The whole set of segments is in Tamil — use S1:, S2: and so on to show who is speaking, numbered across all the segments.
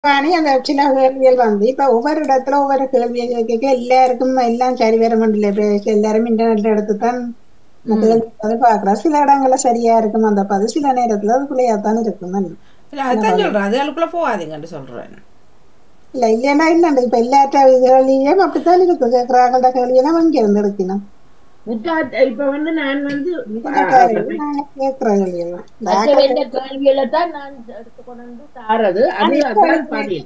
S1: வாணி அந்த சில கேள்விகள் வந்து இப்ப ஒவ்வொரு இடத்துல ஒவ்வொரு கேள்வியை கேட்க எல்லாருக்கும் எல்லாம் சரி வர முடியல இப்ப எல்லாரும் இன்டர்நெட் எடுத்து தான் இந்த கேள்வி அதை பாக்குறோம் சில இடங்கள்ல சரியா இருக்கும் அந்த பதில் சில நேரத்துல அது பிள்ளையாத்தான் இருக்கும் தானே.
S2: இல்ல அதுதான் சொல்றேன் அது அதுக்குள்ள போகாதீங்கன்னு சொல்றேன்
S1: இல்ல இல்லைன்னா இல்ல இப்ப எல்லாற்ற கேள்வியும் அப்படித்தான் இருக்கு கேட்கறாங்கள கேள்வியெல்லாம் அங்க இருந்து எடுக்கணும்
S3: முத்தா இப்ப வந்து நான் வந்து
S1: நாங்க கேட்கிற கேள்வியெல்லாம் இந்த
S3: மற்ற வேண்டிய கேள்வியில தான் நான் எடுத்து கொண்டு வந்து தாரது அது அதான் பதில்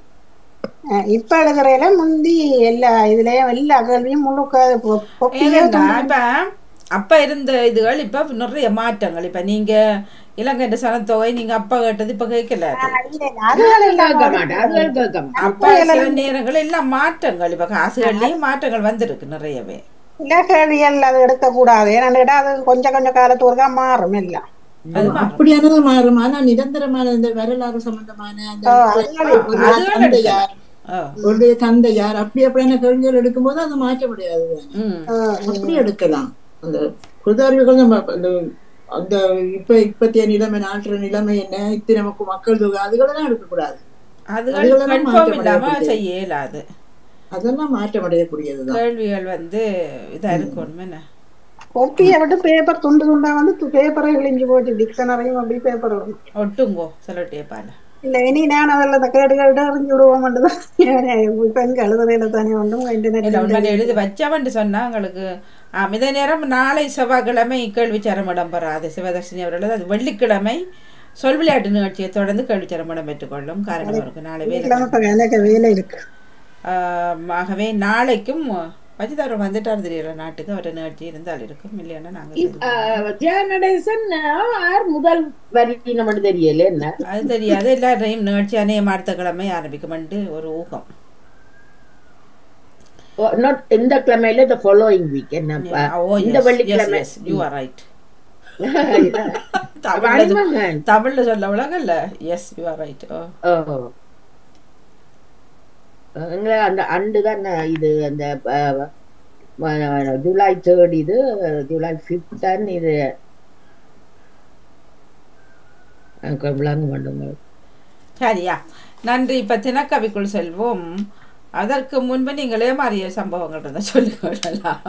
S1: அஹ் இப்ப எழுதுறையில முந்தி எல்லா இதுலயும் எல்லா கேள்வியும் முழுக்க பொ- பொக்கிலே
S2: ஏன்னா இப்ப அப்ப இருந்த இதுகள் இப்ப நிறைய மாற்றங்கள் இப்ப நீங்க இலங்கை சனத்தொகை நீங்க அப்பா கேட்டது இப்ப கேட்கல அது.
S1: அதுகள் எல்லாம்
S3: கேட்க மாட்டேன் அதுகள் கேட்க மாட்டேன்
S2: அப்ப சில நேரங்கள் எல்லாம் மாற்றங்கள் இப்ப காசுகள்லயும் மாற்றங்கள் வந்திருக்கு நிறையவே
S1: சில கேள்விகள் அது எடுக்கக்கூடாது ஏன்னா அது கொஞ்சம் கொஞ்சம் காலத்து ஒருக்கா மாறும் எல்லாம்
S2: அது மாறும்.
S4: அப்படியானது மாறும் ஆனா நிரந்தரமான இந்த வரலாறு சம்பந்தமான அந்த
S1: ஆ, அதுகள்
S4: ஒரு
S2: அதுகள்
S4: தந்தையார்
S2: ஆ.
S4: ஒரு தந்தையார் அப்படி அப்படியான கேள்விகள் எடுக்கும்போது அது மாற்ற முடியாது
S2: ம்.
S1: அஹ்
S4: அப்படி எடுக்கலாம் அந்த பொதுவாரிகள் நம்ம அந்த அந்த இப்ப இப்பத்திய நிலைமை நாட்டுற நிலைமை என்ன இத்தனை நமக்கு மக்கள் தொகை அதுகளெல்லாம் எடுக்கக்கூடாது
S2: அதுகள்
S4: அதுகளெல்லாம்
S2: கன்ஃபார்ம்
S4: மாற்ற
S2: இல்லாம
S4: முடியாது.
S2: செய்ய இயலாது
S4: அதெல்லாம் மாற்றமடையக்கூடியதுதான்
S2: கேள்விகள் வந்து இதா இருக்கணும் என்ன
S1: கொப்பியை விட்டு பேப்பர் துண்டு துண்டா வந்து பேப்பரை கிழிஞ்சு போச்சு டிக்ஷனரியும் அப்படி பேப்பர் வரும்
S2: ஒட்டுங்கோ சொல்லட்டே பால
S1: இல்ல இனி நான் அதில் அந்த கேடு கேடு அறிஞ்சு விடுவோம் தான் பெண்கள் எழுதுறையில தானே ஒன்றும்
S2: இல்ல
S1: இன்டர்நெட்
S2: உண்மையில எழுதி வச்சவன்ட்டு சொன்னா உங்களுக்கு ஆ, மித நேரம் நாளை செவ்வாய்க்கிழமை கேள்விச்சரம் இடம்பெறாது சிவதர்ஷினி அவர்களது அது வெள்ளிக்கிழமை சொல் விளையாட்டு நிகழ்ச்சியை தொடர்ந்து கேள்விச்சரம் இடம்பெற்றுக்கொள்ளும் காரணம் இருக்கு நாளை வேலை
S1: எனக்கு வேலை இருக்கு
S2: ஆம், ஆகவே நாளைக்கும் வஜிதாரம் வந்துட்டார் தெரியல நாட்டுக்கு அவர நிகழ்ச்சி இருந்தால் இருக்கும் இல்லைன்னா நாங்கள்
S3: ஜெய நடேசன் யார் முதல் வரி நம்ம தெரியல என்ன
S2: அது தெரியாது எல்லாரையும் நிகழ்ச்சி அநேகம் அடுத்த கிழமை ஆரம்பிக்குமெண்டு ஒரு ஊகம்
S3: நாட் இந்த கிழமையில இந்த ஃபாலோயிங் வீக் என்னப்பா
S2: ஓ
S3: இந்த வெள்ளிக்கிழமை
S2: யூ ஆர் ரைட்
S3: வடிவங்கள்.
S2: தமிழ்ல சொல்ல உலகல்ல yes you are right oh
S3: oh எங்களை அந்த அண்டு தான் நான் இது அந்த அஹ், ம- ஜூலை தேர்ட் இது ஜூலை ஃபிஃப்த் தான் இது எனக்கு விளங்க மாட்டோங்க
S2: சரியா நன்றி இப்ப தினக்கவிக்குள் செல்வோம் அதற்கு முன்பு நீங்களே மாறிய சம்பவங்கள் இருந்தால் சொல்லுங்களா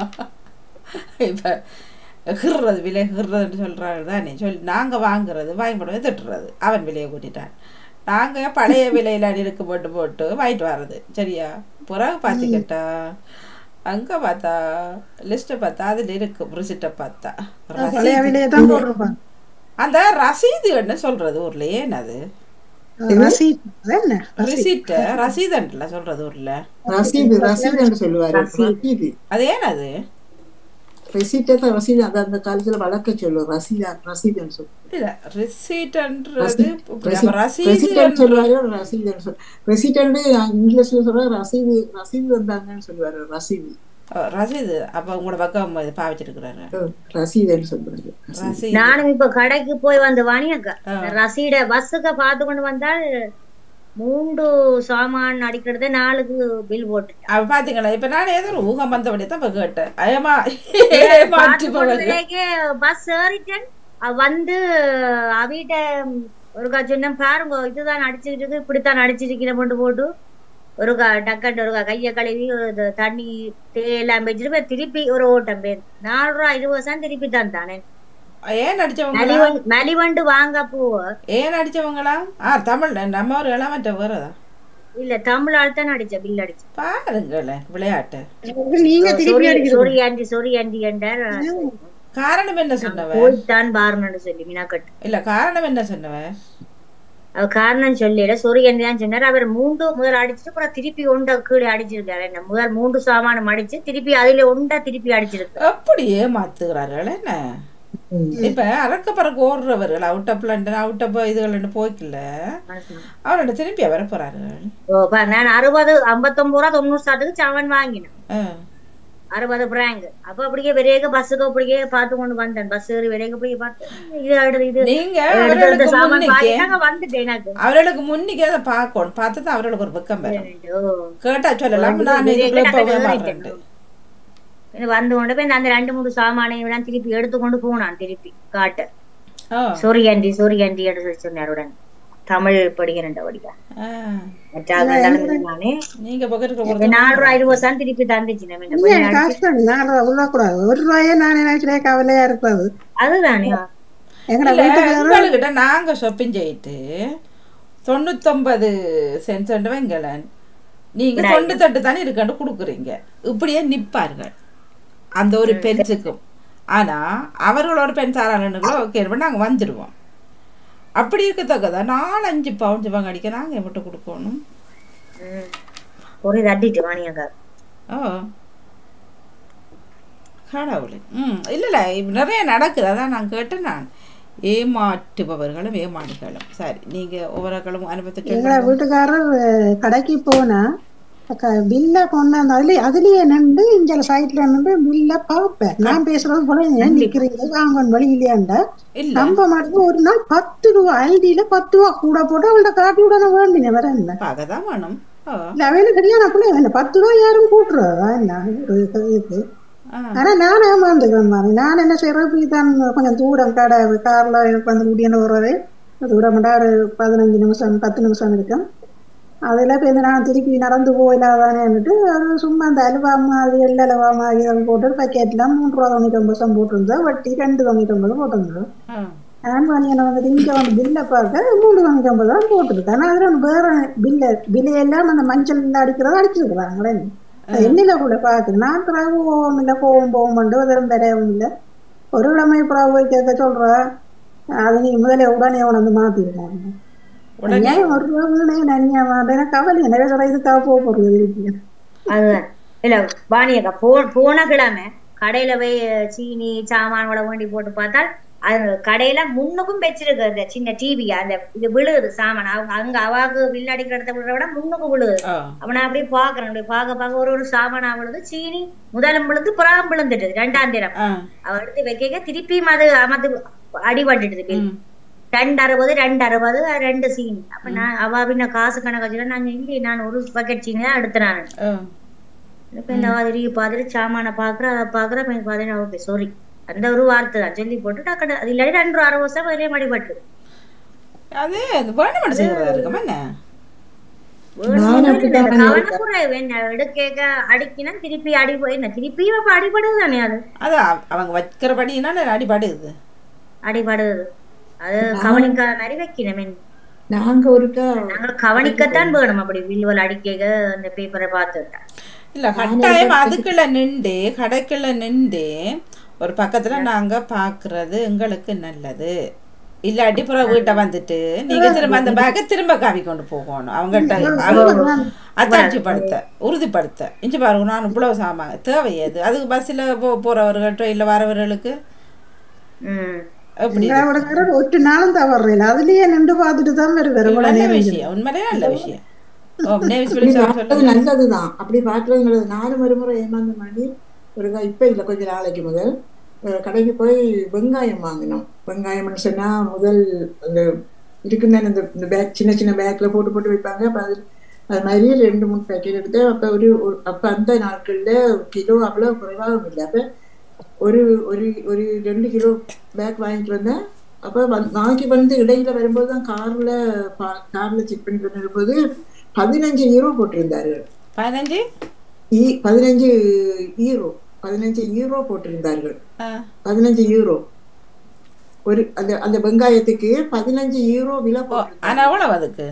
S2: இப்ப ஹிர்றது விலை ஹிர்றதுன்னு சொல்றாரு தானே சொல்லி நாங்க வாங்குறது வாங்கி போட்டு திட்டுறது அவன் விலையை கூட்டிட்டான் நாங்க பழைய விலையில இருக்கு போட்டு போட்டு வாங்கிட்டு வர்றது சரியா பிறகு பார்த்துக்கிட்டா அங்க பார்த்தா லிஸ்ட்டை பார்த்தா அதுல இருக்கு ரிசிப்டை பார்த்தா
S1: பழைய
S2: ரசீது.
S1: விலையை தான் போட்டிருப்பாங்க
S2: அந்த ரசீது என்ன சொல்றது ஊர்ல ஏன் அது
S1: ரசீத் என்ன
S2: ரிசிப்ட் ரசீதுன்றல சொல்றது ஊர்ல
S4: ரசீது ரசீது என்று சொல்லுவாரு ரசீது
S2: அது ஏன் அது
S4: ரெசீட்டை தான் ரசீது அந்த அந்த காலத்துல வழக்க சொல்லும் ரசீதா ரசீதுன்னு சொல்லு
S2: இல்ல ரிசீட்ன்றது ரசீது
S4: ரெசிடென்ட் சொல்லுவாரு ரசீதுன்னு சொல்லு ரெசிடென்ட் இங்கிலீஷ்ல சொல்ற ரசீது ரசீது வந்தாங்கன்னு சொல்லுவாரு ரசீது
S2: ரசீது அப்ப உங்களோட பக்கம் இது பாவிச்சிருக்கிறாரு
S4: ரசீதுன்னு சொல்றாரு
S2: ரசீது
S5: நானும் இப்ப கடைக்கு போய் வந்த வாணியக்கா
S2: ஆ.
S5: ரசீட பஸ்ஸுக்கு பார்த்து கொண்டு வந்தால் மூன்று சாமான் அடிக்கிறது நாளுக்கு பில் போட்டு
S2: அப்ப பாத்தீங்களா இப்ப நான் ஏதோ ஒரு ஊகம் வந்தபடி தான் இப்ப கேட்டேன் அயமா
S5: பார்த்து கொண்டு
S2: ஏமாற்றுபவர்
S5: விலைக்கு பஸ் ஏறிட்டேன் அவ வந்து அவிட்ட ஒரு சொன்னேன் பாருங்க இதுதான் அடிச்சுக்கிட்டு இருக்கு இப்படித்தான் அடிச்சிருக்கிற போட்டு போட்டு ஒரு டக்கட்டு ஒரு கையை கழுவி ஒரு இது தண்ணி தேயெல்லாம் வச்சுட்டு போய் திருப்பி ஒரு ஓட்டம் பேர் நாலு ரூபா இருபது வருஷம் திருப்பி தான் தானே
S2: ஏன் அடிச்சவங்களா
S5: மலிவண்டு மலிவண்டு வாங்க பூவ
S2: ஏன் அடிச்சவங்களா ஆ தமிழ் நம்ம ஒரு இளமற்ற வேறதா
S5: இல்ல தமிழ் ஆள் தான் அடிச்ச பில் அடிச்ச
S2: பாருங்களேன் விளையாட்டு
S1: நீங்க திருப்பி
S5: சொரி
S1: அடிக்கிறீங்க
S5: சொரி ஆண்டி சொரி ஆண்டி என்றார்
S2: காரணம் என்ன சொன்னவ
S5: போய்த்தான் பாருன்னு சொல்லி மினாக்கட்டு
S2: இல்ல காரணம் என்ன சொன்னவ
S5: அவ காரணம் சொல்லிட சொரி ஆண்டி தான் சொன்னார் அவர் மூன்று முதல் அடிச்சுட்டு அப்புறம் திருப்பி ஒண்ட கீழே அடிச்சிருக்காரு என்ன முதல் மூன்று சாமானம் அடிச்சு திருப்பி அதுல ஒண்டா திருப்பி அடிச்சிருக்கு
S2: அப்படியே மாத்துகிறார்கள் என்ன இப்ப அறக்க பறக்க ஓடுறவர்கள் out of London out of இதுகள் போய்க்கல அவரோட திருப்பி வர போறார்கள்
S5: ஓ, பா- நான் அறுபது ஐம்பத்தொன்பது ரூபா தொண்ணூறு சாட்டுக்கு சவன் வாங்கினேன்
S2: ஆ.
S5: அறுபது பிராங்க் அப்ப அப்படியே விரைக பஸ்ஸுக்கு அப்படியே பார்த்து கொண்டு வந்தேன் பஸ் ஏறி விரைக அப்படியே பார்த்து இது அடுத்து இது
S2: நீங்க
S5: எடுத்து எடுத்து
S2: அவர்களுக்கு
S5: சாமான்
S2: முன்னிக்கே
S5: பாதிட்டாங்க வந்துட்டேன் எனக்கு
S2: அவர்களுக்கு முன்னிக்கே அதை பார்க்கணும் பார்த்து தான் அவர்களுக்கு ஒரு பக்கம் வரும்
S5: ஓ.
S2: கேட்டா சொல்லலாம் நான் இதுக்குள்ள போகவே மாட்டேன்
S5: இது வந்து கொண்டு போய் இந்த அந்த ரெண்டு மூணு சாமானையும் எல்லாம் திருப்பி எடுத்து கொண்டு போனான் திருப்பி காட்ட
S2: ஆ
S5: சொரி ஆண்டி சொரி ஆண்டி என்று சொல்லி சொன்னார் உடனே தமிழ் படிக்கிறேன் படிக்க
S2: ஆ,
S5: மற்ற நானே
S2: நீங்க பக்கத்துக்கு
S5: இந்த
S2: கொடுத்து
S5: நாலு ரூபாய் இருபது தான் திருப்பி தந்துச்சு நம்ம இந்த
S1: இல்ல
S5: கொஞ்ச நாள்.
S1: கஷ்டம் நாலு ரூபா விடக்கூடாது ஒரு ரூபாயே நான் நினைக்கிறேன் கவலையா இருப்பது
S5: அதுதானே
S1: எங்கட
S2: இல்ல,
S1: வீட்டுக்காரர்
S2: உங்கள்கிட்ட நாங்க ஷாப்பிங் செய்யிட்டு தொண்ணூத்தொன்பது சென்ஸ் வைங்களேன் நீங்க தொண்ணூத்தெட்டு தானே இருக்கண்டு கொடுக்குறீங்க இப்படியே நிப்பார்கள் அந்த ஒரு பென்ஸுக்கும் ஆனா அவர்கள் ஒரு பென்ஸ் ஆறாளுங்களோ ஓகே நாங்க வந்துடுவோம் அப்படி இருக்கத்தக்கதா நாலு அஞ்சு பவுன்ஸ் வாங்க அடிக்க நாங்க மட்டும் கொடுக்கணும்
S5: ம். ஒரு தட்டிட்டு வாணியக்கா
S2: ஓ கடவுளே ம் இல்லை இல்லை நிறைய நடக்குது அதான் நான் கேட்டேன் நான் ஏமாற்றுபவர்களும் ஏமாடுகளும் சரி நீங்கள் ஒவ்வொரு கிழமும் அனுபவத்தை
S1: எங்கட
S2: சொல்லுங்க
S1: வீட்டுக்காரர் அஹ், கடைக்கு போனா பில்ல கொண்டாந்து அதுல அதுலயே நின்று இந்த சைட்ல நின்று பில்ல பாப்பேன் நான் பேசுறது போல ஏன் நிக்கிறீங்க வாங்கன் வழி இல்லையாண்டா
S2: இல்லை
S1: நம்ப மாட்டேங்க ஒரு நாள் பத்து ரூபா ஐடியில பத்து ரூபா கூட போட்டு அவள்கிட்ட காட்டி விடணும் வேண்டின வேற என்ன
S2: பார்க்க தான் வேணும் ஓ
S1: இல்ல அவையில சரியான பிள்ளை என்ன பத்து ரூபா யாரும் கூட்டுறதா என்ன ஒரு இதுக்கு
S2: ஆ
S1: ஆனா நான் ஏமாந்துக்கிறேன் மாதிரி நான் என்ன செய்யறேன் இப்படி தான் கொஞ்சம் தூரம் கடை கார்ல வந்து முடியணும் வருவது தூரம் ஒரு பதினஞ்சு நிமிஷம் பத்து நிமிஷம் இருக்கும் அதில் இப்போ இந்த நான் திருப்பி நடந்து போயிடாதானேன்னுட்டு அது சும்மா அந்த அல்வா மாதிரி எள்ள அல்வா மாதிரி அதை போட்டு பக்கெட்லாம் மூணு ரூபா தொண்ணூற்றி ஒன்பது சம் போட்டிருந்தா வட்டி ரெண்டு தொண்ணூற்றி ஒன்பது போட்டிருந்தோம்
S2: ஆ
S1: நான் வாங்கின வந்துட்டு இங்கே வந்து பில்லை பார்க்க மூணு தொண்ணூற்றி ஒன்பது தான் போட்டிருக்கு ஆனால் அதில் வேற பில்லை பில்லையெல்லாம் அந்த மஞ்சள் அடிக்கிறத அடிச்சிருக்கிறாங்களே என்னில கூட பார்க்குறேன் நான் பிறகு போவோம் இல்லை போவோம் போவோம் பண்ணு அதிலும் பெறவும் இல்லை ஒரு கிழமை பிறகு போய் கேட்க சொல்கிறேன் அது நீ முதல்ல உடனே உணர்ந்து மாற்றிருக்கோம்
S2: உடனே
S1: ஏன் ஒரு ரூபா வீணே நன்னியா மாட்டேன் கவலை நிறைய தடவை இதுக்காக போக போகிறது இருக்கு
S5: அதுதான் இல்ல வாணியக்கா போ போன கிழமை கடையில போய் அஹ், சீனி சாமான் உள்ள வேண்டி போட்டு பார்த்தால் அது கடையில முன்னுக்கும் வச்சிருக்கு அந்த சின்ன டிவி அந்த இது விழுகுது சாமான் அவங்க அங்க அவாக்கு வில் அடிக்கிற இடத்த விழுற விட முன்னுக்கு விழுகுது
S2: ஆ
S5: அவனை அப்படியே பாக்குறேன் அப்படியே பார்க்க பார்க்க ஒரு ஒரு சாமானா விழுது சீனி முதலும் விழுந்து புறாம் விழுந்துட்டு ரெண்டாம் தினம்
S2: ஆ
S5: அவ எடுத்து வைக்க திருப்பியும் அது அமர்ந்து அடிபட்டுடுது பில்
S2: ம்
S5: ரெண்டு அறுபது ரெண்டு அறுபது ரெண்டு சீனி அப்ப நான் அவ பின்ன காசு கணக்கு வச்சுல நான் இல்லையே நான் ஒரு பக்கெட் சீனி தான் எடுத்தேன் நான்
S2: ஆ
S5: இப்ப இந்த மாதிரி பார்த்துட்டு சாமான பாக்குற அதை பாக்குற இப்ப எனக்கு பாத்தீங்கன்னா ஓகே சாரி அந்த ஒரு வார்த்தை தான் சொல்லி போட்டு டக்குனு அது இல்லாட்டி ரெண்டு அறுபது வருஷம் அதிலே மடிபட்டு
S2: அது அது வேணுமென்னு செய்கிறதா இருக்குமா என்ன
S4: நான் அப்படித்தான்
S5: கவனக்குறைவு என்ன எடுக்க அடிக்கினா திருப்பி அடி என்ன திருப்பியும் அப்ப அடிபடுது தானே அது
S2: அது அவ- அவங்க வைக்கிறபடினால அடிபாடுது
S5: அடிபடுது அது கவனிக்காத மாதிரி வைக்கணும்
S4: நாங்க ஒருக்கா
S5: நாங்க கவனிக்கத்தான் வேணும் அப்படி வில்வல் அடிக்க அந்த பேப்பரை பார்த்துட்டா
S2: இல்லை கட்டாயம் அதுக்குள்ள நின்று கடைக்குள்ள நின்று ஒரு பக்கத்துல நாங்க பார்க்கறது எங்களுக்கு நல்லது இல்லாட்டி அப்புறம் வீட்டை வந்துட்டு நீங்க திரும்ப அந்த பேக்கை திரும்ப காவி கொண்டு போகணும் அவங்ககிட்ட அத்தாட்சிப்படுத்த உறுதிப்படுத்த இஞ்சி பாருங்க நான் இவ்வளவு சாமான் தேவை அது அதுக்கு பஸ்ஸில் போ போறவர்கள் ட்ரெயினில் வரவர்களுக்கு
S5: உம்
S2: எப்படி
S1: எங்களோட ஒட்டு நாளும் தவறல அதுலயே நின்று பார்த்துட்டு தான் வருவார் இவ்வளவு
S2: நல்ல
S1: நேரம்
S2: விஷயம் உண்மையிலே நல்ல விஷயம் ஓ நேவிஸ்
S4: அப்படி
S2: சொல்லி
S4: பார்க்கறது
S2: சொல்லுங்க
S4: நல்லதுதான் அப்படி பார்க்கறது நல்லது நானும் ஒரு முறை ஏமாந்த மாதிரி ஒரு க- இப்ப இல்ல கொஞ்ச நாளைக்கு முதல் அஹ் கடைக்கு போய் வெங்காயம் வாங்கினோம் வெங்காயம்னு சொன்னா முதல் அந்த இருக்குன்னு இந்த இந்த பேக் சின்ன சின்ன பேக்ல போட்டு போட்டு வைப்பாங்க அப்ப அது அது மாதிரி ரெண்டு மூணு பேக்கெட் எடுத்து அப்ப ஒரு ஒரு- அப்ப அந்த நாட்கள்ல கிலோ அவ்வளவு குறைவாகவும் இல்லை அப்ப ஒரு ஒரு ஒரு ரெண்டு கிலோ பேக் வாங்கிட்டு வந்தேன் அப்ப வந்து- வாங்கி வந்து இடையில வரும்போது தான் கார்ல பா- கார்ல செக் பண்ணி வரும்போது பதினஞ்சு ஈரோ போட்டிருந்தார்கள்
S2: பதினஞ்சு
S4: ஈ- பதினஞ்சு ஈரோ பதினஞ்சு ஈரோ போட்டிருந்தார்கள்
S2: ஆ
S4: பதினஞ்சு ஈரோ ஒரு அந்த அந்த வெங்காயத்துக்கு பதினஞ்சு ஈரோ விலை
S2: ஓ
S4: போட்டிருந்தாங்க
S2: ஆனால் எவ்வளவு அதுக்கு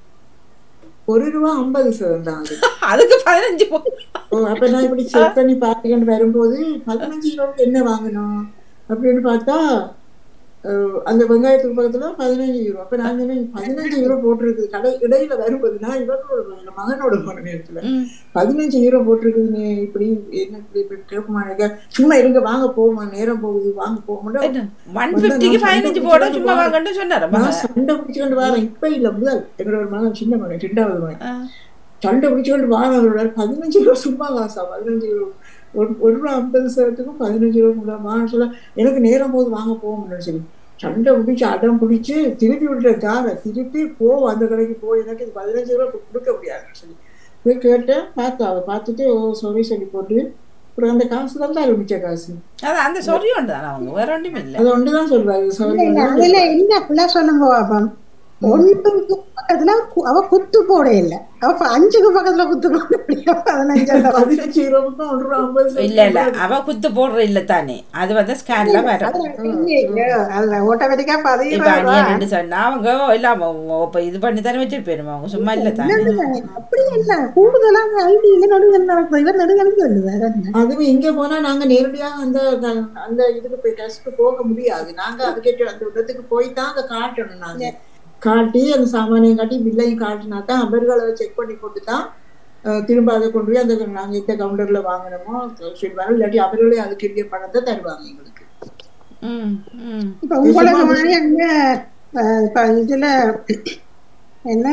S4: ஒரு ரூபா ஐம்பது சதம் தான் அது
S2: அதுக்கு பதினஞ்சு போ
S4: ஓ, அப்ப நான் இப்படி செக் பண்ணி பார்த்துக்கிட்டு வரும்போது பதினஞ்சு ஈரோக்கு என்ன வாங்கணும் அப்படின்னு பார்த்தா அஹ், அந்த வெங்காயத்துக்கு பக்கத்துல பதினஞ்சு ஈரோ அப்ப நான் சொன்னேன் பதினஞ்சு ஈரோ போட்டிருக்கு கடை இடையில வரும்போது நான் இவரோட என் மகனோட போன நேரத்துல
S2: ம்
S4: பதினஞ்சு ஈரோ போட்டிருக்குதுன்னு இப்படி என்ன இப்படி இப்படி கேட்போமா சும்மா இருங்க வாங்க போமா நேரம் போகுது வாங்க போக
S2: ஒன் ஃபிஃப்டிக்கு பதினஞ்சு போட சும்மா வாங்கன்னு சொன்னார்
S4: நான் சண்டை பிடிச்சுக்கொண்டு வரேன் இப்ப இல்ல முதல் எங்களோட மகன் சின்ன மகன் ரெண்டாவது மகன் சண்டை பிடிச்சுக்கொண்டு வாங்க பதினஞ்சு ரூபா சும்மா காசா பதினஞ்சு ரூபா ஒரு ஒரு ரூபா ஐம்பது சதத்துக்கும் பதினஞ்சு ரூபா கூட வாங்க சொல்ல எனக்கு நேரம் போது வாங்க போக முடியல சொல்லி சண்டை பிடிச்சி அடம் பிடிச்சி திருப்பி விடுற காரை திருப்பி போ அந்த கடைக்கு போ எனக்கு இது பதினஞ்சு ரூபா கு- கொடுக்க முடியாதுன்னு சொல்லி போய் கேட்டேன் பார்த்தா அவ பார்த்துட்டு ஓ சாரி சொல்லி போட்டு அப்புறம் அந்த காசு தான் தான் மிச்ச காசு
S2: அது அந்த சொறி ஒன்று தானே அவங்க வேற ஒன்றும் இல்லை
S4: அது ஒன்றுதான் சொல்றாரு சாரி
S1: இல்ல, அதுல என்ன ஃபுல்லா சொல்லுங்க பாப்பம் ஒன்றுக்கு பக்கத்துல கு- அவ குத்து போட இல்ல அவ ப- அஞ்சுக்கு பக்கத்துல குத்து போட முடியும் பதினஞ்சாவது
S4: பதினஞ்சு இருபதுக்கும் ஒன்று ரூபா ஐம்பது
S2: இல்ல இல்ல அவ குத்து போடுற இல்ல தானே அது வந்து ஸ்கேன்ல வரும்
S1: அதுல ஆட்டோமேட்டிக்கா
S2: இப்ப நீ
S1: பதிவு
S2: என்னன்னு சொன்னா அவங்க இல்லாம இப்ப இது பண்ணி தானே வச்சிருப்பேன் அவங்க சும்மா இல்ல தானே
S1: அப்படி இல்ல கூடுதலாக ஐடியில நடுவில் நடக்குது இவர் நடுவில் சொல்லுவார்
S4: அதுவும் இங்க போனா நாங்க நேரடியாக அந்த அந்த இதுக்கு போய் டெஸ்ட்க்கு போக முடியாது நாங்க அதுக்கு அந்த இடத்துக்கு போய் தான் அதை காட்டணும் நாங்க காட்டி அந்த சாமானியம் காட்டி பில்லையும் காட்டினா தான் அவர்களை செக் பண்ணி போட்டு தான் அஹ், திரும்ப அதை கொண்டு போய் அந்த நாங்க எந்த கவுண்டர்ல வாங்கணுமோ சொல்லுவாங்க இல்லாட்டி அவர்களே அதுக்குரிய பணத்தை தருவாங்க எங்களுக்கு
S2: ம் ம்
S1: இப்ப உங்களுக்கு மாதிரி அங்க அஹ், இப்ப இதுல என்ன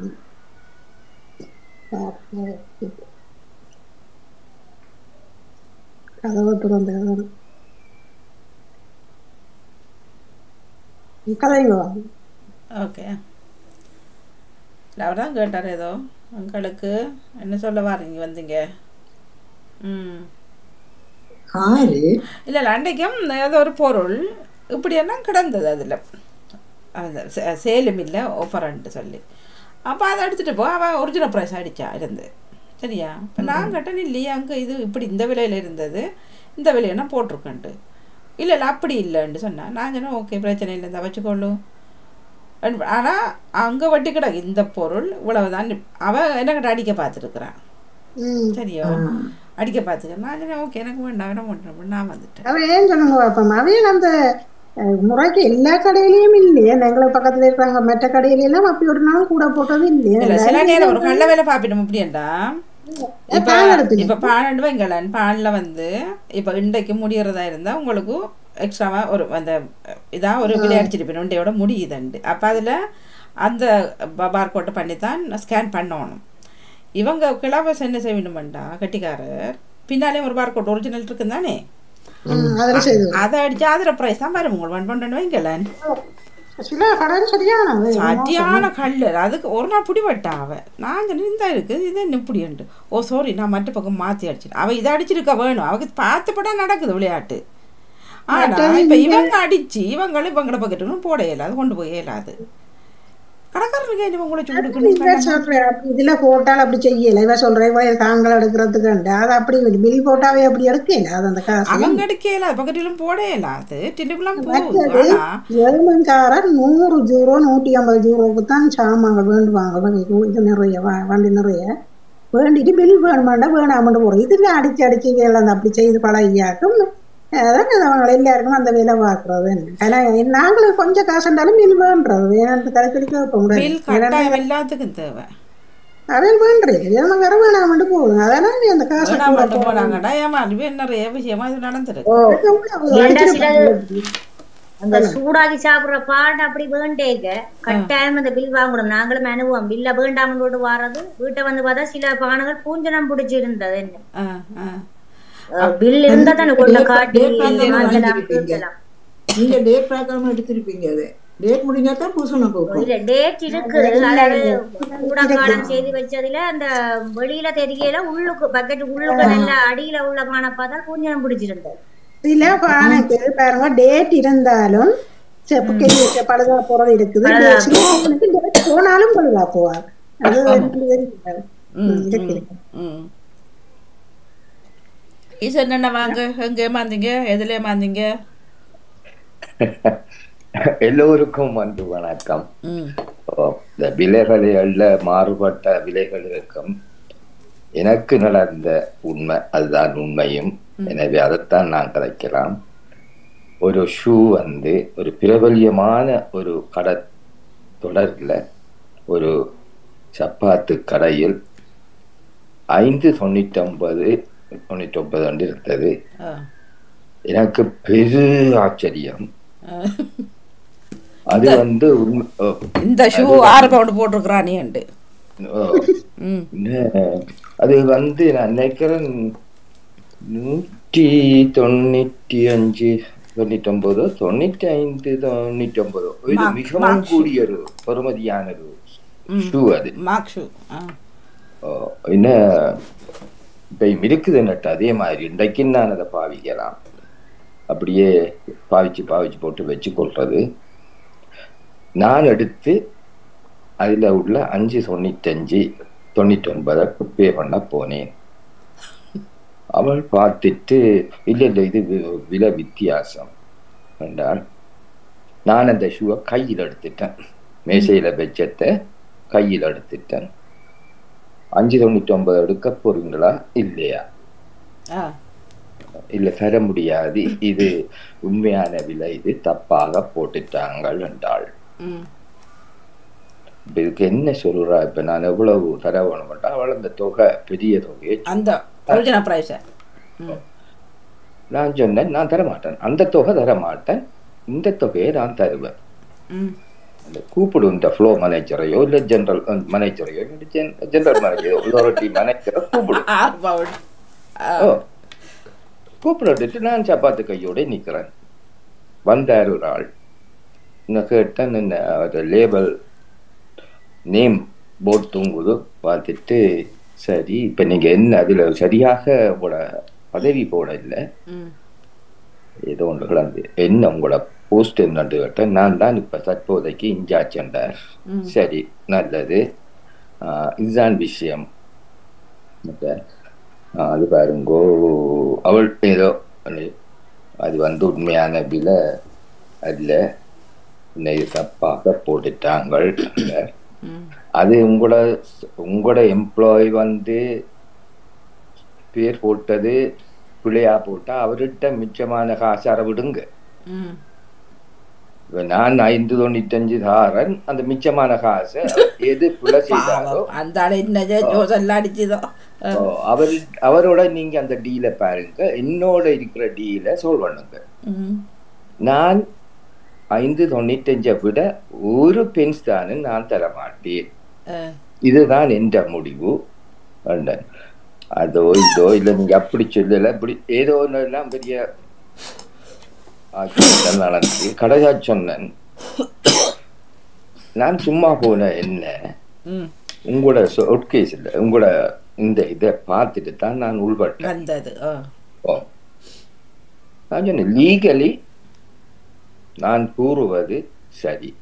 S1: கதவை திறந்து கதைங்க
S2: ஓகே அவர் தான் கேட்டார் ஏதோ உங்களுக்கு என்ன சொல்ல வாரீங்க வந்தீங்க ம்
S4: ஆறு
S2: இல்லை இல்லை அன்றைக்கும் ஏதோ ஒரு பொருள் இப்படியெல்லாம் கிடந்தது அதில் அந்த சே- சேலும் இல்லை ஆஃபர்ன்ட்டு சொல்லி அப்போ அதை எடுத்துகிட்டு போ அவன் ஒரிஜினல் ப்ரைஸ் அடித்தா இருந்து சரியா இப்போ நான் கேட்டேன் இல்லையே அங்கே இது இப்படி இந்த விலையில் இருந்தது இந்த விலையை போட்டிருக்கேன்ட்டு இல்லை இல்லை அப்படி இல்லைன்னு சொன்னேன் நான் சொன்னேன் ஓகே பிரச்சனை இல்லை இந்த வச்சுக்கொள்ளும் ஆனால் அங்கே வட்டி கிடக்கு இந்த பொருள் இவ்வளவுதான் அவன் என்ன அடிக்க பார்த்துருக்குறான்
S1: ம்
S2: சரியோ அடிக்க பார்த்துக்கிறேன் நான் சொன்னேன் ஓகே எனக்கு வேண்டாம் வேண்டாம் வேண்டாம் நான் வந்துட்டேன்
S1: அவன் ஏன் சொல்லுங்க பாப்போம் அவன் அந்த அஹ், முறைக்கு எல்லா கடையிலயும் இல்லையே எங்களுக்கு பக்கத்துல இருக்கிறாங்க மற்ற கடையில எல்லாம் அப்படி ஒரு நாள் கூட போட்டது இல்லையே
S2: இல்ல சில நேரம் ஒரு கள்ள வேலை பாப்பிடும் அப்படின்டா இப்ப
S1: பால் எடுத்துங்க.
S2: இப்ப பன்னெண்டு வைங்களேன் பால்ல வந்து இப்ப இன்றைக்கு முடியறதா இருந்தா உங்களுக்கு எக்ஸ்ட்ராவா ஒரு அந்த இதா ஒரு விலை அடிச்சிருப்பேன் உண்டையோட முடியுதுண்டு அப்ப அதுல அந்த பார் கோட்டை பண்ணி தான் ஸ்கேன் பண்ணணும் இவங்க கிளாபஸ் என்ன செய்யணுமெண்டா கட்டிக்காரர் பின்னாலே ஒரு பார் கோட் ஒரிஜினல் இருக்குன்னு தானே
S1: ம், அதுல செய்து
S2: அதை அடிச்சு அதில் ப்ரைஸ் தான் பாருங்க உங்களுக்கு ஒன் பன்னெண்டு வைங்களேன்
S1: சில கடன் சரியான
S2: சரியான கல்லு அதுக்கு ஒரு நாள் பிடிபட்டா அவ நான் சொன்னேன் இந்த இருக்கு இது என்ன இப்படின்ட்டு ஓ சாரி நான் மற்ற பக்கம் மாற்றி அடிச்சிட்டேன் அவள் இதை அடிச்சிருக்க வேணும் அவளுக்கு பார்த்துப்படா நடக்குது விளையாட்டு ஆனா இப்ப இவங்க அடிச்சு இவங்களும் இவங்கள பக்கெட்டுகளும் போட இயலாது கொண்டு போய் இயலாது கடைக்காரனுக்கு என்ன உங்களை
S1: இவ
S2: கொடுக்கணும்
S1: சொல்றேன், அப்படி இதுல போட்டால் அப்படி செய்யல இவ சொல்றேன் இவ தாங்கள் எடுக்கிறதுக்கு அது அப்படி பில் போட்டாவே அப்படி எடுக்கல அது அந்த காசு
S2: அவங்க எடுக்க இயலாது பக்கெட்டிலும் போட இயலாது டின்னுக்குலாம் போகுது ஆனா
S1: ஏழுமங்காரர் நூறு ஜூரோ நூற்றி ஐம்பது ஜூரோவுக்கு தான் சாமான்கள் வேண்டுவாங்க வ- இது நிறைய வ- வண்டி நிறைய வேண்டிட்டு பில் வேணுமாண்டா வேணாமண்டு போறோம் இதுல அடிச்சு அடிச்சு வேலை அந்த அப்படி செய்து பழகியாக்கும் அதான் அவங்க எல்லாருக்கும் அந்த வேலை பார்க்கறது ஆனா நாங்களும் கொஞ்சம் காசு இருந்தாலும் பில் வேண்டுறது வேணாண்டு தலைக்கடிக்க வைக்க
S2: பில்
S1: முடியாது
S2: கட்டாயம் எல்லாத்துக்கும் தேவை
S1: அவன் வேண்டுறது ஏழுமங்கார வேணாமண்டு போகுது அதெல்லாம் நீ அந்த காசு
S2: வேணாம் மட்டும் போனாங்கடா ஏமா இது நிறைய விஷயமா இது நடந்துருக்கு
S5: ஏன்டா சிலது அந்த சூடாக்கி சாப்பிடுற பாட்டு அப்படி வேண்டேங்க கட்டாயம் அந்த பில் வாங்கணும் நாங்களும் அனுபவம் பில்ல வேண்டாம போட்டு வாரது வீட்டை வந்து பார்த்தா சில பானங்கள் பூஞ்சனம் பிடிச்சி இருந்தது என்ன
S2: ஆ ஆ
S5: பில் இருந்தா தானே கொண்ட காட்டி
S4: Date பார்க்காம
S5: வாங்கலாம்,
S4: வாங்கிருப்பீங்க.
S5: கேட்கலாம்.
S4: நீங்க டேட் பார்க்காம எடுத்திருப்பீங்க அது டேட் முடிஞ்சா தான் பூசணம் போகும்
S5: இல்ல டேட் இருக்கு அதாவது கூட காலம் செய்து வச்சதுல அந்த வெளியில தெரியல உள்ளுக்கு பக்கெட் உள்ளுக்கு நல்ல அடியில உள்ள பானை பார்த்தா பூஞ்சனம் பிடிச்சிருந்தது
S1: சில பானைக்கு பாருங்க டேட் இருந்தாலும் செப்பு கெளி வச்ச பழுதா போறது இருக்குது சில பானைக்கு date போனாலும் பழுதா போவார் அது எனக்கு தெரியாது.
S2: ம்,
S1: இருக்கு.
S2: ம். ஈஸ்வரன் என்ன வாங்க எங்க மாந்தீங்க எதுல மாந்தீங்க
S6: எல்லோருக்கும் வந்து வணக்கம்
S2: ம்
S6: ஓ, இந்த விலைகளில் மாறுபட்ட விலைகள் இருக்கும் எனக்கு நடந்த உண்மை அதுதான் உண்மையும் எனவே அதைத்தான் நான் கதைக்கலாம் ஒரு ஷூ வந்து ஒரு பிரபல்யமான ஒரு கடை தொடரில் ஒரு சப்பாத்து கடையில் ஐந்து தொண்ணூற்றி ஒன்பது தொண்ணூற்றி ஒன்பது ஆண்டு இருந்தது
S2: ஆ.
S6: எனக்கு பெரு ஆச்சரியம்
S2: ஆ.
S6: அது வந்து உண்மை ஓ,
S2: இந்த ஷூ ஆறு பவுண்டு போட்டிருக்கிறானேன்ட்டு
S6: ஓ,
S2: ம்
S6: நே- அது வந்து நான் நினைக்கிறேன் நூற்றி தொண்ணூற்றி அஞ்சு தொண்ணூற்றி ஒன்பதோ தொண்ணூற்றி ஐந்து தொண்ணூற்றி ஒன்பதோ இது
S2: மார்க்-
S6: மிகவும்
S2: மார்க் ஷூ.
S6: கூடிய ஒரு பெறுமதியான ஒரு
S2: ம்.
S6: ஷூ அது
S2: மார்க் ஷூ ஆ
S6: ஓ, என்ன இப்போ இருக்குது நட்டு அதே மாதிரி இன்றைக்கு நான் அதை பாவிக்கலாம் அப்படியே பாவிச்சு பாவிச்சு போட்டு வச்சு கொள்றது நான் எடுத்து அதுல உள்ள அஞ்சு தொண்ணூத்தஞ்சு தொண்ணூற்றி ஒன்பதை பே பண்ண போனேன் அவள் பார்த்துட்டு இல்லை இல்லை இது வி- விலை வித்தியாசம் என்றால் நான் அந்த ஷூவை கையில் எடுத்துட்டேன் மேசையில வச்சத்தை கையில் எடுத்துட்டேன் அஞ்சு தொண்ணூற்றி ஒன்பது எடுக்க போறீங்களா இல்லையா
S2: ஆ
S6: இல்ல தர முடியாது இது உண்மையான விலை இது தப்பாக போட்டுட்டாங்கள் என்றாள்
S2: ம்
S6: இப்ப இதுக்கு என்ன சொல்றா இப்ப நான் எவ்வளவு தர வேணும்ட்டா அவள் அந்த தொகை பெரிய தொகையை
S2: அந்த ஒரிஜினல் ப்ரைஸை ம்
S6: நான் சொன்னேன் நான் தர மாட்டேன் அந்த தொகை தர மாட்டேன் இந்த தொகையை நான் தருவேன்
S2: ம்
S6: அந்த கூப்பிடும் இந்த ஃப்ளோ மேனேஜரையோ இல்ல ஜெனரல் மேனேஜரையோ ஜெனரல் மேனேஜர் அத்தாரிட்டி மேனேஜரை கூப்பிடும்
S2: ஆறு பவுன் ஆ
S6: ஓ கூப்பிட்டு நான் சப்பாத்து கையோட நிக்கிறேன் வந்தார் ஒரு ஆள் நான் கேட்டேன் என்ன லேபல் நேம் போர்டு தூங்குது பார்த்துட்டு சரி இப்ப நீங்க என்ன அதுல சரியாக உங்களோட பதவி போட இல்லை
S2: ம்
S6: ஏதோ ஒன்று கிளம்பு என்ன உங்களோட போஸ்ட் என்னன்னு கேட்டேன் நான் தான் இப்ப தற்போதைக்கு இன்சார்ஜ் என்றார்
S2: ம்.
S6: சரி நல்லது ஆஹ் இதுதான் விஷயம் மத்த, ஆஹ் அது பாருங்கோ அவள் ஏதோ அது- அது வந்து உண்மையான விலை அல்ல என்னை தப்பாக போட்டுட்டாங்கள்
S2: ம்
S6: அது உங்களோட உங்களோட எம்ப்ளாய் வந்து பேர் போட்டது பிள்ளையா போட்டா அவர்கிட்ட மிச்சமான காசு அற விடுங்க
S2: ம்
S6: இப்ப நான் ஐந்து தொண்ணூத்தஞ்சு தாரன் அந்த மிச்சமான காசு எது பிள்ளை செய்தாரோ
S2: பாவம் அந்த ஆள் என்ன ஜோசெல்லாம் அடிச்சுதோ
S6: ஓ, அவர் அவரோட நீங்க அந்த டீலை பாருங்க என்னோட இருக்கிற டீலை சால்வ் பண்ணுங்க
S2: ம்
S6: நான் ஐந்து தொண்ணூத்தஞ்சை விட ஒரு பென்ஸ் தானே நான் தர மாட்டேன்
S2: ஆ
S6: இதுதான் என்ற முடிவு என்றேன். அதோ இதோ இல்ல நீங்க அப்படி சொல்லல இப்படி ஏதோ ஒண்ணு எல்லாம் பெரிய ஆச்சரியம் நடந்து கடையா சொன்னேன் நான் சும்மா போன என்ன
S2: ம்
S6: உங்களோட சொற்கேஸ் இல்ல உங்களோட இந்த இதை பார்த்துட்டு தான் நான் உள்பட்டேன்
S2: வந்தது ஆ
S6: ஓ. நான் சொன்னேன் லீகலி நான் கூறுவது சரி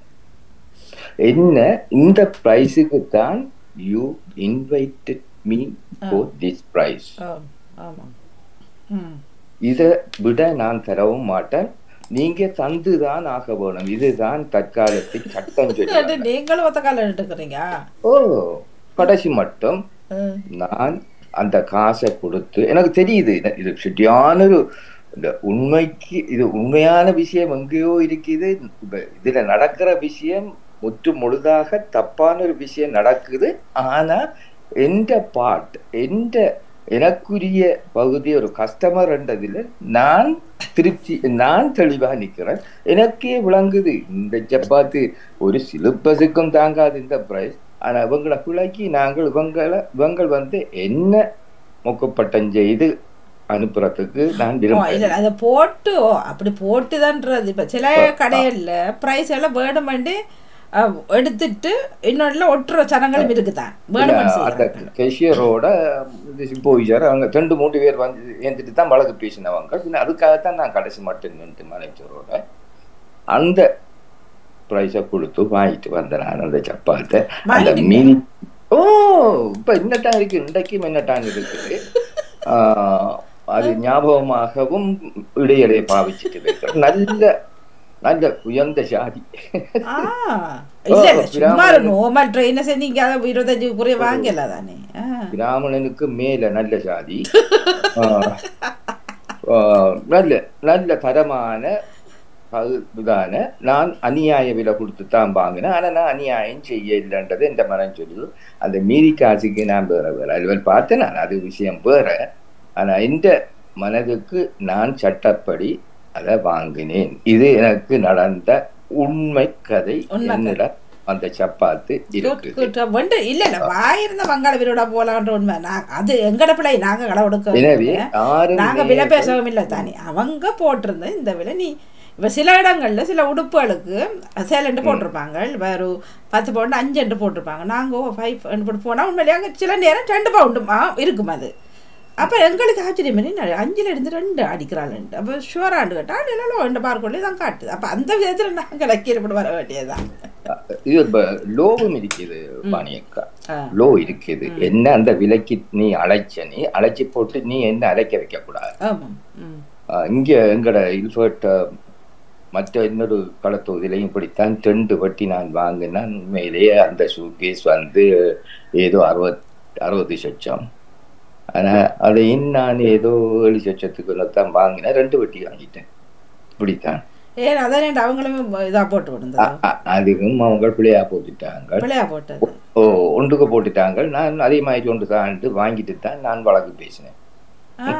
S6: என்ன இந்த பிரைஸுக்கு தான் you invited me for this prize
S2: ஆ ஆமாம் ம்
S6: இதை விட நான் தரவும் மாட்டேன் நீங்க தந்துதான் ஆக வேணும் இதுதான் தற்காலத்தில் சட்டம்
S2: அது
S6: சொல்லி
S2: நீங்களும் ஒத்த காலம் எடுக்கிறீங்க
S6: ஓ கடைசி மட்டும் நான் அந்த காசை கொடுத்து எனக்கு தெரியுது இது- இது சரியான ஒரு இந்த உண்மைக்கு இது உண்மையான விஷயம் எங்கேயோ இருக்குது இப்ப இதுல நடக்கிற விஷயம் முற்று முழுதாக தப்பான ஒரு விஷயம் நடக்குது ஆனா எந்த பார்ட் எந்த எனக்குரிய பகுதி ஒரு கஸ்டமர் என்றதுல நான் திருப்தி நான் தெளிவா நிக்கிறேன் எனக்கே விளங்குது இந்த சப்பாத்து ஒரு சிலுப்பசுக்கும் தாங்காது இந்த பிரைஸ் ஆனா இவங்களை பிழைக்கி நாங்கள் இவங்களை இவங்கள் வந்து என்ன மொக்கப்பட்டம் செய்து அனுப்புறதுக்கு நான்
S2: ஓ, இல்ல
S6: விரும்புறேன்
S2: அதை போட்டு ஓ அப்படி போட்டுதான்றது இப்ப சில கடைகள்ல பிரைஸ் எல்லாம் வேணுமெண்டு அஹ், எடுத்துட்டு இன்னொன்னுல ஒட்டுற சனங்களும் இருக்குதான் வேணுமெண்டு
S6: அந்த
S2: செய்யறாங்க
S6: கெஷியரோட போயிச்சார் அவங்க ரெண்டு மூணு பேர் வந்து ஏந்துட்டு தான் வழக்கு பேசினவங்க பின்ன அதுக்காகத்தான் நான் கடைசி மட்டும் நின்று மேனேஜரோட அந்த ப்ரைஸை கொடுத்து வாங்கிட்டு வந்தேன் நான் அந்த சப்பாத்தை அந்த
S2: வாங்கிட்டீங்க?
S6: மீறி ஓ இப்ப என்னட்டான் இருக்கு இன்றைக்கும் என்னட்டான் இருக்குது ஆஹ், அது ஞாபகமாகவும் இடையிடையே பாவிச்சுட்டு வைக்கிறேன் நல்ல நல்ல உயர்ந்த சாதி
S2: ஆ இல்ல இல்ல
S6: ஓ,
S2: சும்மா
S6: பிராமணன்.
S2: நோமல் ட்ரெயினை செஞ்சு நீங்க அதை இருபத்தஞ்சு குறைய வாங்கல தானே ஆ.
S6: பிராமணனுக்கு மேல நல்ல சாதி ஆஹ், ஆஹ், நல்ல நல்ல தரமான பகு- இதான நான் அநியாய விலை கொடுத்து தான் வாங்கினேன் ஆனா நான் அநியாயம் செய்ய இல்லைன்றது எந்த மனம் சொல்லுது அந்த மீதி காசுக்கு நான் வேற வேற அதுவரை பார்த்தேன் நான் அது விஷயம் வேற ஆனா இந்த மனதுக்கு நான் சட்டப்படி அதை வாங்கினேன் இது எனக்கு நடந்த உண்மை கதை
S2: உண்மை கதை.
S6: என்னிடம் அந்த சப்பாத்து இருக்குது
S2: கூட்டு வந்து இல்ல இல்ல வாயிருந்த வங்காள வீரோட போலான்ற உண்மை நான் அது எங்கட பிள்ளை நாங்க கடை கொடுக்க
S6: எனவே யாரும்
S2: நாங்க விலை
S6: நேர்கள்
S2: பேசவும் இல்லை தானே அவங்க போட்டிருந்த இந்த விலை நீ இப்ப சில இடங்கள்ல சில உடுப்புகளுக்கு சேலண்டு போட்டிருப்பாங்க வேறு பத்து பவுண்டு அஞ்சு போட்டிருப்பாங்க நாங்க ஃபைவ் போட்டு போனா உண்மையிலேயே அங்க சில நேரம் ரெண்டு பவுண்டுமா இருக்கும் அது அப்போ எங்களுக்கு ஆச்சரியம் என்ன அஞ்சுல இருந்து ரெண்டு அடிக்கிறாள் அப்போ ஷுவராண்டு கேட்டால் இல்லை ரெண்டு பார்க்கொள்ளே தான் காட்டுது அப்போ அந்த விதத்தில் நாங்கள் அக்கீரப்பட்டு வர வேண்டியதுதான்
S6: இது இப்ப லோவும் இருக்குது பாணியக்கா
S2: ஆ.
S6: லோ இருக்குது என்ன அந்த விலைக்கு நீ அழைச்ச நீ அழைச்சி போட்டு நீ என்ன அழைக்க வைக்க கூடாது
S2: ஆமாம் ம்
S6: ஆஹ் இங்க எங்கட இல்ஃபர்ட் மற்ற இன்னொரு களத்தொகுதியிலையும் இப்படித்தான் ரெண்டு வட்டி நான் வாங்கினேன் உண்மையிலேயே அந்த ஷூகேஸ் வந்து ஏதோ அறுபத் அறுபது லட்சம் ஆனா அதையும் நான் ஏதோ ஏழு லட்சத்துக்குள்ள தான் வாங்கினேன் ரெண்டு வட்டி வாங்கிட்டேன் இப்படித்தான்
S2: ஏன் அதான் ரெண்டு அவங்களுமே இதாக போட்டு விடுந்தது
S6: அ- அ- அதுவும் அவங்க பிள்ளையா போட்டுட்டாங்க
S2: பிள்ளையா போட்டது
S6: ஓ ஒன்றுக்கு போட்டுட்டாங்க நான் அதே மாதிரி ஒன்று தாண்டு வாங்கிட்டு தான் நான் வழக்கு பேசினேன்
S2: ஆ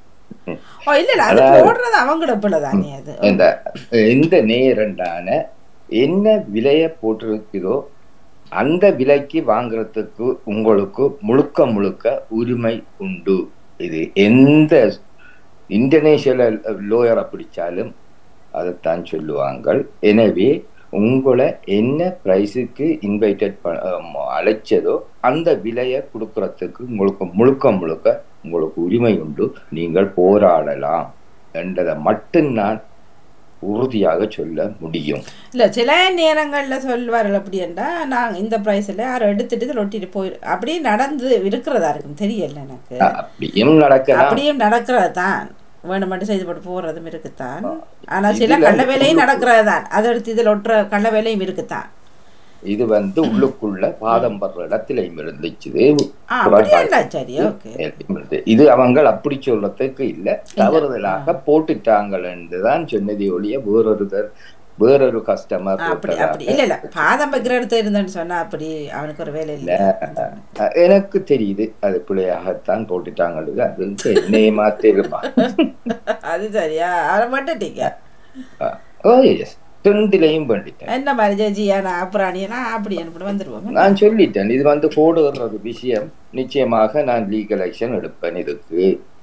S2: ஓ இல்ல இல்ல அது
S6: அதாவது-
S2: போடுறது அவங்களோட பிள்ளை தானே அது
S6: இந்த எந்த நேரண்டான என்ன விலைய போட்டிருக்குதோ அந்த விலைக்கு வாங்குறதுக்கு உங்களுக்கு முழுக்க முழுக்க உரிமை உண்டு இது எந்த இன்டர்நேஷனல் லோயரை பிடிச்சாலும் அதைத்தான் சொல்லுவாங்க எனவே உங்களை என்ன ப்ரைஸுக்கு இன்வைட்டட் அழைச்சதோ அந்த விலையை கொடுக்கறதுக்கு உங்களுக்கு முழுக்க முழுக்க உங்களுக்கு உரிமை உண்டு நீங்கள் போராடலாம் என்றதை மட்டும் நான் உறுதியாக சொல்ல முடியும்
S2: இல்ல சில நேரங்கள்ல சொல்வார்கள் அப்படின்னா நான் இந்த பிரைஸ்ல யாரும் எடுத்துட்டு இதில் ஒட்டிட்டு போயிரு அப்படியே நடந்து இருக்கிறதா இருக்கும் தெரியல எனக்கு
S6: அப்படியும் நடக்கலாம்
S2: அப்படியும் நடக்கிறது தான் வேணும் மட்டும் செய்து போட்டு போறதும் இருக்குத்தான் ஆனா சில
S6: இதுல
S2: கள்ள வேலையும் நடக்கிறது தான் அதை எடுத்து இதில் ஒட்டுற கள்ள வேலையும் இருக்குத்தான்
S6: இது வந்து உள்ளுக்குள்ள பாதம் படுற இடத்துலயும் இருந்துச்சு
S2: ஆ அப்படியா சரி ஓகே
S6: இருந்தது. இது அவங்க அப்படி சொல்றதுக்கு இல்ல தவறுதலாக போட்டுட்டாங்கன்னு தான் சொன்னதை ஒழிய வேறொருத்தர் வேறொரு கஸ்டமர்
S2: அப்படி அப்படி இல்ல இல்ல பாதம் வைக்கிற இடத்துல இருந்தேன்னு சொன்னா அப்படி அவனுக்கு ஒரு வேலை இல்ல
S6: எனக்கு தெரியுது அது பிள்ளையாகத்தான் போட்டுட்டாங்க அது என்னைய மாத்திருப்பா
S2: அது சரியா அதை மட்டுட்டீங்க
S6: ஓ எஸ் ரெண்டுலையும் பண்ணிட்டேன்
S2: என்ன மாதிரி ஜட்ஜியா நான் அப்புறாணியா நான் அப்படி அனுப்பிட்டு வந்துருவோம்
S6: நான் சொல்லிட்டேன் இது வந்து போடுறது விஷயம் நிச்சயமாக நான் லீகல் ஆக்ஷன் எடுப்பேன் இதுக்கு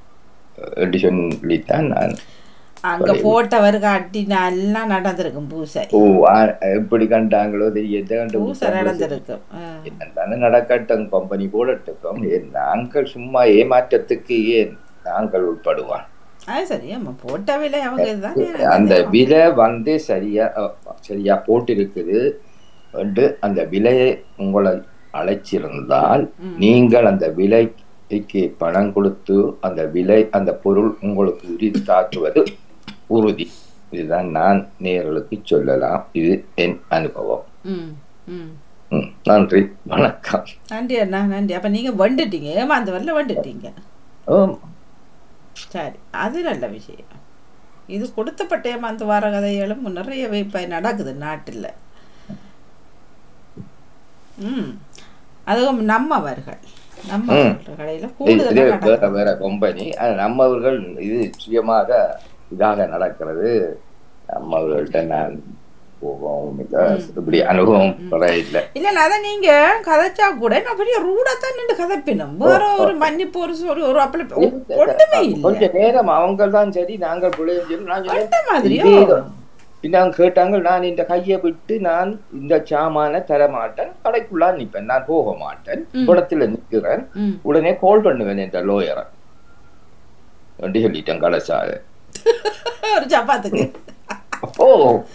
S6: என்று சொல்லித்தான் நான்
S2: அங்க போட்டவர் காட்டி நல்லா நடந்திருக்கும் பூசை
S6: ஓ ஆ- எப்படி கண்டாங்களோ தெரியல
S2: பூசை நடந்திருக்கும் ஆ.
S6: என்னதானே நடக்கட்டும் கம்பெனி போடட்டும் ஏன் நாங்கள் சும்மா ஏமாற்றத்துக்கு ஏன் நாங்கள் உட்படுவான்
S2: அது சரி ஆமா போட்ட விலை அவங்க இதுதானே
S6: அந்த விலை வந்து சரியா அஹ், சரியா போட்டிருக்குது என்று அந்த விலையை உங்களை அழைச்சிருந்தால் நீங்கள் அந்த விலைக்கு பணம் கொடுத்து அந்த விலை அந்த பொருள் உங்களுக்கு உரித்தாக்குவது உறுதி இதுதான் நான் நேர்களுக்கு சொல்லலாம் இது என் அனுபவம்
S2: ம் ம்
S6: ம், நன்றி வணக்கம்
S2: நன்றி அண்ணா நன்றி அப்ப நீங்க வந்துட்டீங்க ஏமாந்து வரல வந்துட்டீங்க
S6: ஆம்.
S2: சரி அது நல்ல விஷயம் இது கொடுத்தப்பட்ட ஏமாந்து வர கதைகளும் நிறையவே இப்ப நடக்குது நாட்டில் ம் அதுவும் நம்மவர்கள் நம்ம கடையில
S6: இது
S2: கூடுதலாக
S6: வேற
S2: நடக்குது
S6: வேற கம்பெனி நம்மவர்கள் இது சுயமாக இதாக நடக்கிறது நம்மவர்கள்ட்ட நான் போகவும் இல்ல, இப்படி அனுபவம் பெற இல்லை
S2: இல்ல இல்ல அதை நீங்க கதைச்சா கூட நான் பெரிய ரூடா தான் நின்று கதைப்பினோம் வேற ஒரு மன்னிப்பு ஒரு ஒரு ஒரு அப்பள ஒண்ணுமே இல்ல
S6: கொஞ்ச நேரம் அவங்க தான் சரி நாங்கள் பிள்ளையும் சரி நான் சொன்னேன்,
S2: அந்த மாதிரியோ
S6: இதேதான். பின்ன அவங்க கேட்டாங்க நான் இந்த கையை விட்டு நான் இந்த சாமான தர மாட்டேன் கடைக்குள்ளா நிப்பேன் நான் போக மாட்டேன் குளத்துல நிக்கிறேன்
S2: ம்.
S6: உடனே கால் பண்ணுவேன் இந்த லோயரை அப்படி சொல்லிட்டேன் கடைசாரு
S2: ஒரு சப்பாத்துக்கு
S6: ஓ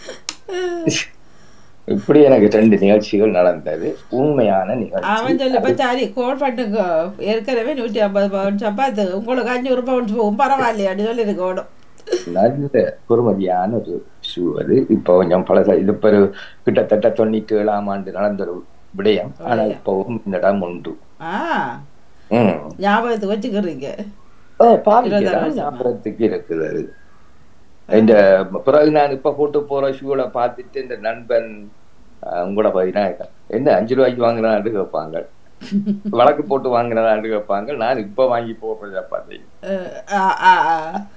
S6: இப்படி எனக்கு ரெண்டு நிகழ்ச்சிகள் நடந்தது உண்மையான நிகழ்ச்சி
S2: அவன் சொல்லி இப்ப சரி கோல் பண்ணுங்க ஏற்கனவே நூற்றி ஐம்பது பவுன் சப்பாத்து உங்களுக்கு அஞ்சூறு பவுன் போகும் பரவாயில்லையா அப்படி சொல்லி இருக்கணும்
S6: நல்ல பொறுமதியான ஒரு ஷூ அது இப்போ கொஞ்சம் பழச இது இப்போ ஒரு கிட்டத்தட்ட தொண்ணூற்றி ஏழாம் ஆண்டு நடந்த ஒரு விடயம் ஆனா இப்பவும் இந்த இடம் உண்டு
S2: ஆ
S6: ம்
S2: ஞாபகத்துக்கு வச்சுக்கிறீங்க
S6: ஓ, பாவிக்கலாம்.
S2: இருபதாயிரம் வருஷமா?
S6: ஞாபகத்துக்கு இருக்குது அது இந்த பிறகு நான் இப்ப போட்டு போற ஷூல பார்த்துட்டு இந்த நண்பன் அஹ், உங்களோட பார்த்தீங்கன்னா என்ன அஞ்சு ரூபாய்க்கு வாங்கினான்னு கேட்பாங்க வழக்கு போட்டு வாங்கினதான்னு கேட்பாங்க நான் இப்ப வாங்கி போடுறத பார்த்தேன்
S2: அஹ், ஆ, ஆ, ஆ.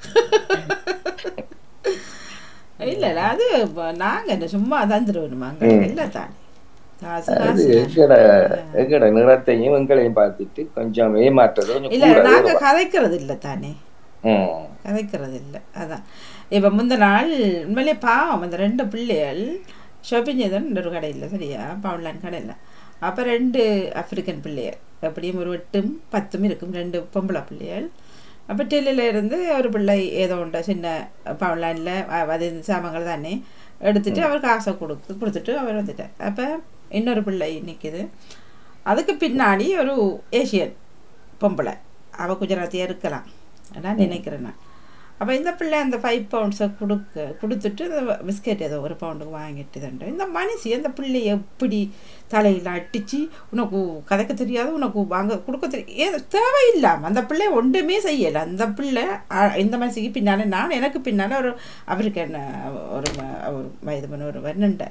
S2: இல்ல இல்ல அது இப்ப நாங்க என்ன சும்மா தந்துருவோமாங்க இல்ல தானே காசு
S6: அது
S2: காசு
S6: எங்கட எங்கட நிறத்தையும் எங்களையும் பார்த்துட்டு கொஞ்சம் ஏமாற்றுறது கொஞ்சம்
S2: இல்ல
S6: கூட
S2: நாங்க கதைக்கிறது இல்ல தானே
S6: ம்.
S2: கதைக்கிறது இல்லை அதான் இப்போ முந்த நாள் உண்மையிலே பாவம் அந்த ரெண்டு பிள்ளைகள் ஷாப்பிங் செய்தோம் ஒரு கடையில் சரியா பவுன்லான் கடையில் அப்போ ரெண்டு ஆப்பிரிக்கன் பிள்ளையர் எப்படியும் ஒரு எட்டும் பத்தும் இருக்கும் ரெண்டு பொம்பளை பிள்ளைகள் அப்போ டெல்லியில் இருந்து ஒரு பிள்ளை ஏதோ உண்டா சின்ன பவுன்லைனில் அது இந்த சாமான்கள் தானே எடுத்துட்டு அவர் காசை கொடுத்து கொடுத்துட்டு அவர் வந்துட்டார் அப்போ இன்னொரு பிள்ளை நிற்கிது அதுக்கு பின்னாடி ஒரு ஏஷியன் பொம்பளை அவள் குஜராத்தியாக இருக்கலாம் நான் நினைக்கிறேன் நான் அப்போ இந்த பிள்ளை அந்த ஃபைவ் பவுண்ட்ஸை கொடுக்க கொடுத்துட்டு இந்த பிஸ்கெட் ஏதோ ஒரு பவுண்டுக்கு வாங்கிட்டு தண்டு இந்த மனுஷி அந்த பிள்ளைய எப்படி தலையில் அடித்து உனக்கு கதைக்க தெரியாது உனக்கு வாங்க கொடுக்க தெரியும் ஏதோ தேவையில்லாமல் அந்த பிள்ளை ஒன்றுமே செய்யலை அந்த பிள்ளை அ- இந்த மனுஷிக்கு பின்னால் நான் எனக்கு பின்னால் ஒரு ஆப்பிரிக்கன் ஒரு ம- ஒரு வயது பண்ண ஒரு வர்ணண்ட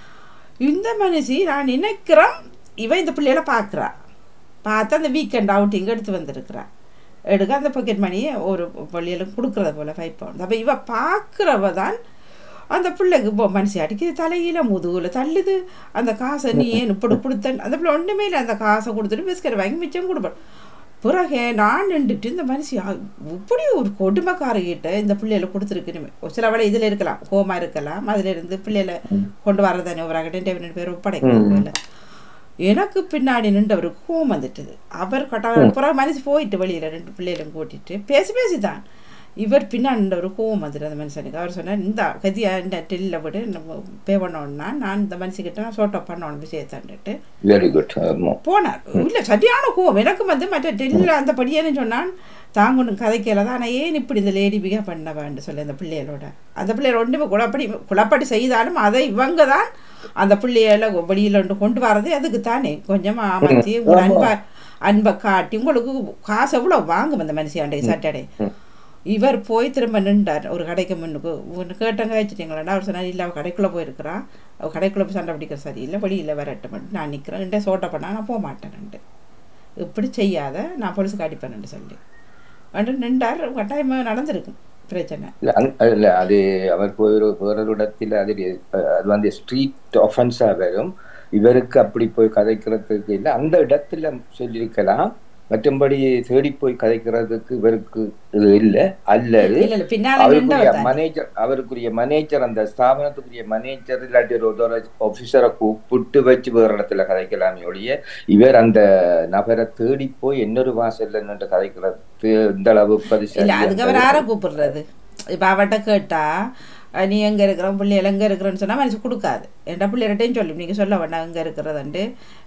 S2: இந்த மனுஷி நான் நினைக்கிறேன் இவன் இந்த பிள்ளையில பார்க்குறா பார்த்து அந்த வீக்கெண்ட் அவுட்டிங் எடுத்து வந்திருக்கிறா எடுக்க அந்த பாக்கெட் மணியை ஒரு பள்ளியில் கொடுக்குறத போல் ஃபைவ் பவுண்ட் அப்போ இவ பார்க்குறவ தான் அந்த பிள்ளைக்கு இப்போ மனுஷி அடிக்குது தலையில முதுகுல தள்ளுது அந்த காசை நீ ஏன் இப்படி கொடுத்தன் அந்த பிள்ளை ஒன்றுமே இல்லை அந்த காசை கொடுத்துட்டு பிஸ்கட் வாங்கி மிச்சம் கொடுப்பேன் பிறகு நான் நின்றுட்டு இந்த மனுஷி அ- இப்படி ஒரு கொடுமைக்காரகிட்ட இந்த பிள்ளைகளை கொடுத்துருக்குன்னு சில வேளை இதில் இருக்கலாம் கோமா இருக்கலாம் அதுல இருந்து பிள்ளைகளை கொண்டு வரதானே ஒரு ரெண்டு பேர் ஒப்படைக்கல எனக்கு பின்னாடி நின்றவர் கோவம் வந்துட்டுது அவர் கட்டா பிறகு மனுஷி போயிட்டு வெளியில ரெண்டு பிள்ளைகளும் கூட்டிட்டு பேசி பேசி தான் இவர் பின்னாடி நின்றவர் கோவம் வந்துட்டு அந்த மனுஷனுக்கு அவர் சொன்னார் இந்த கதியா இந்த டெல்லில் விடு நம்ம பே பண்ணோன்னா நான் இந்த மனுஷிக்கிட்ட நான் சோட்டோ பண்ணணும் விஷயத்தாண்டுட்டு
S6: வெரி குட் ஆமா
S2: போனார் இல்லை சரியான கோவம் எனக்கு வந்து மற்ற டெல்லியில் அந்த படியேன்னு சொன்னான் தாங்கணும் கதைக்கல தான் ஆனால் ஏன் இப்படி இந்த லேடி பிகே பண்ணவேன்னு சொல்லி அந்த பிள்ளைகளோட அந்த பிள்ளைகள் ஒன்றுமே குழப்படி குழப்படி செய்தாலும் அதை இவங்க தான் அந்த பிள்ளைகளை வெளியில் ஒன்று கொண்டு வரது அதுக்கு தானே கொஞ்சமாக ஆமாத்தி உங்க அன்பா அன்பை காட்டி உங்களுக்கு காசு எவ்வளோ வாங்கும் அந்த மனுஷியாண்டை சாட்டர்டே இவர் போய் திரும்ப நின்றார் ஒரு கடைக்கு முன்னுக்கு ஒன்று கேட்டங்க வச்சுட்டீங்களாடா அவர் சொன்னார் இல்லை அவள் கடைக்குள்ளே போயிருக்கிறா அவள் கடைக்குள்ளே போய் சண்டை பிடிக்கிற சரியில்லை வெளியில் வரட்டும் நான் நிற்கிறேன் ரெண்டே சோட்டை பண்ணா நான் போக மாட்டேன்ட்டு இப்படி செய்யாத நான் போலீஸுக்கு அடிப்பேன்ட்டு சொல்லி வந்து நின்றார் கட்டாயமாக நடந்திருக்கும் பிரச்சனை
S6: இல்ல அங்க- இல்ல அது அவர் போய் ஒரு வேறொரு இடத்துல அது அஹ், அது வந்து ஸ்ட்ரீட் ஒஃபென்ஸா வரும் இவருக்கு அப்படி போய் கதைக்கிறதுக்கு இல்லை அந்த இடத்துல சொல்லியிருக்கலாம் மற்றபடி தேடி போய் கதைக்கிறதுக்கு இவருக்கு இது இல்லை அல்லது
S2: இல்லை இல்லை பின்னால்
S6: அவருக்குரிய
S2: நின்றவர் தான்
S6: மேனேஜர் அவருக்குரிய மேனேஜர் அந்த ஸ்தாபனத்துக்குரிய மேனேஜர் இல்லாட்டி ஒரு ஆபீசரை கூப்பிட்டு வச்சு வேற இடத்துல கதைக்கலாமே ஒழிய இவர் அந்த நபரை தேடி போய் இன்னொரு வாசல்ல நின்று கதைக்கிறது இந்த அளவுக்கு அது
S2: இல்லை அதுக்கு அவர்
S6: சரி
S2: யாரை கூப்பிடுறது இப்போ அவட்ட கேட்டா அஹ் நீ எங்கே இருக்கிற பிள்ளைகள் எங்கே இருக்கிறேன்னு சொன்னால் மனசு கொடுக்காது என்ட பிள்ளைகிட்டையும் சொல்லும் நீங்கள் சொல்ல வேண்டாம் எங்கே இருக்கிறதுன்ட்டு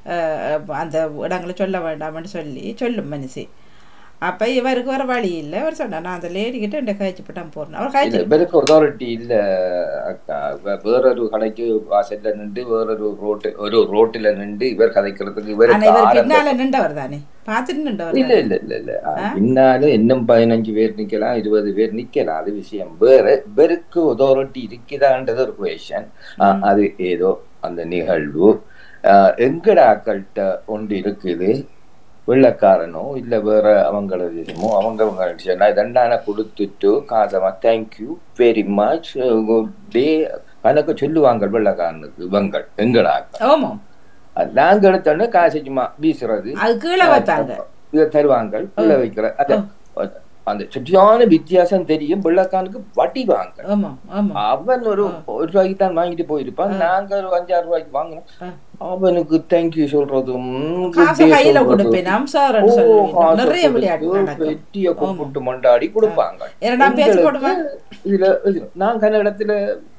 S2: அஹ் அந்த இடங்களை சொல்ல வேண்டாம்னு சொல்லி சொல்லும் மனுஷி அப்போ இவருக்கு வர வழி இல்லை அவர் சொன்னார் நான் அந்த லேடி கிட்ட என்கிட்ட கழிச்சு போட்டான் போறேன் அவர்
S6: இல்ல
S2: கழிச்சு
S6: இவருக்கு அத்தாரிட்டி இல்ல அக்கா வே- வேறொரு கடைக்கு வாசல்ல நின்று வேறொரு ரோட்டு ஒரு ரோட்டுல நின்று இவர் கதைக்கிறதுக்கு
S2: ஆனா
S6: இவருக்கு
S2: இவர்
S6: ஆரம்ப
S2: பின்னால நின்றவர் தானே பார்த்துட்டு நின்றவர்
S6: இல்ல இல்ல இல்ல இல்ல ஆ, பின்னால இன்னும் பதினஞ்சு பேர் நிக்கலாம் இருபது பேர் நிக்கலாம் அது விஷயம் வேற இவருக்கு அத்தாரிட்டி இருக்குதான்றது ஒரு கொஷன் அது ஏதோ அந்த நிகழ்வு ஆ, எங்கட ஆக்கள்கிட்ட ஒன்று இருக்குது வெள்ளக்காரனோ இல்ல வேற அவங்களது இதுமோ அவங்க அவங்க சொன்னா இதெல்லாம் கொடுத்துட்டு காசமா தேங்க்யூ வெரி மச் டே கணக்கு சொல்லுவாங்க வெள்ளக்காரனுக்கு இவங்க எங்கட ஆக்கள்
S2: ஆமாம்
S6: நாங்க எடுத்தோன்னு காசு சும்மா வீசுறது
S2: அது கீழே வைப்பாங்க
S6: இதை தருவாங்க உள்ள வைக்கிற அந்த அந்த சரியான வித்தியாசம் தெரியும் வெள்ளக்காரனுக்கு வட்டி வாங்க
S2: ஆமாம் ஆமாம்
S6: அவன் ஒரு ஒரு ரூபாய்க்கு தான் வாங்கிட்டு போயிருப்பான் நாங்க ஒரு அஞ்சாறு ரூபாய்க்கு வாங்கினோம் அவனுக்கு தேங்க்யூ சொல்றதும் good
S2: காசை
S6: day
S2: கையில
S6: சொல்றதும்.
S2: கொடுப்பேன் அம்சார்
S6: ஓ,
S2: சொல்லுவீங்க
S6: காசை
S2: நிறைய விளையாட்டு
S6: கொடுத்து
S2: நடக்கும்
S6: வெட்டிய கூப்பிட்டு மண்டாடி கொடுப்பாங்க
S2: இரண்டாம் பேச்சு
S6: எங்களுக்கு
S2: போடுவேன்
S6: இதுல இது- நான் கன இடத்துல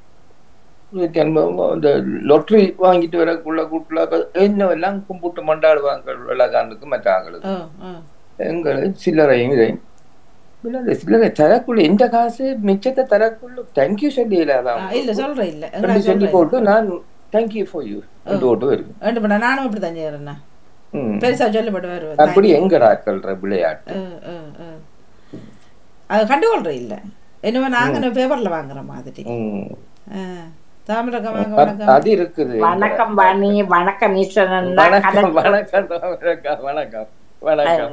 S6: இந்த லொட்டரி வாங்கிட்டு வரக்குள்ள கூட்டுல என்ன எல்லாம் கும்பிட்டு மண்டாடுவாங்க வெள்ளக்காரனுக்கு மற்ற ஆங்களுக்கு
S2: ஆ ஆ
S6: எங்களை சில்லறையும் இதையும் இல்ல, இந்த சில்லறை தரக்குள்ள எந்த காசு மிச்சத்தை தரக்குள்ள தேங்க்யூ சொல்லி
S2: ஆ,
S6: இல்லாதான்
S2: இல்ல சொல்றேன் இல்ல
S6: அப்படி சொல்லி போட்டு நான் தேங்க்யூ ஃபார் யூ போட்டு வருவேன்
S2: ரெண்டு பண்ண நானும் அப்படி தான் செய்யறேண்ணா
S6: ம்.
S2: பெருசா சொல்லப்பட்டு வருவேன்
S6: அப்படி எங்கடாக்கள்ற விளையாட்டு
S2: ஆ, ஆ, ஆ. அது கண்டுகொள்ற இல்ல என்னவோ நாங்க பேப்பர்ல வாங்குற மாதிரி
S6: ம்.
S2: ஆ. தாமிரக்கம் வாங்க
S6: அது-
S2: வணக்கம்
S6: அது இருக்குது
S7: வணக்கம் வாணி வணக்கம் ஈஸ்வரன்
S6: வணக்கம் வணக்கம் வணக்கம் வணக்கம் வணக்கம்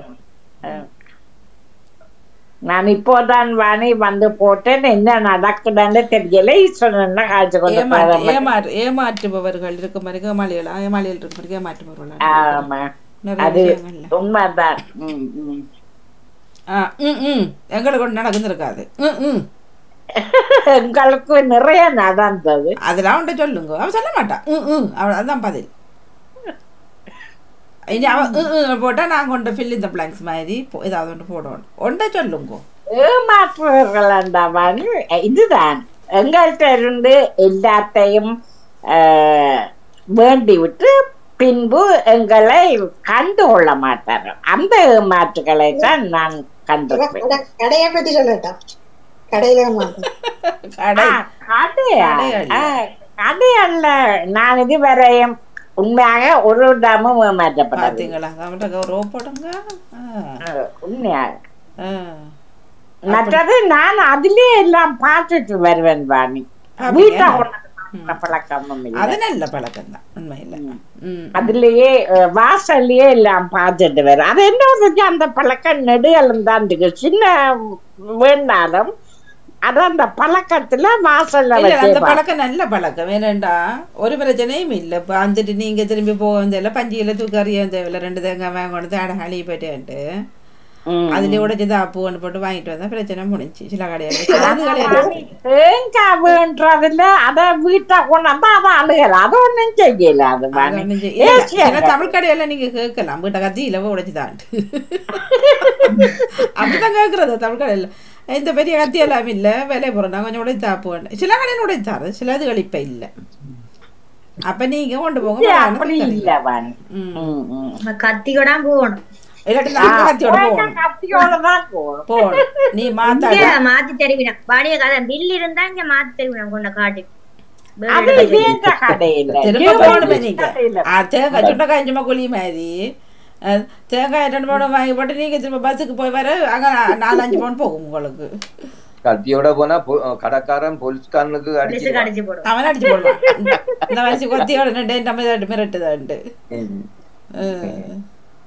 S7: நான் இப்போதான் வாணி வந்து போட்டேன் என்ன நடக்குதுன்னு தெரியல ஈஸ்வரன் காய்ச்சி கொண்டு
S2: ஏமாற்று
S7: போறேன்.
S2: ஏமாற்று ஏமாற்றுபவர்கள் இருக்கும் மாதிரி ஏமாளிகளா ஏமாளிகள் இருக்கும் மாதிரி ஏமாற்றுபவர்களா
S7: ஆமா
S2: நிறைய
S7: அது
S2: விஷயங்கள்ல
S7: உண்மைதான் ம், ம்.
S2: ஆ, ம், ம். எங்களுக்கு ஒன்று நடந்துருக்காது ம், ம்.
S7: எங்களுக்கு நிறைய நடந்தது
S2: அதெல்லாம் அவன்கிட்ட சொல்லுங்க அவன் சொல்ல மாட்டான் ம், ம். அவன் அதான் பதில் இனி அவன் உ, உ போட்டா நான் கொண்டு ஃபில் இந்த பிளாங்க்ஸ் மாதிரி போ- ஏதாவது ஒன்று போடணும் ஒன்றை சொல்லுங்க
S7: ஏமாற்றுவர்கள் இதுதான் எங்கள்கிட்ட இருந்து எல்லாத்தையும் ஆஹ், வேண்டி விட்டு பின்பு எங்களை கண்டு கொள்ள மாட்டார்கள் அந்த ஏமாற்றுகளை தான் நான் கண்டிருப்பேன்
S4: கடை- கடையை பத்தி சொல்லட்டா கடையில மாட்டேன்
S2: கடை
S7: ஆ, கடையா?
S2: கடை அல்ல.
S7: ஆ, கடை அல்ல நான் இதுவரையும் உண்மையாக ஒரு இடமும் ஏமாற்றப்பட்டது
S2: பார்த்தீங்களா அவன்கிட்ட ரோ போடுங்க ஆ,
S7: உண்மையாக
S2: ஆ.
S7: மற்றது நான் அதிலே எல்லாம் பார்த்துட்டு வருவேன் வாணி
S2: அப்படியா?
S7: வீட்டை கொண்டு பார்க்கிற பழக்கமும் இல்லை
S2: அது நல்ல பழக்கம் தான் உண்மையில் ம்
S7: அதுலயே அஹ், வாசல்லயே எல்லாம் பார்த்துட்டு வரும் அது என்ன ஒரு அந்த பழக்கம் நெடுகலும் தான் இருக்கு சின்ன வேணாலும் அது அந்த பழக்கத்துல வாசல்ல
S2: இல்ல
S7: வச்சு
S2: அந்த பழக்கம் நல்ல பழக்கம் ஏனண்டா ஒரு பிரச்சனையும் இல்லை இப்போ வந்துட்டு நீங்க திரும்பி போக தேவையில்ல பஞ்சியில் தூக்கி அறிய தேவையில்ல ரெண்டு தேங்காய் வாங்க கொண்டு தேட அழி போயிட்டேன்ட்டு
S7: ம்.
S2: அதுலயே உடைச்சு தாப்புன்னு போட்டு வாங்கிட்டு வந்தா பிரச்சனை முடிஞ்சு சில கடையில் சில இது கடையில்
S7: தேங்காய் வேண்டதுல அத வீட்டை கொண்டாந்தா அதை அழுகல அது ஒண்ணும் செய்யல அது
S2: அது
S7: வாணி.
S2: ஒண்ணும் செய்ய- இல்ல,
S7: ஏசியா
S2: சில தமிழ் கடையில நீங்க கேட்கலாம் வீட்டை கத்தி இலவ உடைச்சுதான்ட்டு அப்படிதான் கேட்கறது தமிழ் கடையில இந்த பெரிய கத்தி எல்லாம் இல்ல விலை போறேன் கொஞ்சம் உடைச்சு தாப்புவேன் சில கடையில் உடைத்தாரு சில இது இப்ப இல்ல அப்ப நீங்க கொண்டு போங்க
S7: இது
S2: வேணாம்
S7: அப்படி
S2: தரீங்க.
S7: இல்ல வாணி
S2: ம்.
S7: ம், ம்.
S5: கத்தியோட போகணும்
S2: இல்லாட்டி நாங்க கத்தியோட போகணும்
S7: கத்தியோடதான் போகணும்
S2: போகணும் நீ மாத்தாட
S5: இங்க மாத்தி தருவினா வாணிய கதை பில் இருந்தா இங்க மாத்தி தருவினா கொண்ட காட்டி
S7: அது வேண்ட கடையில
S2: திரும்ப போகணுமே நீங்க
S7: கடையில
S2: ஆ, தேங்காய் சுண்ட காய்ஞ்சமா குழி மாதிரி அஹ், தேங்காய் ரெண்டு பவுன் வாங்கி போட்டு நீங்க திரும்ப பஸ்ஸுக்கு போய் வர அங்க நா- நாலு அஞ்சு பவுன் போகும் உங்களுக்கு
S6: கத்தியோட போனா பொ- கடைக்காரன் போலீஸ்காரனுக்கு
S5: பிடிச்சு
S6: அடிச்சு
S5: கடிச்சு போடும்
S2: அவன் அடிச்சு போடுவான் இந்த வயசு கொத்தியோட ரெண்டு நம்ம இதாட்டு மிரட்டுதான்ட்டு அஹ்.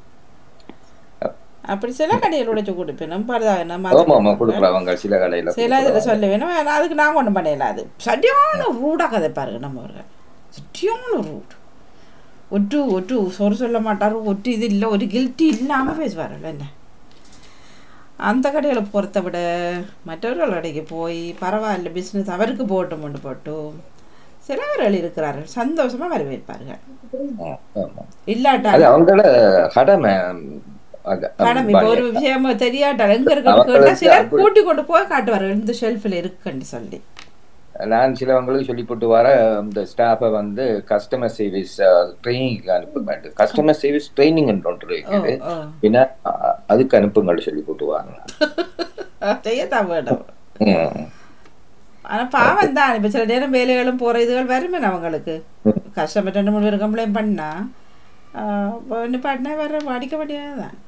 S2: அப்படி சில கடையில் உடைச்சு கொடுப்பேன் நம்ம பரதா நம்ம
S6: ஆமா ஆமா கொடுக்குறவங்க சில கடையில
S2: சில இதில் சொல்ல வேணும் ஆனா அதுக்கு நான் கொண்டு பண்ணல அது சரியான ரூடாக கதை பாருங்க நம்ம அவர்கள் சரியான ரூட் ஒட்டு ஒட்டு சொறு சொல்ல மாட்டார் ஒட்டு இது இல்லை ஒரு கில்ட்டி இல்லாமல் பேசுவார்கள் என்ன அந்த கடைகளை பொறுத்த விட மற்றவர்கள் கடைக்கு போய் பரவாயில்ல பிஸ்னஸ் அவருக்கு போட்டு கொண்டு போட்டு சிலவர்கள் இருக்கிறார்கள் சந்தோஷமா வரவேற்பார்கள்
S6: ஆ, ஆமா.
S2: இல்லாட்டா
S6: அது அவங்களோட கடமை அக-
S2: மேடம் இப்போ ஒரு விஷயம் தெரியாட்டா எங்க இருக்கிறது
S6: அவங்களுக்கு
S2: கேட்டா சிலர்
S6: அப்படி-
S2: கூட்டி கொண்டு போய் காட்டுவார்கள் இந்த ஷெல்ஃபில் இருக்குன்னு சொல்லி
S6: நான் சிலவங்களுக்கு சொல்லி போட்டு வர இந்த ஸ்டாஃபை வந்து கஸ்டமர் சர்வீஸ் ட்ரைனிங்க்கு அனுப்ப வேண்டும் கஸ்டமர் சர்வீஸ் ட்ரைனிங் ஒன்று
S2: ஓ
S6: இருக்குது
S2: ஓ
S6: பின்ன அ- அதுக்கு அனுப்புங்கள் சொல்லி போட்டு வாங்க
S2: செய்யத்தான் வேணும்
S6: ம்.
S2: ஆனா பாவம் தான் இப்போ சில நேரம் வேலைகளும் போற இதுகள் வருமே அவங்களுக்கு கஸ்டமர் ரெண்டு மூணு பேர் கம்ப்ளைண்ட் பண்ணா நிப்பாட்டினா வர அடிக்க வேண்டியதுதான்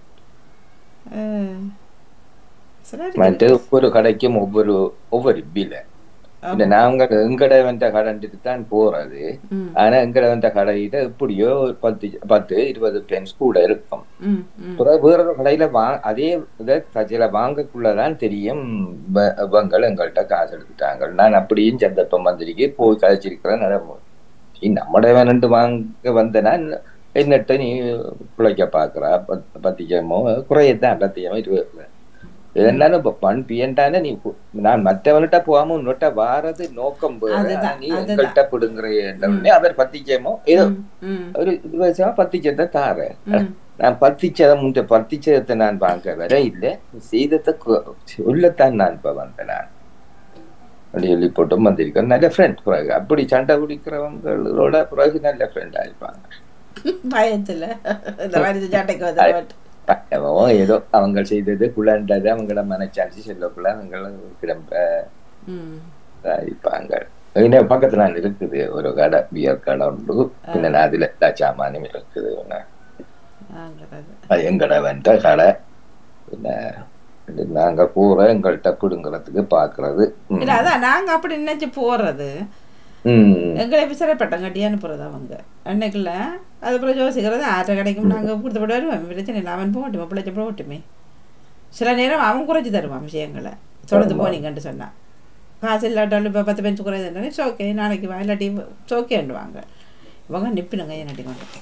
S2: அஹ், சிலர்
S6: மற்றது ஒவ்வொரு கடைக்கும் ஒவ்வொரு ஒவ்வொரு பில்ல இந்த நாங்க எங்கட வந்த கடைன்ட்டு தான் போறது
S2: ம்,
S6: ஆனா எங்கட வந்த கடையில எப்படியோ ஒரு பத்து பத்து இருபது பென்ஸ் கூட இருக்கும்
S2: ம், ம்.
S6: பிறகு வேற ஒரு கடையில வா அதே இதை தச்சில வாங்கக்குள்ளதான் தெரியும் வ- இவங்க எங்கள்கிட்ட காசு எடுத்துட்டாங்க நான் அப்படியும் சந்தர்ப்பம் வந்திருக்கு போய் கழிச்சிருக்கிறேன் நடக்கும் நம்மட வேணுண்டு வாங்க வந்தனா என்னட்ட நீ பிழைக்க பாக்குறா பத்- பத்திக்கமோ குறையத்தான் பத்தியமோ இருபது இதெல்லாம் இப்ப பண் பியன்டானே நீ கு- நான் மற்றவன்கிட்ட போகாம உன்னிட்ட வாரது நோக்கம் வேற.
S2: அதுதான்,
S6: ஆனா நீ
S2: அதுதான்.
S6: எங்கள்கிட்ட பிடுங்குற உடனே அவர் பத்திக்கமோ ஏதோ
S2: ம், ம்,
S6: ஒரு இது வருஷமா பத்திச்சத்தை தாரேன்
S2: ம்.
S6: நான் பத்திச்சதை முந்த பத்திச்சதத்தை நான் வாங்க வர இல்லை செய்தத்தை கு- சொல்லத்தான் நான் இப்ப வந்தேன் நான் அப்படி சொல்லி போட்டும் வந்திருக்கேன் நல்ல ஃப்ரெண்ட் பிறகு அப்படி சண்டை பிடிக்கிறவங்களோட பிறகு நல்ல ஃப்ரெண்டா இருப்பாங்க
S2: பயத்துல இந்த மாதிரி சட்டைக்கு வந்து
S6: பக்கமோ ஏதோ அவங்க செய்தது குழண்டது அவங்கள மனச்சாட்சி சொல்லக்குள்ள அவங்கள கிளம்ப
S2: ம்
S6: இருப்பாங்க இங்க பக்கத்துல நான் இருக்குது ஒரு கடை பியர் கடை உண்டு பின்ன நான் அதுல எல்லா சாமானும் இருக்குது ஒண்ணு.
S2: ஆங்கிறது
S6: அது எங்கட வந்த கடை பின்ன இது நாங்க போற எங்கள்கிட்ட பிடுங்கிறதுக்கு பாக்குறது ம்.
S2: இல்ல அதான் நாங்க அப்படி நினைச்சு போறது
S6: ம்.
S2: எங்களை விசாரப்பட்டோம் கட்டி அனுப்புறது அவங்க அன்னைக்குள்ள அது அப்புறம் யோசிக்கிறது ஆற்ற கிடைக்கும் நாங்கள் கொடுத்தப்பட்டு வருவோம் பிரச்சனை இல்லை அவன் போகட்டுமே பிள்ளைச்ச போகட்டுமே சில நேரம் அவன் குறைச்சி தருவான் விஷயங்களை தொடர்ந்து போனீங்கன்ட்டு சொன்னான் காசு இல்லாட்டாலும் இப்போ பத்து பெஞ்சு குறையுதுன்னு இட்ஸ் ஓகே நாளைக்கு வா இல்லாட்டி இட்ஸ் ஓகேன்னுவாங்க இவங்க நிப்பினுங்க என்னட்டி கொண்டு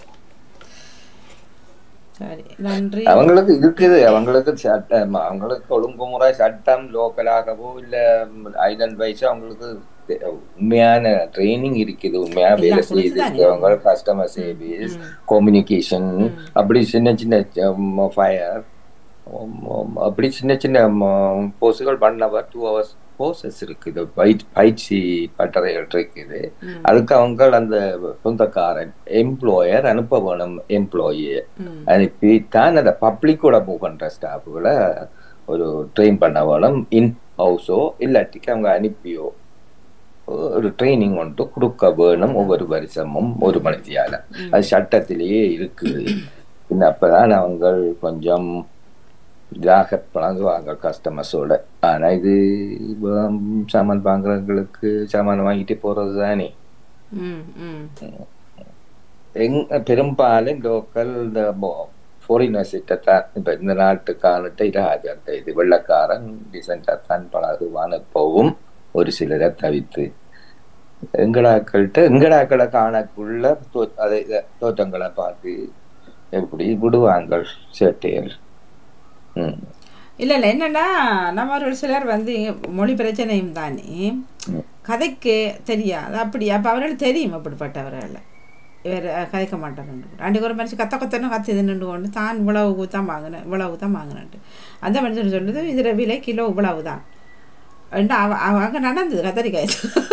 S2: சரி நன்றி
S6: அவங்களுக்கு இருக்குது அவங்களுக்கு சட்டம் அவங்களுக்கு ஒழுங்குமுறை சட்டம் லோக்கலாகவோ இல்ல ஐலண்ட் வைஸோ அவங்களுக்கு தெ- உண்மையான ட்ரைனிங் இருக்குது உண்மையான வேலை
S2: எல்லாம் கொடுத்து தானே.
S6: செய்திருக்கவங்க கஸ்டமர் சர்வீஸ் கம்யூனிகேஷன் அப்படி சின்ன சின்ன ஃபயர் அப்படி சின்ன சின்ன போஸ்டுகள் one hour two hours courses இருக்குது பயிற்சி பயிற்சி பட்டறைகள் இருக்குது அதுக்கு அவங்க அந்த சொந்தக்காரன் எம்ப்ளாயர் அனுப்ப வேணும் எம்ப்ளாயியை
S2: ம்.
S6: அனுப்பி தான் அந்த பப்ளிக்கோட மூவ் பண்ற ஸ்டாஃப்களை ஒரு ட்ரெயின் பண்ண வேணும் இன் ஹவுஸோ இல்லாட்டிக்கு அவங்க அனுப்பியோ ஒரு ட்ரைனிங் ஒன்று கொடுக்க வேணும் ஒவ்வொரு வருஷமும் ஒரு மனுஷியால அது சட்டத்திலேயே இருக்குது பின்ன அப்பதான் அவங்க கொஞ்சம் இதாக பழங்குவாங்க கஸ்டமர்ஸோட ஆனா இது ஹம், சாமான் வாங்குறவங்களுக்கு சாமான் வாங்கிட்டு போறது தானே
S2: ம் ம்
S6: எங் பெரும்பாலும் லோக்கல் இந்த ஃபாரினர்ஸ் தான் இப்ப இந்த நாட்டுக்கானிட்ட இராது அந்த இது வெள்ளக்காரன் டீசெண்டா தான் பழகுவான போவும் ஒரு சிலரை தவித்து எங்கடாக்கள்கிட்ட எங்கடாக்களை காணக்குள்ள தோ- அதை இதை தோற்றங்களை பார்த்து எப்படி விடுவாங்க சேட்டையர் ம்
S2: இல்லை இல்லை என்னன்னா நம்ம ஒரு சிலர் வந்து மொழி பிரச்சனையும் தானே கதைக்கு தெரியாது அப்படி அப்போ அவர்களுக்கு தெரியும் அப்படிப்பட்டவர்கள் இவர் கதைக்க மாட்டாருன்னு அன்றைக்கு ஒரு மனுஷன் கத்த கத்தனும் கத்து நின்று கொண்டு தான் இவ்வளவு தான் வாங்கினேன் இவ்வளவு தான் வாங்கினேன்ட்டு அந்த மனுஷன் சொல்லுது இதில் விலை கிலோ இவ்வளவு தான் அவ அவங்க நடந்தது கத்தரிக்காய்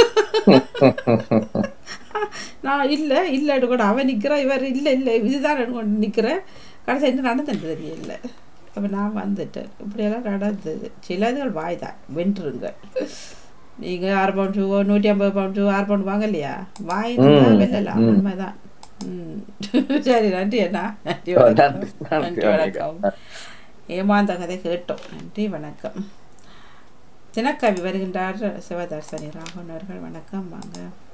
S2: நான் இல்லை இல்லைன்னு கூட அவன் நிற்கிறான் இவர் இல்லை இல்லை இதுதான் கொண்டு நிற்கிறேன் கடைசி என்ன நடந்துட்டு தெரியல அப்போ நான் வந்துட்டேன் இப்படியெல்லாம் நடந்தது சிலதுகள் வாய் தான் வென்றுங்க நீங்கள் ஆறு பவுன் ஷூ நூற்றி ஐம்பது பவுன் ஷூ ஆறு பவுன் வாங்க இல்லையா வாய் தான் வெல்லலாம் உண்மைதான் ம் சரி நன்றி அண்ணா நன்றி வணக்கம் நன்றி வணக்கம் ஏமாந்த கதை கேட்டோம் நன்றி வணக்கம் தினக்கவி வருகின்றார் சிவதர்சனி ராகவன் அவர்கள் வணக்கம் வாங்க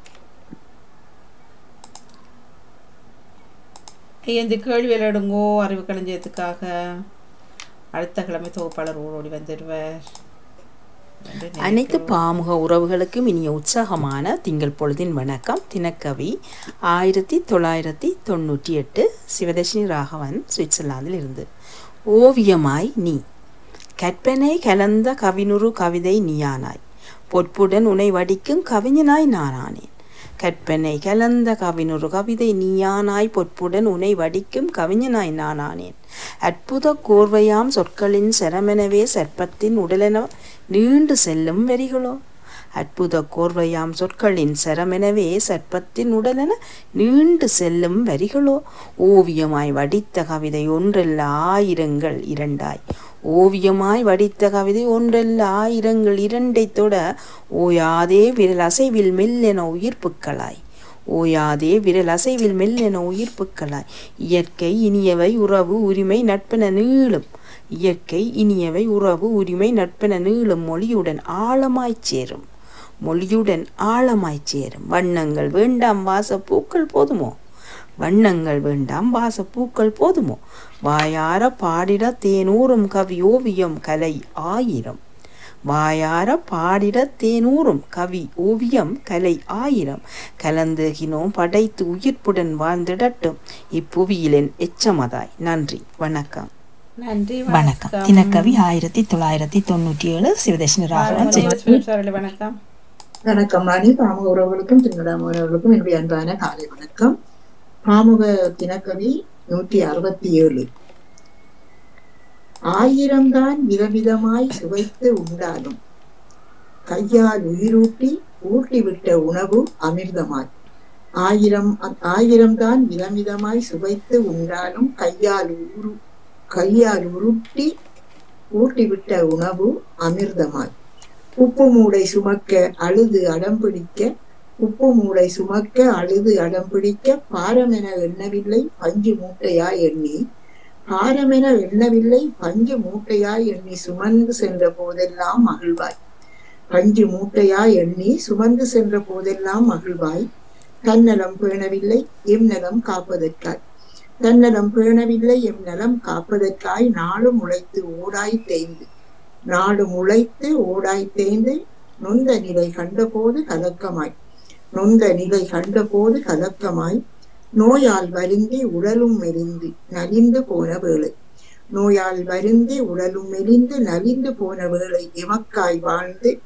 S2: இந்த கேள்வியில் எடுங்கோ அறிவு களஞ்சியத்துக்காக அடுத்த கிழமை தொகுப்பாளர் ஓடி வந்துடுவார்
S8: அனைத்து பாமுக உறவுகளுக்கும் இனிய உற்சாகமான திங்கள் பொழுதின் வணக்கம் தினக்கவி ஆயிரத்தி தொள்ளாயிரத்தி தொண்ணூற்றி எட்டு சிவதர்ஷினி ராகவன் சுவிட்சர்லாந்தில் இருந்து ஓவியமாய் நீ கற்பனை கலந்த கவினுரு கவிதை நீயானாய் பொற்புடன் உனை வடிக்கும் கவிஞனாய் நானானேன் கற்பனை கலந்த கவினுரு கவிதை நீயானாய் பொற்புடன் உனை வடிக்கும் கவிஞனாய் நானானேன் அற்புத கோர்வையாம் சொற்களின் செரமெனவே சர்ப்பத்தின் உடலென நீண்டு செல்லும் வரிகளோ அற்புத கோர்வையாம் சொற்களின் சரமெனவே சர்ப்பத்தின் உடலென நீண்டு செல்லும் வரிகளோ ஓவியமாய் வடித்த கவிதை ஒன்றல்ல ஆயிரங்கள் இரண்டாய் ஓவியமாய் வடித்த கவிதை ஒன்றல்ல ஆயிரங்கள் இரண்டைத் தொட ஓயாதே விரல் அசைவில் மெல்லென உயிர்ப்புக்களாய் ஓயாதே விரல் அசைவில் மெல்லென உயிர்ப்புக்களாய் இயற்கை இனியவை உறவு உரிமை நட்பென நீளும் இயற்கை இனியவை உறவு உரிமை நட்பென நீளும் மொழியுடன் ஆழமாய்ச் சேரும் மொழியுடன் ஆழமாய்ச் சேரும் வண்ணங்கள் வேண்டாம் வாசப்பூக்கள் போதுமோ வண்ணங்கள் வேண்டாம் வாசப்பூக்கள் போதுமோ வாயார பாடிட தேனூறும் கவி ஓவியம் கலை ஆயிரம் வாயார பாடிட தேனூறும் கவி ஓவியம் கலை ஆயிரம் கலந்துகினோம் படைத்து உயிர்ப்புடன் வாழ்ந்திடட்டும் இப்புவியிலென் எச்சமதாய் நன்றி வணக்கம்
S2: நன்றி
S8: வணக்கம் தினக்கவி ஆயிரத்தி தொள்ளாயிரத்தி தொண்ணூற்றி ஏழு சிவதர்ஷினி ராகவன்
S2: வணக்கம் வணக்கம்
S4: வணக்கம் ராணி பாமுக உறவுகளுக்கும் திருநடாமர்களுக்கும் என்னுடைய அன்பான காலை வணக்கம் பாமுக தினக்கவி நூற்றி அறுபத்தி ஏழு ஆயிரம்தான் விதவிதமாய் சுவைத்து உண்டாலும் கையால் உயிரூட்டி ஊட்டிவிட்ட உணவு அமிர்தமாய் ஆயிரம் ஆயிரம்தான் விதவிதமாய் சுவைத்து உண்டாலும் கையால் உரு கையால் உருட்டி ஊட்டிவிட்ட உணவு அமிர்தமாய் உப்பு மூடை சுமக்க அழுது அடம் பிடிக்க உப்பு மூடை சுமக்க அழுது அடம் பிடிக்க பாரமென எண்ணவில்லை பஞ்சு மூட்டையாய் எண்ணி பாரமென எண்ணவில்லை பஞ்சு மூட்டையாய் எண்ணி சுமந்து சென்ற போதெல்லாம் மகிழ்வாய் பஞ்சு மூட்டையாய் எண்ணி சுமந்து சென்ற போதெல்லாம் மகிழ்வாய் தன்னலம் பேணவில்லை எம் நலம் காப்பதற்காய் தன்னலம் பேணவில்லை எம் நலம் காப்பதற்காய் நாளும் உழைத்து ஓடாய் தேய்ந்து நாளும் உழைத்து ஓடாய் தேய்ந்து நொந்த நிலை கண்டபோது கலக்கமாய் நொந்த நிலை கண்டபோது கலக்கமாய் நோயால் வருந்தி உடலும் மெலிந்து நலிந்து போன வேளை நோயால் வருந்தி உடலும் மெலிந்து நலிந்து போன வேளை எமக்காய் வாழ்ந்து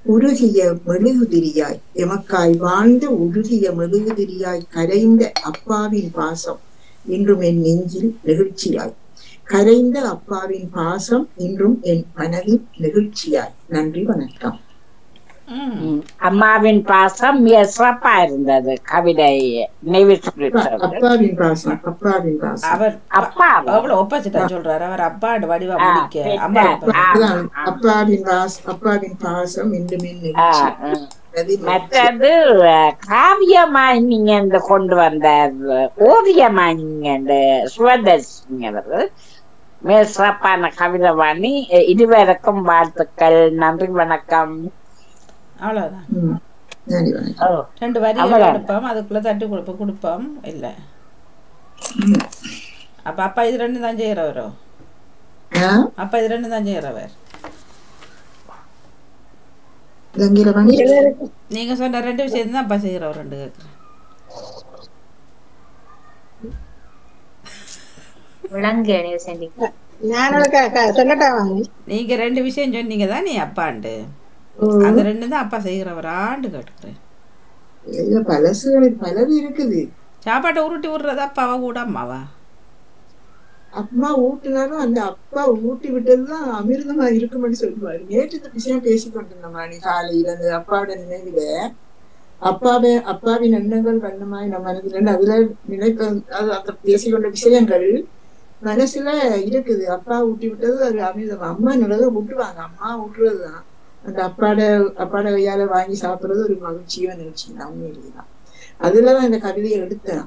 S4: உருகிய மெழுகுதிரியாய் எமக்காய் வாழ்ந்து உருகிய மெழுகுதிரியாய் கரைந்த அப்பாவின் பாசம் இன்றும் என் நெஞ்சில் நெகிழ்ச்சியாய் கரைந்த அப்பாவின் பாசம் இன்றும் என் மனதில் நெகிழ்ச்சியாய் நன்றி வணக்கம்
S2: ம்.
S7: ம். அம்மாவின் பாசம் மிக சிறப்பா இருந்தது கவிதை நினைவு சுருக்கம்.
S4: அப்பாவின் பாசம் அப்பாவின் பாசம்
S2: அவர்
S7: அப்பா
S2: எவ்வளவு ஒப்பச்சிட்டா சொல்றாரு அவர் அப்பாண்டு வடிவா
S7: ஆ,
S2: முடிக்க
S7: பெற்ற.
S2: அம்மா அப்பா.
S7: ஆ,
S4: அதுதான்
S7: ஆ.
S4: அப்பாவின் பாஸ் அப்பாவின் பாசம் இன்றும் என்
S7: ஆ,
S4: நெகிழ்ச்சி
S7: ஆ.
S4: மனதில் நெகிழ்ச்சி.
S7: மற்றது அஹ், காவியமா நீங்க இந்த கொண்டு வந்த அஹ், ஓவியமா நீங்க இந்த சுவதர்ஷிங்கிறது மிக சிறப்பான கவிதை வாணி அஹ், இருவருக்கும் வாழ்த்துக்கள் நன்றி வணக்கம்
S2: அவ்வளவுதான்
S4: ம். நன்றி வணக்கம்
S7: ஓ,
S2: ரெண்டு வரி
S7: அவ்வளவுதான்.
S2: கொடுப்போம் அதுக்குள்ள தட்டு கொடுப்போம் கொடுப்போம் இல்ல
S4: ம்.
S2: அப்ப அப்பா இது ரெண்டு தான் செய்யறவரோ
S4: ஆ?
S2: அப்பா இது ரெண்டு தான் செய்யறவர்
S4: கங்கீரவாணி
S2: நீங்க சொன்ன ரெண்டு விஷயம் தான் அப்பா செய்யறவர் ரெண்டு கேக்குறேன்
S5: விளங்கு செண்டி
S1: நான் ஒரு க- க- சொல்லட்டா வாங்க
S2: நீங்க ரெண்டு விஷயம் சொன்னீங்க தான் நீ அப்பாண்டு அந்த ரெண்டு தான் அப்பா செய்கிறவராண்டு கேட்டுக்கிறேன்
S4: இல்ல பழசுகள் பலது இருக்குது
S2: சாப்பாட்டை உருட்டி விடுறது அப்பாவா கூட அம்மாவா
S4: அம்மா ஊட்டினாலும் அந்த அப்பா ஊட்டி விட்டதுதான் அமிர்தமா இருக்கும்னு சொல்லுவாரு நேற்று இந்த விஷயம் பேசிக்கொண்டிருந்தோம் நீ காலையில அந்த அப்பாவோட நினைவுல அப்பாவே அப்பாவின் எண்ணங்கள் வண்ணமாய் நம்ம மனதில் அதுல நினைப்ப அது அந்த பேசிக்கொண்ட விஷயங்கள் மனசுல இருக்குது அப்பா ஊட்டி விட்டது அது அமிர்தம் அம்மா நல்லதை ஊட்டுவாங்க அம்மா ஊட்டுறதுதான் அந்த அப்பாட அப்பாட கையால வாங்கி சாப்பிடுறது ஒரு மகிழ்ச்சியா நினைச்சீங்க உண்மையிலேதான் அதுலதான் இந்த கவிதையை எடுத்தேன்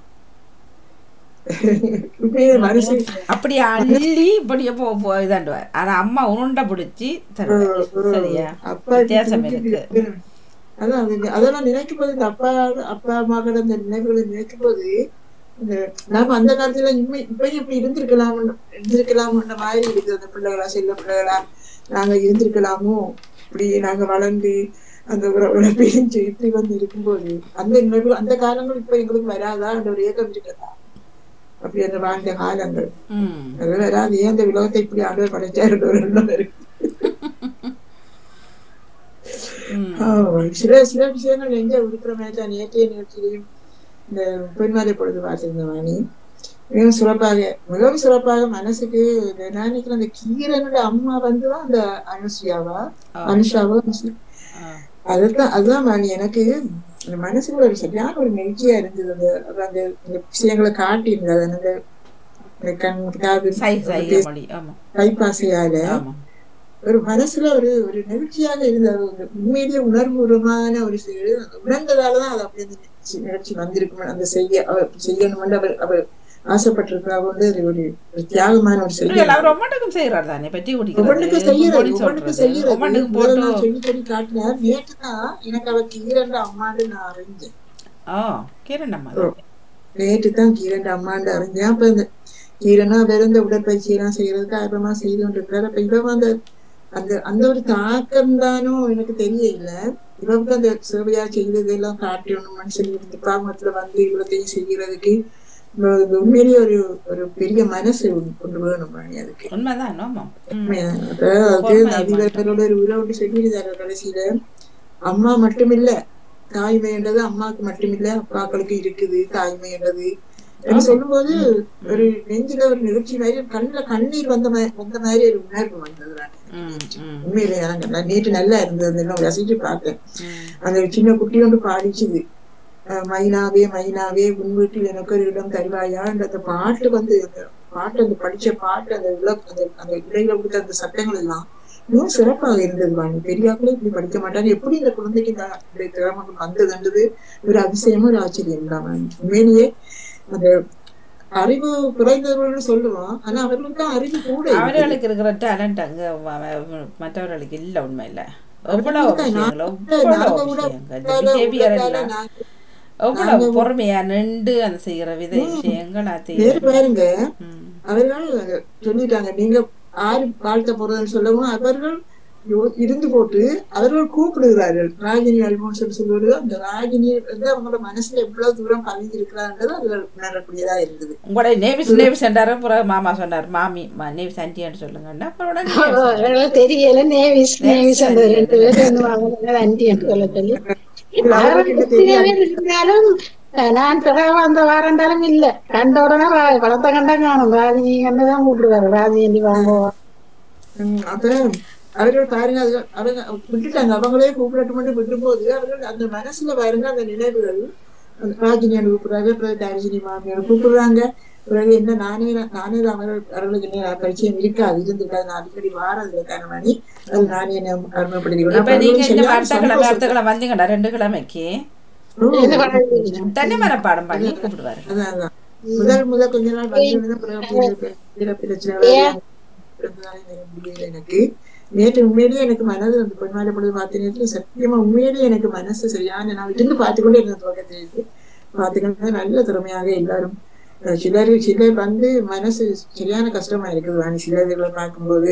S4: இப்பயே மனசு
S2: அப்படி அள்ளி இப்படியே போ போ இதாண்டுவார் ஆனா அம்மா உருண்டை பிடிச்சி தருவார் சரியா
S4: அப்பா
S2: வித்தியாசம் இருக்கு
S4: அதான் அது- அதெல்லாம் நினைக்கும் போது இந்த அப்பா அப்பா அம்மாவோட அந்த நினைவுகளை நினைக்கும் போது இந்த நாம அந்த காலத்துல இம்மை இப்பயும் இப்படி இருந்திருக்கலாம் இருந்திருக்கலாம்ன்ற மாதிரி இருக்குது அந்த பிள்ளைகளா செல்ல பிள்ளைகளா நாங்க இருந்திருக்கலாமோ இப்படி நாங்க வளர்ந்து அந்த உறவுகளை பிரிஞ்சு இப்படி வந்து இருக்கும்போது அந்த நினைவு அந்த காலங்கள் இப்ப எங்களுக்கு வராதா என்ற ஒரு ஏக்கம் இருக்கிறதா அப்படி அந்த வாழ்ந்த காலங்கள்
S2: ம்
S4: அது வராது ஏன் இந்த உலகத்தை இப்படி ஆண்டவர் படைச்சாரு ஒரு எண்ணம் இருக்கு
S2: ம்
S4: ஆமா, சில சில விஷயங்கள் நெஞ்ச உருக்குற மாதிரி தான் நேற்றைய நிகழ்ச்சியிலையும் இந்த பெண்மாலை பொழுது பார்த்திருந்தேன் வாணி மிகவும் சிறப்பாக மிகவும் சிறப்பாக மனசுக்கு இந்த நான் நினைக்கிறேன் அந்த கீரனோட அம்மா வந்துதான் அந்த அனுசுயாவா
S2: ஆ.
S4: அனுஷாவா
S2: ஆ.
S4: அதுதான் அதுதான் வாணி எனக்கு அந்த மனசுக்குள்ள ஒரு சரியான ஒரு நெகிழ்ச்சியா இருந்தது அந்த அந்த அந்த விஷயங்களை காட்டி இருந்தது அந்த அந்த கண் காது
S2: சை சை மொழி ஆமா
S4: கைப்பாசையால
S2: ஆமா
S4: ஒரு மனசுல ஒரு ஒரு நெகிழ்ச்சியாக இருந்த ஒரு உண்மையிலேயே உணர்வுபூர்வமான ஒரு செயல் உணர்ந்ததாலதான் அது அப்படி அந்த நிகழ்ச்சி நிகழ்ச்சி வந்திருக்கும் அந்த செய்ய அவர் செய்யணும்னு அவர் அவர் ஆசைப்பட்டிருக்கிறா வந்து அது ஒரு ஒரு தியாகமான ஒரு
S2: இல்ல,
S4: செயல்
S2: அவர் ஒவ்வொன்றுக்கும் செய்யறாரு தானே பற்றி
S4: ஒவ்வொன்றுக்கு
S2: குடிக்கிறது
S4: செய்யறது
S2: பொடி
S4: ஒவ்வொன்றுக்கு
S2: சொல்றது
S4: செய்யறது
S2: ஒவ்வொன்றுக்கும்
S4: முதல்ல
S2: போட்டு
S4: நான் சொல்லி சொல்லி காட்டினார் நேற்று தான் எனக்கு அவ கீரண்ட அம்மாண்டு நான் அறிஞ்சேன்
S2: ஆ கிரண் அம்மா
S4: நேற்று தான் கீரண்ட அம்மாண்டு அறிஞ்சேன் அப்ப இந்த கீரனா வேற இந்த உடற்பயிற்சி எல்லாம் செய்யறதுக்கு ஆர்வமா செய்து கொண்டிருக்கிறார் அப்ப இவன் அந்த அந்த அந்த ஒரு தாக்கம் தானோ எனக்கு தெரியல இவருக்கு அந்த சேவையா செய்தது எல்லாம் காட்டணும்னு சொல்லி இந்த கிராமத்துல வந்து இவ்வளத்தையும் செய்யறதுக்கு இவ- இது உண்மையிலேயே ஒரு ஒரு பெரிய மனசு கொண்டு வேணும் மணி அதுக்கு
S2: உண்மைதான் ஆமா ம்.
S4: உண்மைதான். அப்ப அதுக்கு
S2: பொறுமை
S4: அதிகாரிகளோட ஒரு உறவு சொல்லியிருந்தாரு கடைசியில அம்மா மட்டுமில்ல தாய்மைன்றது அம்மாவுக்கு மட்டுமில்ல அப்பாக்களுக்கு இருக்குது தாய்மைன்றது என்று சொல்லும்போது ஒரு நெஞ்சில ஒரு நிகழ்ச்சி மாதிரி கண்ணுல கண்ணீர் வந்த மாதிரி வந்த மாதிரி ஒரு உணர்வு வந்தது நான்
S2: ம், ம்,
S4: உண்மையிலே எனக்கு நான் நேற்று நல்லா இருந்தது நான் ரசிச்சு பார்த்தேன்
S2: ம்.
S4: அந்த சின்ன குட்டி ஒன்று பாடிச்சுது அஹ் மைனாவே மைனாவே உன் வீட்டில் எனக்கு ஒரு இடம் தருவாயா அந்த பாட்டு வந்து அந்த பாட்டு அந்த படிச்ச பாட்டு அந்த விளக்கு அந்த அந்த இடையில கொடுத்த அந்த சட்டங்கள் எல்லாம் மிகவும் சிறப்பாக இருந்தது வாணி பெரியாக்களே இப்படி படிக்க மாட்டாங்க எப்படி இந்த குழந்தைக்கு இந்த இந்த திறமை வந்ததுன்றது ஒரு அதிசயமும் ஒரு ஆச்சரியம் தான் வாணி உண்மையிலேயே அந்த அறிவு குறைந்தவர்கள் சொல்லுவோம் ஆனா அவர்களுக்கு தான் அறிவு கூட இருக்குது.
S2: அவர்களுக்கு இருக்கிற டேலண்ட் அங்க வ- வ- மற்றவர்களுக்கு இல்ல உண்மை இல்ல எவ்வளவு
S4: அவர்களுக்கு
S2: விஷயங்கள்
S4: நாங்க
S2: எவ்வளவு
S4: கூட
S2: விஷயங்கள் இந்த பிஹேவியர் எல்லாம்
S4: நாங்க-
S2: எவ்வளவு பொறுமையா நின்று அந்த செய்யற வித விஷயங்கள் அது
S4: வேறு பாருங்க
S2: ம்.
S4: அவர்கள் சொல்லிட்டாங்க நீங்க ஆறு வாழ்த்த போறதுன்னு சொல்லவும் அவர்கள் யோ- இருந்து போட்டு அவர்கள் கூப்பிடுகிறார்கள் ராகினி அல்போன்ஸ் சொல்வது அந்த ராகினி வந்து அவங்களோட மனசுல எவ்வளவு தூரம் பதிஞ்சிருக்கிறான்றது அதுல உணரக்கூடியதா இருந்தது
S2: உங்களோட நேவிஸ் நேவிஸ் சென்றாரு பிறகு மாமா சொன்னார் மாமி மா- நேவிஸ் ஆன்டின்னு சொல்லுங்கன்னா அப்புறம் உடனே நேவிஸ் சொன்னார்.
S1: அவர்களுக்கு தெரியல நேவிஸ் நேவிஸ் அந்த ரெண்டு பேரும் வந்து வாங்கினது அண்டி என்று சொல்ல சொல்லி
S4: அவர்களுக்கு என்ன தெரியாது
S1: இருந்தாலும் அஹ், நான் பிறகு வந்த வாரண்டாலும் இல்ல கண்ட உடனே ரா- படத்தை கண்டா காணும் ராஜினி கண்டுதான் கூப்பிடுவாரு ராஜினி வாங்குவோம்
S4: உம் அப்ப அவர்கள் பாருங்க அது அவங்க விட்டுட்டாங்க அவங்களே கூப்பிடட்டும் மட்டும் விட்டு போது அவர்கள் அந்த மனசுல பாருங்க அந்த நினைவுகள் அந்த ராஜினியான கூப்பிடுறாங்க பிறகு தர்ஜினி மாமியார் கூப்பிடுறாங்க பிறகு என்ன நானே நானே தான் அவர்கள் அவர்களுக்கு என்ன பரிச்சயம் இருக்காது இருந்திருக்காது நான் அடிக்கடி வாரதுல காரணமானி அது நானே என்ன கர்மப்படுத்திக்கணும்
S2: இப்ப நீங்க இந்த அடுத்த கிழமை அடுத்த கிழமை வந்தீங்கடா ரெண்டு கிழமைக்கு தனி மனப்பாடம் பண்ணி கூப்பிடுவாரு
S4: அதான் அதான். முதல் முதல் கொஞ்ச நாள் வந்ததுன்னா பிறகு அப்படியே பிற- பிற பிரச்சனைகள் எல்லாம் இருந்ததால எனக்கு முடியல எனக்கு நேற்று உண்மையிலேயே எனக்கு மனது அந்த பொன்மாலை பொழுது பார்த்த நேரத்துல சத்தியமா உண்மையிலேயே எனக்கு மனசு சரியான நான் இருந்து பார்த்துக்கொண்டே இருந்த துவக்கத்திலிருந்து பார்த்துக்கிட்டு நல்ல திறமையாக எல்லாரும் அஹ் சிலர் சிலர் வந்து மனசு சரியான கஷ்டமா இருக்குது வாணி சிலர்களை பார்க்கும்போது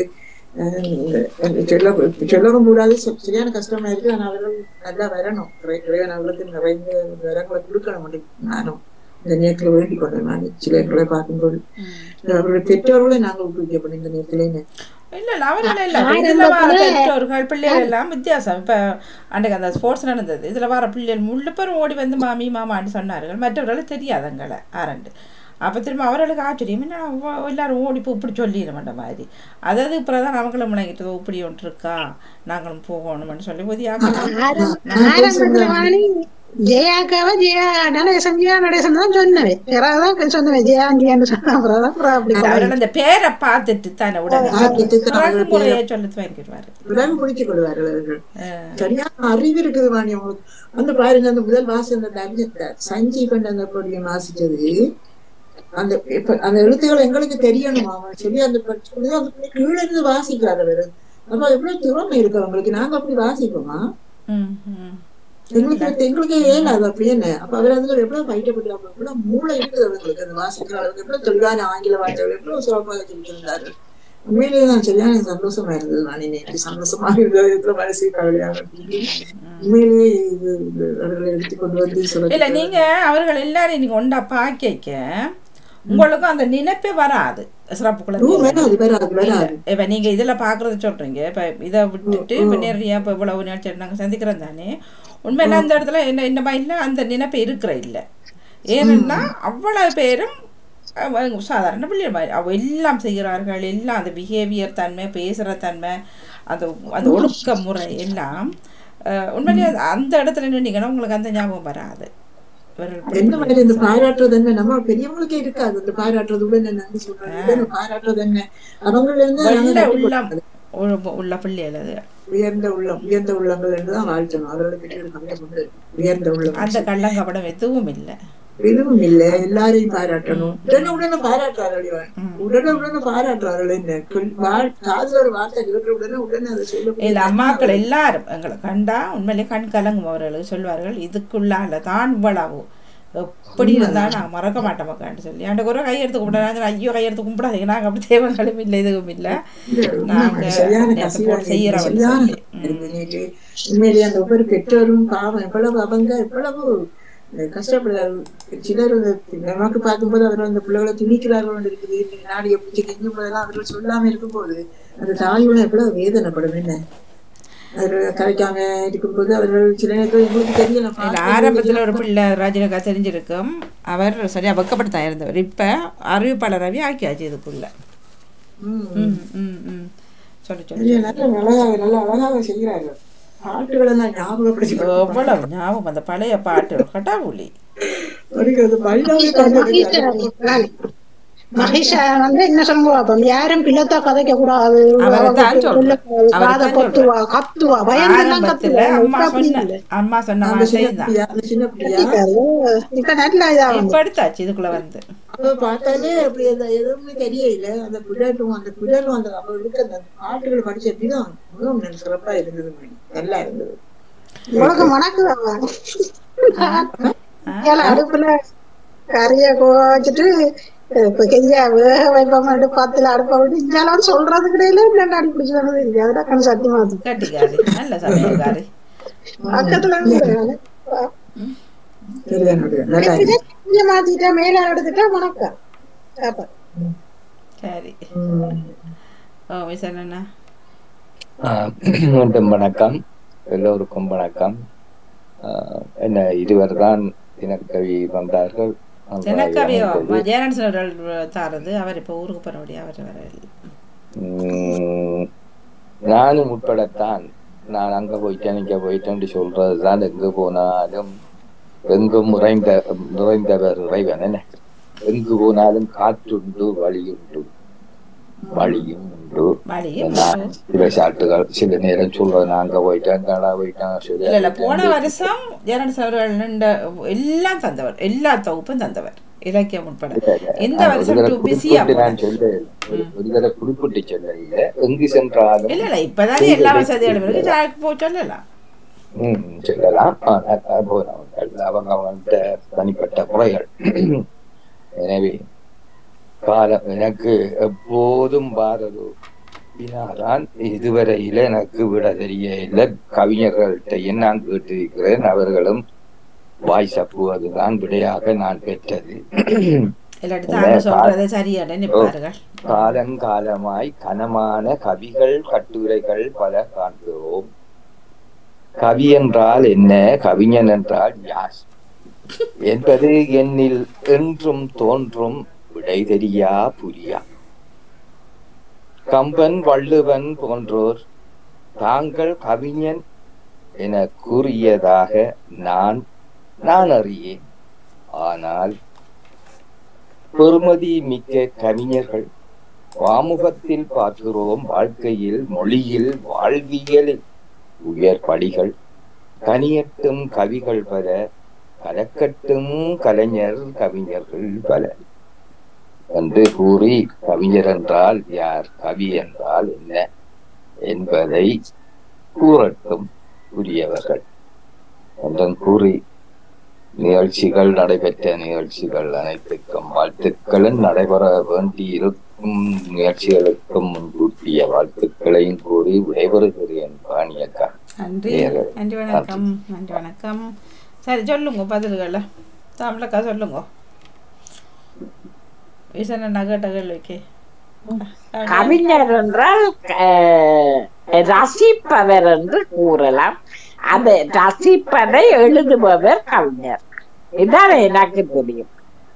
S4: அஹ் சொல்ல சொல்லவும் கூடாது ச- சரியான கஷ்டமா இருக்கு ஆனா அவர்கள் நல்லா வரணும் இறை- இறைவன் அவர்களுக்கு நிறைந்த வரங்களை கொடுக்கணும் மட்டும் நானும் இந்த நேரத்துல வேண்டிக் கொண்டேன் நான் சிலர்களை பார்க்கும்போது அவர்கள் பெற்றோர்களை நாங்கள் ஊக்குவிக்கப்படும் இந்த நேரத்திலே
S2: இல்ல இல்ல அவர்கள் இல்ல இப்ப இதுல வர பெற்றோர்கள் பிள்ளைகள் எல்லாம் வித்தியாசம் இப்ப அன்றைக்கு அந்த ஸ்போர்ட்ஸ் நடந்தது இதுல வர பிள்ளைகள் முள்ளு பேரும் ஓடி வந்து மாமி மாமான்னு சொன்னார்கள் மற்றவர்களுக்கு தெரியாதங்களை ஆரண்டு அப்ப திரும்ப அவர்களுக்கு ஆச்சரியம் என்ன அவ- எல்லாரும் ஓடி போய் இப்படி சொல்லிட மாட்ட மாதிரி அதாவது இப்பதான் அவங்களும் முழங்கிட்டு இப்படி ஒன்று இருக்கா நாங்களும் போகணும்னு சொல்லி போது
S1: ஆரம்பத்துல வாணி ஜெயாக்காவ ஜெயா நடேசன் ஜெயா நடேசன் தான் சொன்னவன் யாராவது சொன்னவன் ஜெயாண்டியான்னு சொன்ன அப்புறம் தான் அப்புறம் அப்படி
S2: அவர்கள் அந்த பேரை பார்த்துட்டு தானே உடனே
S4: பார்த்துட்டு தான்
S2: பிறகு
S4: அவர்கள்
S2: முறையை சொல்லி வாங்கிடுவாரு
S4: பிறகு பிடித்துக் கொள்வார்கள் அவர்கள் சரியான அறிவு இருக்குது வாணி அவங்களுக்கு வந்து பாருங்க அந்த முதல் வாசம் அந்த தர்ஜ- சஞ்சீவன் அந்த பொடியை வாசிச்சது அந்த இப்ப அந்த எழுத்துக்கள் எங்களுக்கு தெரியணும் அவன் சொல்லி அந்த ப- சொல்லி அந்த பிள்ளை கீழே இருந்து வாசிக்கிறார் அவரு அப்ப எவ்வளவு திறமை இருக்கு அவங்களுக்கு நாங்க அப்படி வாசிப்போமா
S2: ம் ம்
S4: எங்களுக்கு எங்களுக்கு ஏலாது அப்படி என்ன அப்ப அவர் அதுல எவ்வளவு பயிட்டப்பட்டு எவ்வளவு மூளை இருக்குது அவங்களுக்கு அந்த வாசிக்கிற அளவுக்கு எவ்வளவு தெளிவான ஆங்கில வார்த்தைகள் எவ்வளவு சிறப்பாக சொல்லியிருந்தாரு உண்மையிலேயே நான் சரியான சந்தோஷமா இருந்தது நான் நேற்று சந்தோஷமாக இருந்தது இருக்கிற மனசு கவலையாக இருந்தது. உண்மையிலேயே இது இது அவர்களை எடுத்துக்கொண்டு வந்து
S2: இல்ல
S4: சொல்ல
S2: நீங்க அவர்கள் எல்லாரும் நீங்க ஒண்டா பாக்க உங்களுக்கும் அந்த நினைப்பே வராது சிறப்பு குழந்தை
S4: வராது வராது வராது
S2: இப்ப நீங்க இதுல பாக்குறத சொல்றீங்க இப்ப இதை விட்டுட்டு இப்ப நிறைய இப்ப இவ்வளவு நிகழ்ச்சி நாங்க சந்திக்கிறோம் தானே உண்மையில அந்த இடத்துல என்ன இந்த மாதிரில அந்த நினைப்பு இருக்கிற இல்ல ஏன்னா அவ்வளவு பேரும் அவங்க சாதாரண பிள்ளை மாதிரி அவ எல்லாம் செய்கிறார்கள் எல்லாம் அந்த பிஹேவியர் தன்மை பேசுற தன்மை அந்த அந்த ஒழுக்க முறை எல்லாம் அஹ், உண்மையிலேயே அது அந்த இடத்துல நின்னீங்கன்னா உங்களுக்கு அந்த ஞாபகம் வராது இவர்கள்
S4: என்ன மாதிரி இந்த பாராட்டுறது என்ன நம்ம பெரியவங்களுக்கே இருக்காது இந்த பாராட்டுறது உடனே நன்றி சொல்றாங்க உடனே பாராட்டுறது என்ன அவங்கள இருந்து நாங்க
S2: வெள்ள
S4: நன்றி
S2: உள்ளம்
S4: கொள்ளணும்.
S2: உள்ள- உள்ள பிள்ளைகள் அது
S4: உயர்ந்த உள்ளம் உயர்ந்த உள்ளங்கள் என்றுதான் வாழ்த்தணும் அவர்களை பற்றி ஒரு கவிதை கொண்டு உயர்ந்த உள்ளம்
S2: அந்த கள்ளங்கபடம் எதுவும் இல்லை
S4: எதுவும் இல்ல எல்லாரையும் பாராட்டணும் உடனே உடனே பாராட்டுறார்கள் இவன். உடனே உடனே பாராட்டுறார்கள் என்ன கொல்- வா- காதுல ஒரு வார்த்தை கேட்ட உடனே உடனே அதை சொல்ல
S2: இல்ல அம்மாக்கள் எல்லாரும் எங்களை கண்டா உண்மையிலே கண் கலங்கும் அவர்களுக்கு சொல்வார்கள் இதுக்குள்ளால தான் இவ்வளவு எப்படி இருந்தா நான் மறக்க மாட்டேன் மக்கான்னு சொல்லி அந்த ஒரு கையெடுத்து கும்பிடாங்க ஐயோ கையெடுத்து கும்பிடாதீங்க நாங்க அப்படி தேவங்களும் இல்லை இதுவும் இல்லை நாங்க
S4: சரியான
S2: நேத்து
S4: கசிவா
S2: போட்டு செய்யறோம்
S4: சரியான
S2: சொல்லி
S4: இருக்கு நேற்று. உண்மையிலேயே அந்த ஒவ்வொரு பெற்றோரும் பாவம் எவ்வளவு அவங்க எவ்வளவு கஷ்டப்படுறாரு சிலர் வந்து நமக்கு பார்க்கும்போது அவர் அந்த பிள்ளைகளை துணிக்கிறார்கள் இருக்குது இன்னைக்கு நாடு எப்படி கெஞ்சும் போதெல்லாம் அவர்கள் சொல்லாம இருக்கும்போது அந்த தாயோட எவ்வளவு வேதனைப்படும் என்ன அவர்கள் கரைக்காம இருக்கும்போது அவர்கள் சில நேரத்தில் எங்களுக்கு தெரியல
S2: இல்ல, ஆரம்பத்துல ஒரு பிள்ளை ராஜினக்கா தெரிஞ்சிருக்கும் அவர் சரியா வெக்கப்பட்டு இருந்தவர் இப்ப அறிவிப்பாளராகவே ஆக்கியாச்சு இதுக்குள்ள
S4: ம்.
S2: ம் ம் ம் சொல்லி சொல்லி
S4: இல்லையா, நல்ல அழகாக நல்ல அழகாக செய்கிறார்கள் பாட்டுகள் எல்லாம் ஞாபகப்படுத்தி
S2: எவ்வளவு ஞாபகம் அந்த பழைய பாட்டு கட்டாபுலி
S4: வருகிறது பல்லாவே பாட்டு
S1: மகேஷா வந்து என்ன சொல்லுவா அப்ப யாரும் பிள்ளத்தா கதைக்க கூடாது
S2: அவரைத்தான் சொல்றேன்.
S1: காதை
S2: அவரைத்தான்
S1: கொத்துவா கத்துவா பயந்தெல்லாம்
S2: ஆரம்பத்துல
S1: கத்துவா
S2: அம்மா
S1: இப்ப அப்படி
S2: சொன்ன
S1: இல்லை.
S2: அம்மா சொன்ன
S4: அந்த சின்ன
S2: வார்த்தை தான்
S4: பிள்ளையா அந்த சின்ன பிள்ளையா
S1: கத்திட்டாரு. இப்ப நல்ல இதா வந்து
S2: இப்ப எடுத்தாச்சு இதுக்குள்ள வந்து
S4: அப்ப பார்த்தாலே அப்படி அந்த எதுவுமே தெரியல அந்த பிள்ளைட்டும் அந்த பிள்ளைகளும் அந்த அவர்களுக்கு அந்த பாட்டுகள் படிச்ச விதம் மிகவும் நல்ல சிறப்பா இருந்தது மணி. நல்லா இருந்தது
S1: உனக்கு மணக்குதா ஏல அடுப்புல கறிய வச்சுட்டு இப்ப கையா வேக வைப்போம் பத்துல அடுப்ப விட்டு இஞ்சாலும் சொல்றது கிடையில இல்லைன்னா அடி பிடிச்சு வந்தது இல்லை அதுதான் கண் சத்தியமா அது
S2: கட்டிக்காரி நல்ல சமையல்காரி
S1: பக்கத்துல இருந்து
S4: சரிதான் சரிதான். நல்லா இருக்கு.
S1: இங்க மாத்திட்டா மேல எடுத்துட்டா வணக்கம் சாப்பாடு
S2: சரி
S4: ம்.
S2: ஓ விசனண்ணா
S6: ஆஹ் மீண்டும் வணக்கம் எல்லோருக்கும் வணக்கம் ஆஹ் என்ன இருவர் தான் தினக்கவி வந்தார்கள்
S2: ஜனக்கவியோ ஜெயநாதன் அவர்கள் தாரது அவர் இப்போ ஊருக்கு போறபடியா அவர் வர
S6: உம், நானும் உட்படத்தான் நான் அங்க போயிட்டேன் இங்க போயிட்டேன்னு சொல்றதுதான் எங்கு போனாலும் எங்கும் நிறைந்த நிறைந்தவர் இறைவன் என்ன எங்கு போனாலும் காற்றுண்டு வழியுண்டு வழியும் உண்டு
S2: வழியும்
S6: நான் சில சாட்டுகள் சில நேரம் சொல்றேன் நான் அங்க போயிட்டேன் கடா போயிட்டேன்
S2: இல்ல இல்ல போன
S6: சொல்லி
S2: வருஷம் ஜெயநாதன் அவர்கள் நின்ற எல்லாம் தந்தவர் எல்லா தொகுப்பும் தந்தவர் இலக்கியம் உட்பட இந்த
S6: நான்
S2: வருஷம்
S6: ஒரு
S2: டூ
S6: தடவை
S2: பிஸியா
S6: குறிப்பிட்டு நான் சொல்ல ஒரு தடவை குறிப்பிட்டு சொல்ல இல்ல எங்கு சென்றாலும்
S2: இல்ல இல்ல இப்பதானே எல்லா வசதிகளும் இருக்கு ஜாக்கு போ சொல்லலாம்
S6: ம், சொல்லலாம் ஆ, அ- அ- போலாம். அவங்க அவங்கள்ட்ட தனிப்பட்ட முறைகள் எனவே காலம் எனக்கு எப்போதும் பாரது வினாதான் இதுவரையில எனக்கு விட தெரிய இல்லை கவிஞர்கள்ட்ட நான் கேட்டிருக்கிறேன் அவர்களும் வாய் சப்புவதுதான் விடையாக நான் பெற்றது
S2: இல்லாட்டி தாங்க சொல்றதை சரியான நிற்பார்கள்
S6: காலங்காலமாய் கனமான கவிகள் கட்டுரைகள் பல காண்கிறோம் கவி என்றால் என்ன கவிஞன் என்றால் யார் என்பது என்னில் என்றும் தோன்றும் விடை தெரியா புரியா கம்பன் வள்ளுவன் போன்றோர் தாங்கள் கவிஞன் என கூறியதாக நான் நான் அறியேன் ஆனால் பெருமதி மிக்க கவிஞர்கள் வாமுகத்தில் பார்க்கிறோம் வாழ்க்கையில் மொழியில் வாழ்வியலில் உயர் படிகள் கனியட்டும் கவிகள் பல கலக்கட்டும் கலைஞர் கவிஞர்கள் பல என்று கூறி கவிஞர் என்றால் யார் கவி என்றால் என்ன என்பதை கூறட்டும் உரியவர்கள் என்றும் கூறி நிகழ்ச்சிகள் நடைபெற்ற நிகழ்ச்சிகள் அனைத்துக்கும் வாழ்த்துக்களும் நடைபெற வேண்டியிருக்கும் நிகழ்ச்சிகளுக்கும் முன்கூட்டிய வாழ்த்துக்களையும் கூறி விடைபெறுகிறேன் பாணியக்கா
S2: நன்றி
S6: நேயர்கள்.
S2: நன்றி வணக்கம் நன்றி வணக்கம் சரி சொல்லுங்க பதில்களை தமிழக்கா சொல்லுங்க விசன கேட்ட கேள்விக்கு
S7: கவிஞர் என்றால் அஹ், ரசிப்பவர் என்று கூறலாம் அது ரசிப்பதை எழுதுபவர் கவிஞர் இதான் எனக்கு தெரியும்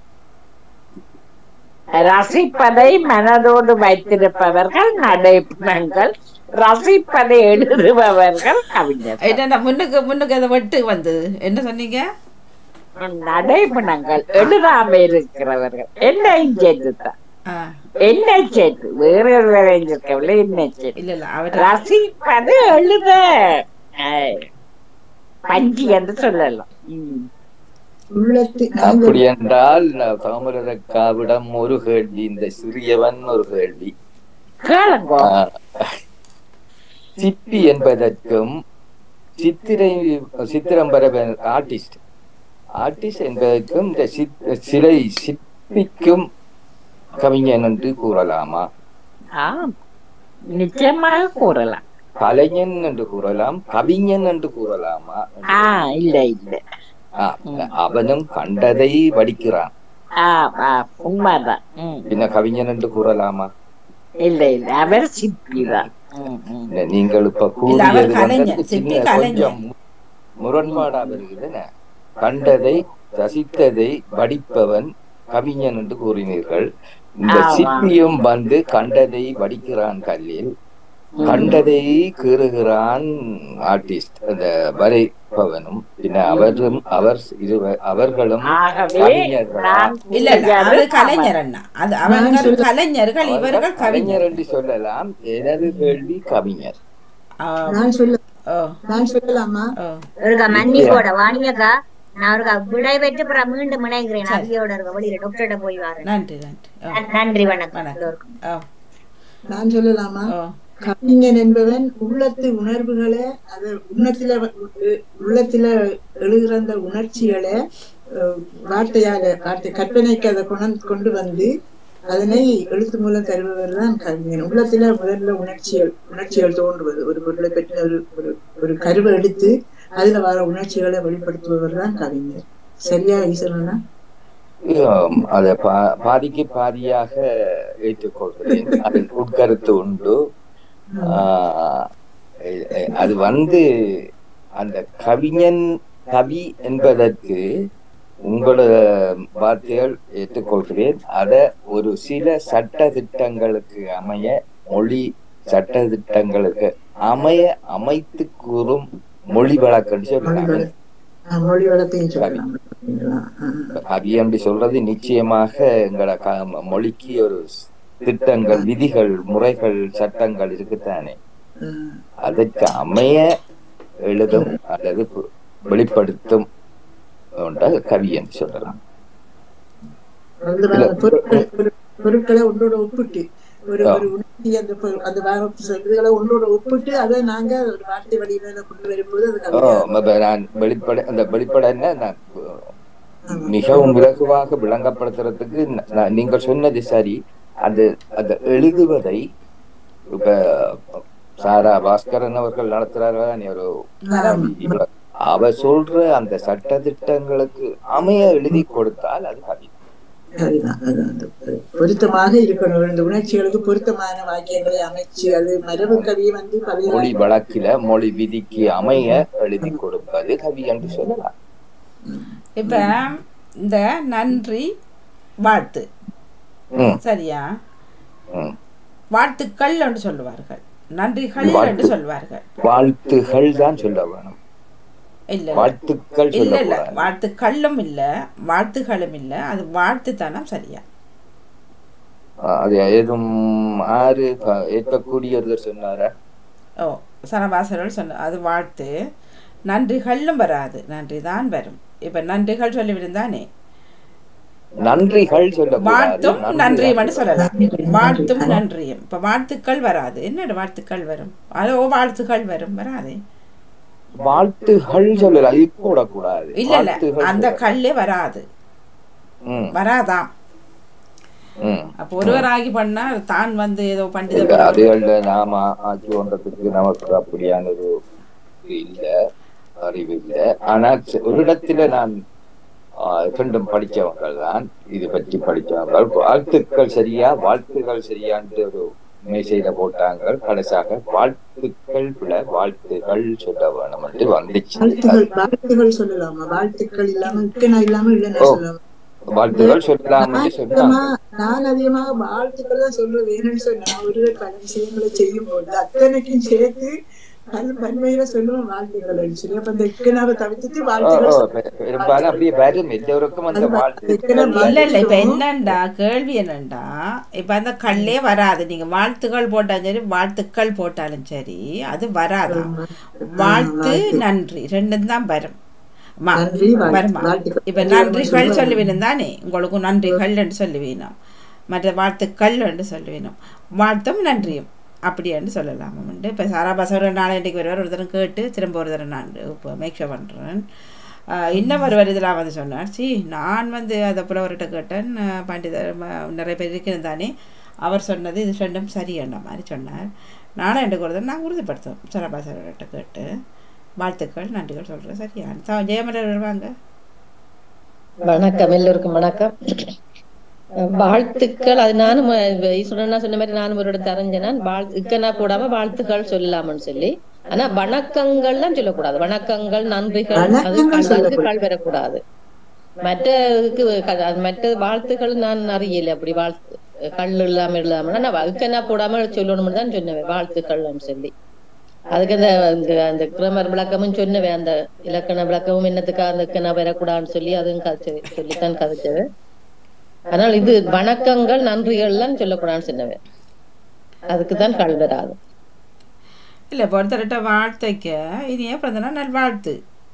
S7: ரசிப்பதை மனதோடு வைத்திருப்பவர்கள் நடைப்பங்கள் ரசிப்பதை எழுதுபவர்கள் கவிஞர்
S2: என்ன முன்னுக்கு முன்னுக்கு அதை வெட்டு வந்தது என்ன சொன்னீங்க
S7: நடைப்பணங்கள் எழுதாம இருக்கிறவர்கள் என்னையும் சேர்த்துதான்
S2: ஆ
S7: என்னை சேர்த்து வேற ஒருவரையும் சேர்க்கவில்லை என்னை சேர்த்து
S2: இல்ல இல்ல அவர்
S7: ரசிப்பது எழுத அஹ், பஞ்சி என்று சொல்லலாம் ம்.
S4: உள்ளத்து
S6: அப்படி என்றால் தாமரக்காவிடம் ஒரு கேள்வி இந்த சிறியவன் ஒரு கேள்வி
S7: கேளுங்க
S6: ஆஹ், சிற்பி என்பதற்கும் சித்திரை சித்திரம் பரவ ஆர்டிஸ்ட் ஆர்டிஸ்ட் என்பதற்கும் இந்த சித்- சிலை சிற்பிக்கும் கவிஞன் என்று கூறலாமா
S7: ஆம் நிச்சயமாக கூறலாம்
S6: கலைஞன் என்று கூறலாம் கவிஞன் என்று கூறலாமா
S7: ஆ இல்ல இல்ல
S6: ஆ, அவனும் கண்டதை படிக்கிறான்
S7: ஆ ஆ உண்மைதான் ம்.
S6: பின்ன கவிஞன் என்று கூறலாமா
S7: இல்ல இல்ல அவர் சிப்பிதான் ம், ம்.
S6: இல்ல, நீங்கள் இப்ப
S2: இல்ல, அவர்
S6: கூறியது
S2: கலைஞர்,
S6: வந்து
S2: சிற்பி
S6: சின்ன
S2: கலைஞர்.
S6: கொஞ்சம் முரண்பாடா வருகிறது கண்டதை ரசித்ததை படிப்பவன் கவிஞன் என்று கூறினீர்கள் இந்த
S7: ஆமா.
S6: சிற்பியும் வந்து கண்டதை வடிக்கிறான் கல்லில் கண்டதை கீறுகிறான் ஆர்டிஸ்ட் அந்த வரைப்பவனும் பின்ன அவரும் அவர் இருவர் அவர்களும்
S7: ஆகவே
S6: கவிஞர்களா?
S7: நான்
S2: இல்ல இல்ல அது கலைஞர் அண்ணா அது அவர்கள் கலைஞர்கள் இவர்கள்
S6: அவர்கள் கவிஞர்
S2: கவிஞர்
S6: என்று சொல்லலாம் எனது கேள்வி கவிஞர்
S2: ஆ,
S4: நான் சொல்ல
S2: ஓ
S4: நான் சொல்லலாமா
S2: ஓ
S5: ஒருக்கா மன்னிப்போட வாணியக்கா நான் ஒருக்கா விடை பெற்று அப்புறம் மீண்டும் இணைகிறேன் அவியோட இருக்க வெளியில டாக்டர்கிட்ட போய் வரேன்
S2: நன்றி நன்றி ஓ
S5: நன்- நன்றி வணக்கம்
S2: வணக்கம்
S5: எல்லோருக்கும்
S2: ஓ
S4: நான் சொல்லலாமா
S2: ஓ
S4: கவிஞன் என்பவன் உள்ளத்து உணர்வுகளை அது உள்ளத்தில உள்ளத்தில எழுகிற அந்த உணர்ச்சிகளை அஹ், வார்த்தையால வார்த்தை கற்பனைக்கு அதை கொண்டு கொண்டு வந்து அதனை எழுத்து மூலம் தருபவர் தான் கவிஞன் உள்ளத்துல முதல்ல உணர்ச்சிகள் உணர்ச்சிகள் தோன்றுவது ஒரு பொருளை பற்றி ஒரு ஒரு ஒரு கருவை எடுத்து அதுல வர உணர்ச்சிகளை வெளிப்படுத்துபவர் தான் கவிஞர் சரியா ஈஸ்வரனா
S6: ஆம், அதை பா பாதிக்கு பாதியாக ஏற்றுக்கொள்கிறேன் அதில் உட்கருத்து உண்டு ஆஹ், எ- எ- அது வந்து அந்த கவிஞன் கவி என்பதற்கு உங்களோட வார்த்தைகள் ஏற்றுக்கொள்கிறேன் அத ஒரு சில சட்ட திட்டங்களுக்கு அமைய மொழி சட்ட திட்டங்களுக்கு அமைய அமைத்து கூறும் மொழி வழக்கன்னு
S4: மொழி
S6: சொல்றாங்க
S4: வள- ஆஹ், மொழி வளத்தையும் சொல்லலாம் ஆஹ்,
S6: கவி அப்படி சொல்றது நிச்சயமாக எங்களோட க- மொழிக்கு ஒரு திட்டங்கள் விதிகள் முறைகள் சட்டங்கள் இருக்குத்தானே
S4: ஆஹ்.
S6: அதற்கு அமைய எழுதும் அல்லது பு- வெளிப்படுத்தும் ஒன்றை கவி என்று சொல்லலாம்
S4: வந்து
S6: இல்ல.
S4: வர பொருட்கள் பொரு- பொருட்களை ஒன்றோட ஒப்பிட்டு ஒரு
S6: ஆ.
S4: ஒரு உணர்ச்சி அந்த பொ- அந்த வர இதுகளை ஒன்றோட ஒப்பிட்டு அதை நாங்க ஒரு வார்த்தை வடிவில கொண்டு வரும்போது அது
S6: ஓ,
S4: கவிதையா
S6: அப்ப நான் வெளிப்படை அந்த வெளிப்படைன்னா நான்
S4: ஆமா.
S6: மிகவும் இலகுவாக விளங்கப்படுத்துறதுக்கு ந- நான் நீங்கள் சொன்னது சரி அது அந்த எழுதுவதை இப்ப சாரா பாஸ்கரன் அவர்கள் நடத்துறாரு ஒரு
S4: ஆமா.
S6: அவ சொல்ற அந்த சட்ட திட்டங்களுக்கு அமைய எழுதி கொடுத்தால் அது கவி
S4: அதுதான் அது அந்த பொருத்தமாக இருக்கணும் இந்த உணர்ச்சிகளுக்கு பொருத்தமான வாக்கியங்களை அமைச்சு அது மரபு கவியை வந்து
S6: மொழி
S4: கவிதை
S6: வழக்கில மொழி விதிக்கு அமைய எழுதி கொடுப்பது கவி என்று சொல்லலாம்
S2: இப்ப இந்த நன்றி வாழ்த்து
S6: ம்,
S2: சரியா
S6: ம்.
S2: வாழ்த்துக்கள் என்று சொல்லுவார்கள் நன்றிகள்
S6: வாழ்த்து.
S2: என்று சொல்வார்கள்
S6: வாழ்த்துகள் தான் சொல்ல வேணும்
S2: இல்ல இல்ல.
S6: வாழ்த்துக்கள்
S2: இல்ல இல்ல
S6: சொல்லக்கூடாது
S2: வாழ்த்துக்களும் இல்ல வாழ்த்துகளும் இல்ல அது வாழ்த்து தானம் சரியா
S6: அது ஏதும் ஆறு ப- ஏற்கக்கூடிய ஒருத்தர் சொன்னாரா
S2: ஓ சனவாசர்கள் சொன்ன அது வாழ்த்து நன்றிகளும் வராது நன்றி தான் வரும் இப்ப நன்றிகள் சொல்லிவிருந்தானே
S6: நன்றிகள் சொல்லக்கூடாது
S2: வாழ்த்தும்
S6: நன்றி
S2: நன்றியும்
S6: தான்
S2: சொல்லலாம் வாழ்த்தும் நன்றியும் இப்ப வாழ்த்துக்கள் வராது என்னோட வாழ்த்துக்கள் வரும் அதோ வாழ்த்துக்கள் வரும் வராதே
S6: வாழ்த்துகள் சொல்லலாம் இது போடக்கூடாது
S2: இல்ல இல்ல
S6: வாழ்த்துகள்
S2: அந்த
S6: சொல்லலாம்.
S2: கல்லே வராது
S6: ம்,
S2: வராதாம்
S6: ம்.
S2: அப்ப ஒருவராகி பண்ணா தான் வந்து ஏதோ
S6: இல்ல,
S2: பண்டித
S6: அதுகள்ல நாம ஆட்சி பண்றதுக்கு நமக்கு அப்படியான ஒரு இது இல்ல அறிவு இல்ல ஆனா ச- ஒரு இடத்துல நான் ஆ, ரெண்டும் படிச்சவங்கள் தான் இது பற்றி படிச்சவங்கள் வாழ்த்துக்கள் சரியா வாழ்த்துகள் சரியான்ட்டு ஒரு மேசையில போட்டாங்க கடைசியாக வாழ்த்துக்கள் விட வாழ்த்துகள் சொல்ல வேணும் என்று வந்துச்சு
S4: வாழ்த்துகள் வாழ்த்துகள் சொல்லலாமா வாழ்த்துக்கள் இல்லாம இக்கனா இல்லாம இல்லைன்னா
S6: ஓ.
S4: சொல்லலாம்
S6: வாழ்த்துகள் சொல்லலாம்
S4: நான்
S6: என்று
S4: அதிகமா
S6: சொன்னாங்க
S4: நான் அதிகமாக வாழ்த்துக்கள் தான் சொல்லுவேன் வேணும்னு சொன்னா ஒரு பல விஷயங்களை செய்யும் போது அத்தனைக்கும் சேர்த்து அது பன்மையில சொல்லுவேன் வாழ்த்துக்கள் சொல்லி அப்ப அந்த இக்கனாவை தவிர்த்துட்டு
S6: ஓ, ஓ,
S4: வாழ்த்துக்கள்
S6: பெ- பெரும்பாலும் அப்படியே வரும் எல்லோருக்கும் அந்த
S4: அது
S6: வாழ்த்துக்கள்
S2: இல்ல இல்ல இப்ப என்னண்டா கேள்வி என்னண்டா இப்ப அந்த கல்லே வராது நீங்க வாழ்த்துக்கள் போட்டாலும் சரி வாழ்த்துக்கள் போட்டாலும் சரி அது வராதான் வாழ்த்து நன்றி ரெண்டும் தான் வரும் மா,
S4: நன்றி, வாழ்த்து.
S2: வருமா
S4: வாழ்த்துக்கள்.
S2: இப்ப நன்றிகள் சொல்லுவீனும் தானே உங்களுக்கு நன்றிகள் என்று சொல்லுவீனும் மற்ற வாழ்த்துக்கள் என்று சொல்லுவீனும் வாழ்த்தும் நன்றியும் அப்படி என்று சொல்லலாம் உண்டு இப்போ சாரா பசவர் நாளை இன்றைக்கு வருவார் ஒரு தரம் கேட்டு திரும்ப ஒரு தரம் நான் இப்போ மேக் ஷோ பண்ணுறேன் இன்னும் ஒருவர் இதெல்லாம் வந்து சொன்னார் சி நான் வந்து அதை புலவர்கிட்ட கேட்டேன் அஹ், பண்டிதர் ம- நிறைய பேர் இருக்கிறது தானே அவர் சொன்னது இது ரெண்டும் சரியன்ற மாதிரி சொன்னார் நானும் எனக்கு ஒரு தரம் நாங்கள் உறுதிப்படுத்தோம் சரபாசவர்கிட்ட கேட்டு வாழ்த்துக்கள் நன்றிகள் சொல்கிறேன் சரியா ஜெயமலர் வருவாங்க
S9: வணக்கம் எல்லோருக்கும் வணக்கம் வாழ்த்துக்கள் அது நானும் ஈஸ்வரனா சொன்ன மாதிரி நானும் ஒரு இடத்து அறிஞ்சேன் வாழ்த்துக்கனா போடாம வாழ்த்துக்கள் சொல்லலாம்னு சொல்லி ஆனா வணக்கங்கள்லாம் சொல்லக்கூடாது வணக்கங்கள் நன்றிகள் அது
S4: வணக்கங்கள்
S9: அதுக்கு
S4: சொல்லக்கூடாது.
S9: கல் வரக்கூடாது மற்றதுக்கு க- அது மற்ற வாழ்த்துக்கள் நான் அறியல அப்படி வாழ்த்து கல் இல்லாம இல்லாம நான் வகுக்கனா போடாம சொல்லணும்னு தான் சொன்னேன் வாழ்த்துக்கள்னு சொல்லி அதுக்கு அந்த அந்த- அந்த கிராமர் விளக்கமும் சொன்னவே அந்த இலக்கண விளக்கமும் என்னத்துக்கு அந்த இக்கணா வரக்கூடாதுன்னு சொல்லி அதுவும் கதைச்சது சொல்லித்தான் கதைச்சது ஆனால் இது வணக்கங்கள் நன்றிகள்லாம் சொல்லக்கூடாதுன்னு சொன்னவன் அதுக்குதான் கல் வராது
S2: இல்லை இப்போ ஒருத்தர்கிட்ட வாழ்த்தைக்க இனிய பிறந்தனா நல்வாழ்த்து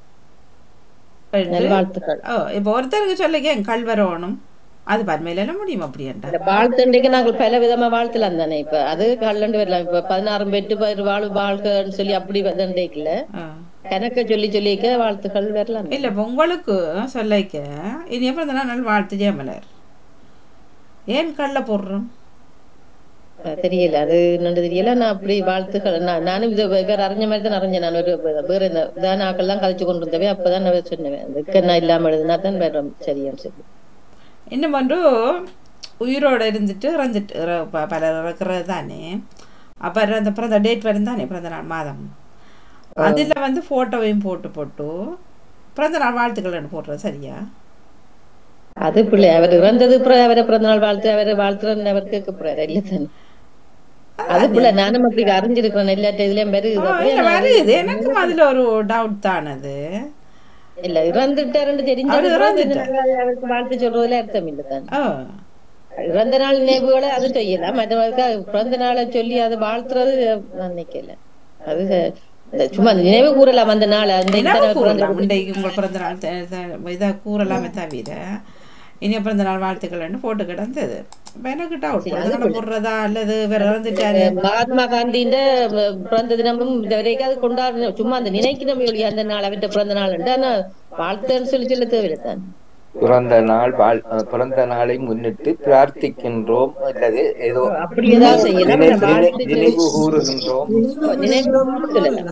S2: என்று-
S9: நல்வாழ்த்துக்கள்
S2: ஓ இப்போ ஒருத்தருக்கு சொல்லிக்க என் கல் வரணும் அது பன்மையில முடியும் அப்படின்டா
S9: இந்த வாழ்த்துண்டைக்கு நாங்கள் பல விதமா வாழ்த்தலாம் தானே இப்ப அது கல்லண்டு வரலாம் இப்ப பதினாறு பெட்டு பயிர் வாழ் வாழ்க்கன்னு சொல்லி அப்படி வதண்டைக்குல
S2: ஆ
S9: கணக்க சொல்லி சொல்லிக்க வாழ்த்துக்கள் வரலாம்
S2: இல்ல இப்ப உங்களுக்கு சொல்லிக்க இனி எப்ப இந்த நாள் வாழ்த்து ஜெயமலர் ஏன் கல்ல போடுறோம்
S9: அஹ் தெரியல அது என்னன்னு தெரியல நான் அப்படி வாழ்த்துக்கள் நான் நானும் இது வேற அறிஞ்ச மாதிரி தான் அறிஞ்சேன் நான் ஒரு வேற இந்த இதான ஆக்கள் தான் கதைச்சு கொண்டு இருந்தவே அப்பதான் நான் சொன்னேன் அதுக்கு நான் இல்லாம எழுதுனா தான் வேற சரியான்னு சொல்லி
S2: இன்னும் ஒன்று உயிரோட இருந்துட்டு இறந்துட்டு இற- ப- பலர் இறக்குறது தானே அப்போ அந்த பிறந்த டேட் வரும் தானே பிறந்த நாள் மாதம் அதில் வந்து ஃபோட்டோவையும் போட்டு போட்டு பிறந்த நாள் வாழ்த்துக்கள் போடுறது சரியா
S9: அது பிள்ளை அவர் இறந்தது அப்புறம் அவரை பிறந்த நாள் வாழ்த்து அவரை வாழ்த்துறன்னு அவர் கேட்க போறாரு இல்ல தானே அது பிள்ளை நானும் அப்படி அறிஞ்சிருக்கிறேன் எல்லாத்த இதுலயும் வருது
S2: ஆ,
S9: அப்படியே
S2: இல்ல
S9: நான்
S2: வருது எனக்கும் அதுல ஒரு டவுட் தான் அது
S9: இல்ல இறந்துட்டாருன்னு தெரிஞ்சது
S2: அவர்
S9: பிறகு
S2: இறந்துட்டார்.
S9: என்ன அவருக்கு வாழ்த்து சொல்றதுல அர்த்தம் இல்ல தானே
S2: ஆ
S9: இறந்த நாள் நினைவுகளை அது செய்யலாம் மற்றவர்களுக்கு பிறந்த நாளை சொல்லி அதை வாழ்த்துறது நான் நினைக்கல அது இந்த சும்மா அந்த நினைவு கூறலாம் அந்த நாள் அந்த
S2: நினைவு
S9: இத்தனை
S2: கூறலாம்
S9: பிறந்த-
S2: இன்றைக்கு உங்கள் பிறந்த நாள் த- த- இதை கூறலாமே தவிர இனி பிறந்த நாள் வாழ்த்துக்கள்னு போட்டு கிடந்தது இப்போ எனக்கு டவுட் பிறந்த போடுறதா அல்லது வேற இறந்துட்டாரு
S9: மகாத்மா காந்தியின் பிறந்த தினமும் இந்த வரைக்கும் அது கொண்டாடணும் சும்மா அந்த நினைக்கணும் ஒழிய அந்த நாள் அவர்கிட்ட பிறந்த நாள் ஆனா வாழ்த்துன்னு சொல்லி சொல்ல தேவையில்லை தான்
S6: பிறந்த நாள் வாழ் அஹ் பிறந்த நாளை முன்னிட்டு பிரார்த்திக்கின்றோம் அல்லது ஏதோ
S9: அப்படியேதான் செய்யலாம்
S6: நினை-
S9: ஆனா
S6: நினை-
S9: வாழ்த்து
S6: நினைவு கூறுகின்றோம்
S9: நினைவு சொல்லலாம்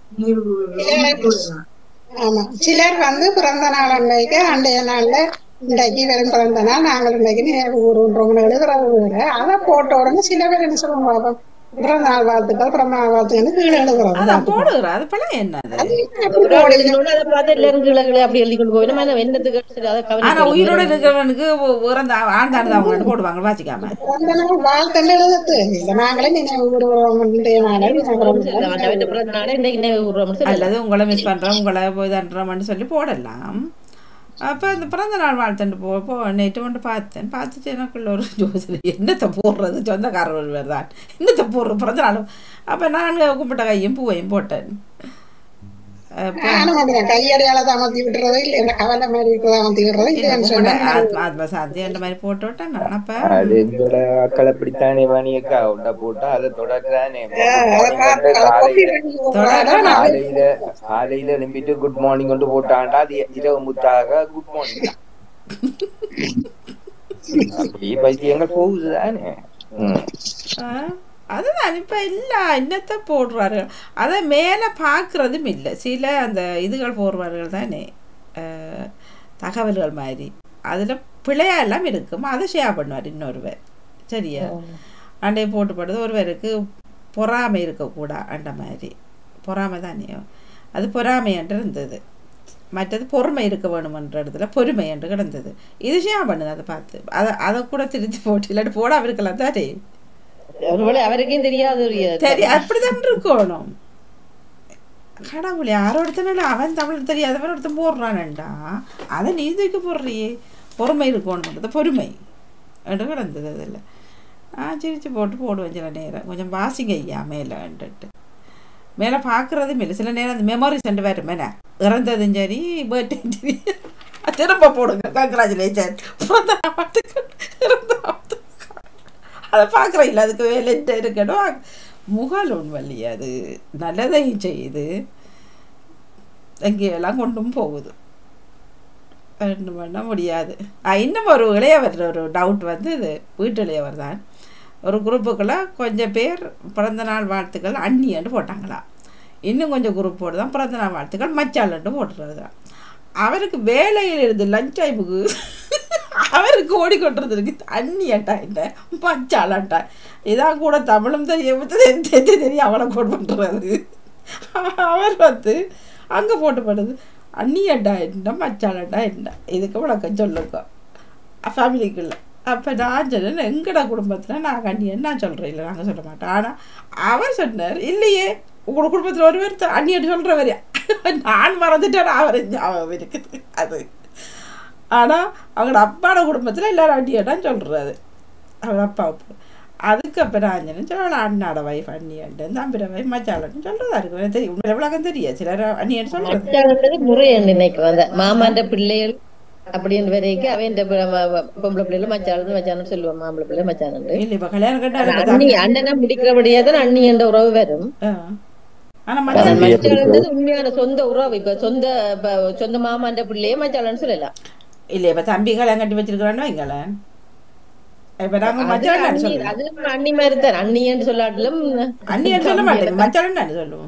S1: ஆமா சிலர் வந்து பிறந்த நாள் அன்றைக்கு அண்டைய நாள்ல இன்றைக்கு வெறும் பிறந்த நாள் நாங்கள் இன்றைக்கு நினைவு கூறுன்றோம் எழுதுறது வேற அதை போட்ட உடனே சில பேர் என்ன சொல்லுவாங்க பாப்போம், பிறந்த நாள் வாழ்த்துக்கள் பிறந்த நாள் வாழ்த்துக்கள் கீழே எழுதுறது
S2: அதான் போடுகிற அது பழம் என்னது
S9: ஒரு ஆள் எழுதினோட அதை பார்த்து எல்லாரும் கீழே கீழே அப்படி எழுதி கொண்டு போயிடும் ஆனா என்னத்துக்கு சரி, அதை
S2: ஆனா
S9: கவனிக்கணும்.
S2: உயிரோட இருக்கிறவனுக்கு இறந்த ஆண்டாண்டு அவங்க போடுவாங்க வாசிக்காம
S1: பிறந்த நாள் வாழ்த்துன்னு எழுதுறது இல்லை நாங்களே நினைவு கூறுகிறோம் இன்றைய நாளை நினைவு
S9: இல்ல, அந்த அவர்கிட்ட பிறந்த நாளை இன்னைக்கு நினைவு கூறுறோம்னு சொல்லலாம்.
S2: அல்லது உங்களை மிஸ் பண்றோம் உங்களை இதான்றோம்னு சொல்லி போடலாம் அப்போ அந்த பிறந்த நாள் வாழ்த்துட்டு போ போ நேற்று கொண்டு பார்த்தேன் பார்த்துட்டு எனக்குள்ள ஒரு யோசனை என்னத்தை போடுறது சொந்தக்காரர் ஒருவர் தான் என்னத்தை போடுறது பிறந்த நாள் அப்போ நான் கும்பிட்ட கையும் பூவையும் போட்டேன் அப்ப
S1: நானும் அப்படிதான் கையடையாளத்தை அமர்த்தி விட்டுறது இல்லை இந்த கவலை மாதிரி இருக்கிறத அமர்த்தி விடுறது இல்லைன்னு
S2: உங்களோட
S1: சொன்னா
S2: ஆத்ம ஆத்ம சாந்தி அந்த மாதிரி போட்டு விட்டேன் நான் அப்போ
S6: அது எங்களோட அக்கள் அப்படித்தானே வாணியக்கா உண்டா போட்டா அதை தொடர்றானே
S1: அதை பார்த்து அதை copy பண்ணி போடுறாங்க. நான்
S6: காலையில காலையில எழும்பிட்டு குட் மார்னிங் கொண்டு போட்டாண்டா அது இரவு முத்தாக குட் மார்னிங் அப்படியே பைத்தியங்கள் போகுதுதானே ம்.
S2: ஆ, அதுதான் இப்போ இல்லை என்னத்தை போடுறாரு அதை மேலே பார்க்குறதும் இல்லை சில அந்த இதுகள் போடுவார்கள் தானே அஹ், தகவல்கள் மாதிரி அதில் பிழையா எல்லாம் இருக்கும் அதை ஷேர் பண்ணுவார் இன்னொருவர் சரியா அண்டையை போட்டு போடுறது ஒருவருக்கு பொறாமை இருக்கக்கூடா அந்த மாதிரி பொறாமை தானே அது பொறாமை என்று இருந்தது மற்றது பொறுமை இருக்க வேணுமன்ற இடத்துல பொறுமை என்று கிடந்தது இது ஷேர் பண்ணுது அதை பார்த்து அதை அதை கூட திருத்தி போட்டு இல்லாட்டி போடாம இருக்கலாம் தானே
S9: ஒருவேளை அவருக்கும் தெரியாத ஒரு
S2: சரி அப்படிதான் இருக்கணும் கடவுளே யாரோ ஒருத்தன அவன் தமிழ் தெரியாதவன் ஒருத்தன் போடுறானேண்டா அதை நீ தூக்கி போடுறியே பொறுமை இருக்கணும்ன்றது பொறுமை என்று கிடந்தது அதில் நான் சிரிச்சு போட்டு போடுவேன் சில நேரம் கொஞ்சம் வாசிங்க ஐயா மேலேன்ட்டு மேலே பார்க்குறதும் இல்லை சில நேரம் அந்த மெமரி சென்ட் வரும் என்ன இறந்ததும் சரி பர்த்டேயும் சரி திரும்ப போடுங்க கங்க்ராச்சுலேஷன் பிறந்த வாழ்த்துக்கள், இறந்த வாழ்த்துக்கள். அதை பார்க்குறேன் இல்லை அதுக்கு வேலை இருக்கணும் முகாலோன் வள்ளி அது நல்லதையும் செய்யுது எங்கேயெல்லாம் கொண்டும் போகுது ஒன்றும் பண்ண முடியாது ஆ, இன்னும் ஒரு இளையவர் ஒரு டவுட் வந்து இது வீட்டு இளையவர் தான் ஒரு குரூப்புக்குள்ள கொஞ்சம் பேர் பிறந்த நாள் வாழ்த்துக்கள் அண்ணியன்னு போட்டாங்களா இன்னும் கொஞ்சம் குரூப்போடு தான் பிறந்த நாள் வாழ்த்துக்கள் மச்சாலன்ட்டு போட்டுறது தான் அவருக்கு வேலையில் இருந்து லஞ்ச் டைமுக்கு அவருக்கு ஓடிக்கொண்டிருந்தது இருக்கு அண்ணியண்டா என்ன மச்சாலண்டா இதான் கூட தமிழும் தெரியும் தெரிஞ்சு தெரியும் அவளை கோட் பண்ணுறது அவர் வந்து அங்கே போட்டு படுது அண்ணியண்டா என்ன மச்சாலண்டா என்ன இதுக்கு விளக்கம் சொல்லுங்க ஃபேமிலிக்குள்ள அப்போ நான் சொன்னேன் எங்கட குடும்பத்தில் நாங்கள் அண்ணியன் நான் சொல்கிறேன் இல்லை நாங்கள் சொல்ல மாட்டோம் ஆனால் அவர் சொன்னார் இல்லையே உங்களோட குடும்பத்தில் ஒரு பேர் அண்ணியன் சொல்கிறவர் நான் மறந்துட்டேன் அவர் ஞாபகம் இருக்குது அது ஆனால் அவங்களோட அப்பாவோட குடும்பத்தில் எல்லாரும் அண்ணியடான்னு சொல்கிறாரு அவர் அப்பா அப்பா அதுக்கு அப்புறம் ஆஞ்சனன் சொல்ல அண்ணாட வைஃப் அண்ணியன்ட்டு தம்பிட வைஃப் மச்சாலன்னு சொல்கிறதா இருக்கு எனக்கு தெரியும் உண்மையில விளக்கம் தெரியாது சிலர் அண்ணியன் சொல்கிறது
S9: மச்சான்ன்றது முறை நினைக்கு வந்த மாமான்ற பிள்ளைகள் அப்படின்னு வரைக்கும் அவன் இந்த ப- ம- ம- பொம்பளை பிள்ளைகள் மச்சான் மச்சான்னு சொல்லுவான் மாம்பளை பிள்ளை மச்சான்
S2: இல்லை இப்போ கல்யாணம்
S9: அண்ணி
S2: கட்டாலும்
S9: அண்ணனா முடிக்கிறபடியா தான் அண்ணி என்ற உறவு வரும்
S2: ஆ ஆனா
S9: அதான்
S2: மச்சான்
S6: தம்பி எப்படி
S9: மச்சான்ன்றது உண்மையான சொந்த உறவு இப்ப சொந்த இப்ப சொந்த மாமான்ற பிள்ளையே மச்சாளன்னு சொல்லலாம்
S2: இல்ல இப்ப தம்பிகளை கட்டி வச்சிருக்கிறான்னு வைங்களேன் இப்ப நாங்க
S9: அது
S2: மச்சான்
S9: அண்ணி
S2: சொல்லுவோம்
S9: அது அண்ணி மாதிரி தான் அண்ணின்னு சொல்லாட்டிலும்
S2: அண்ணியன் சொல்ல மாட்டேங்க மச்சான் தானே சொல்லுவோம்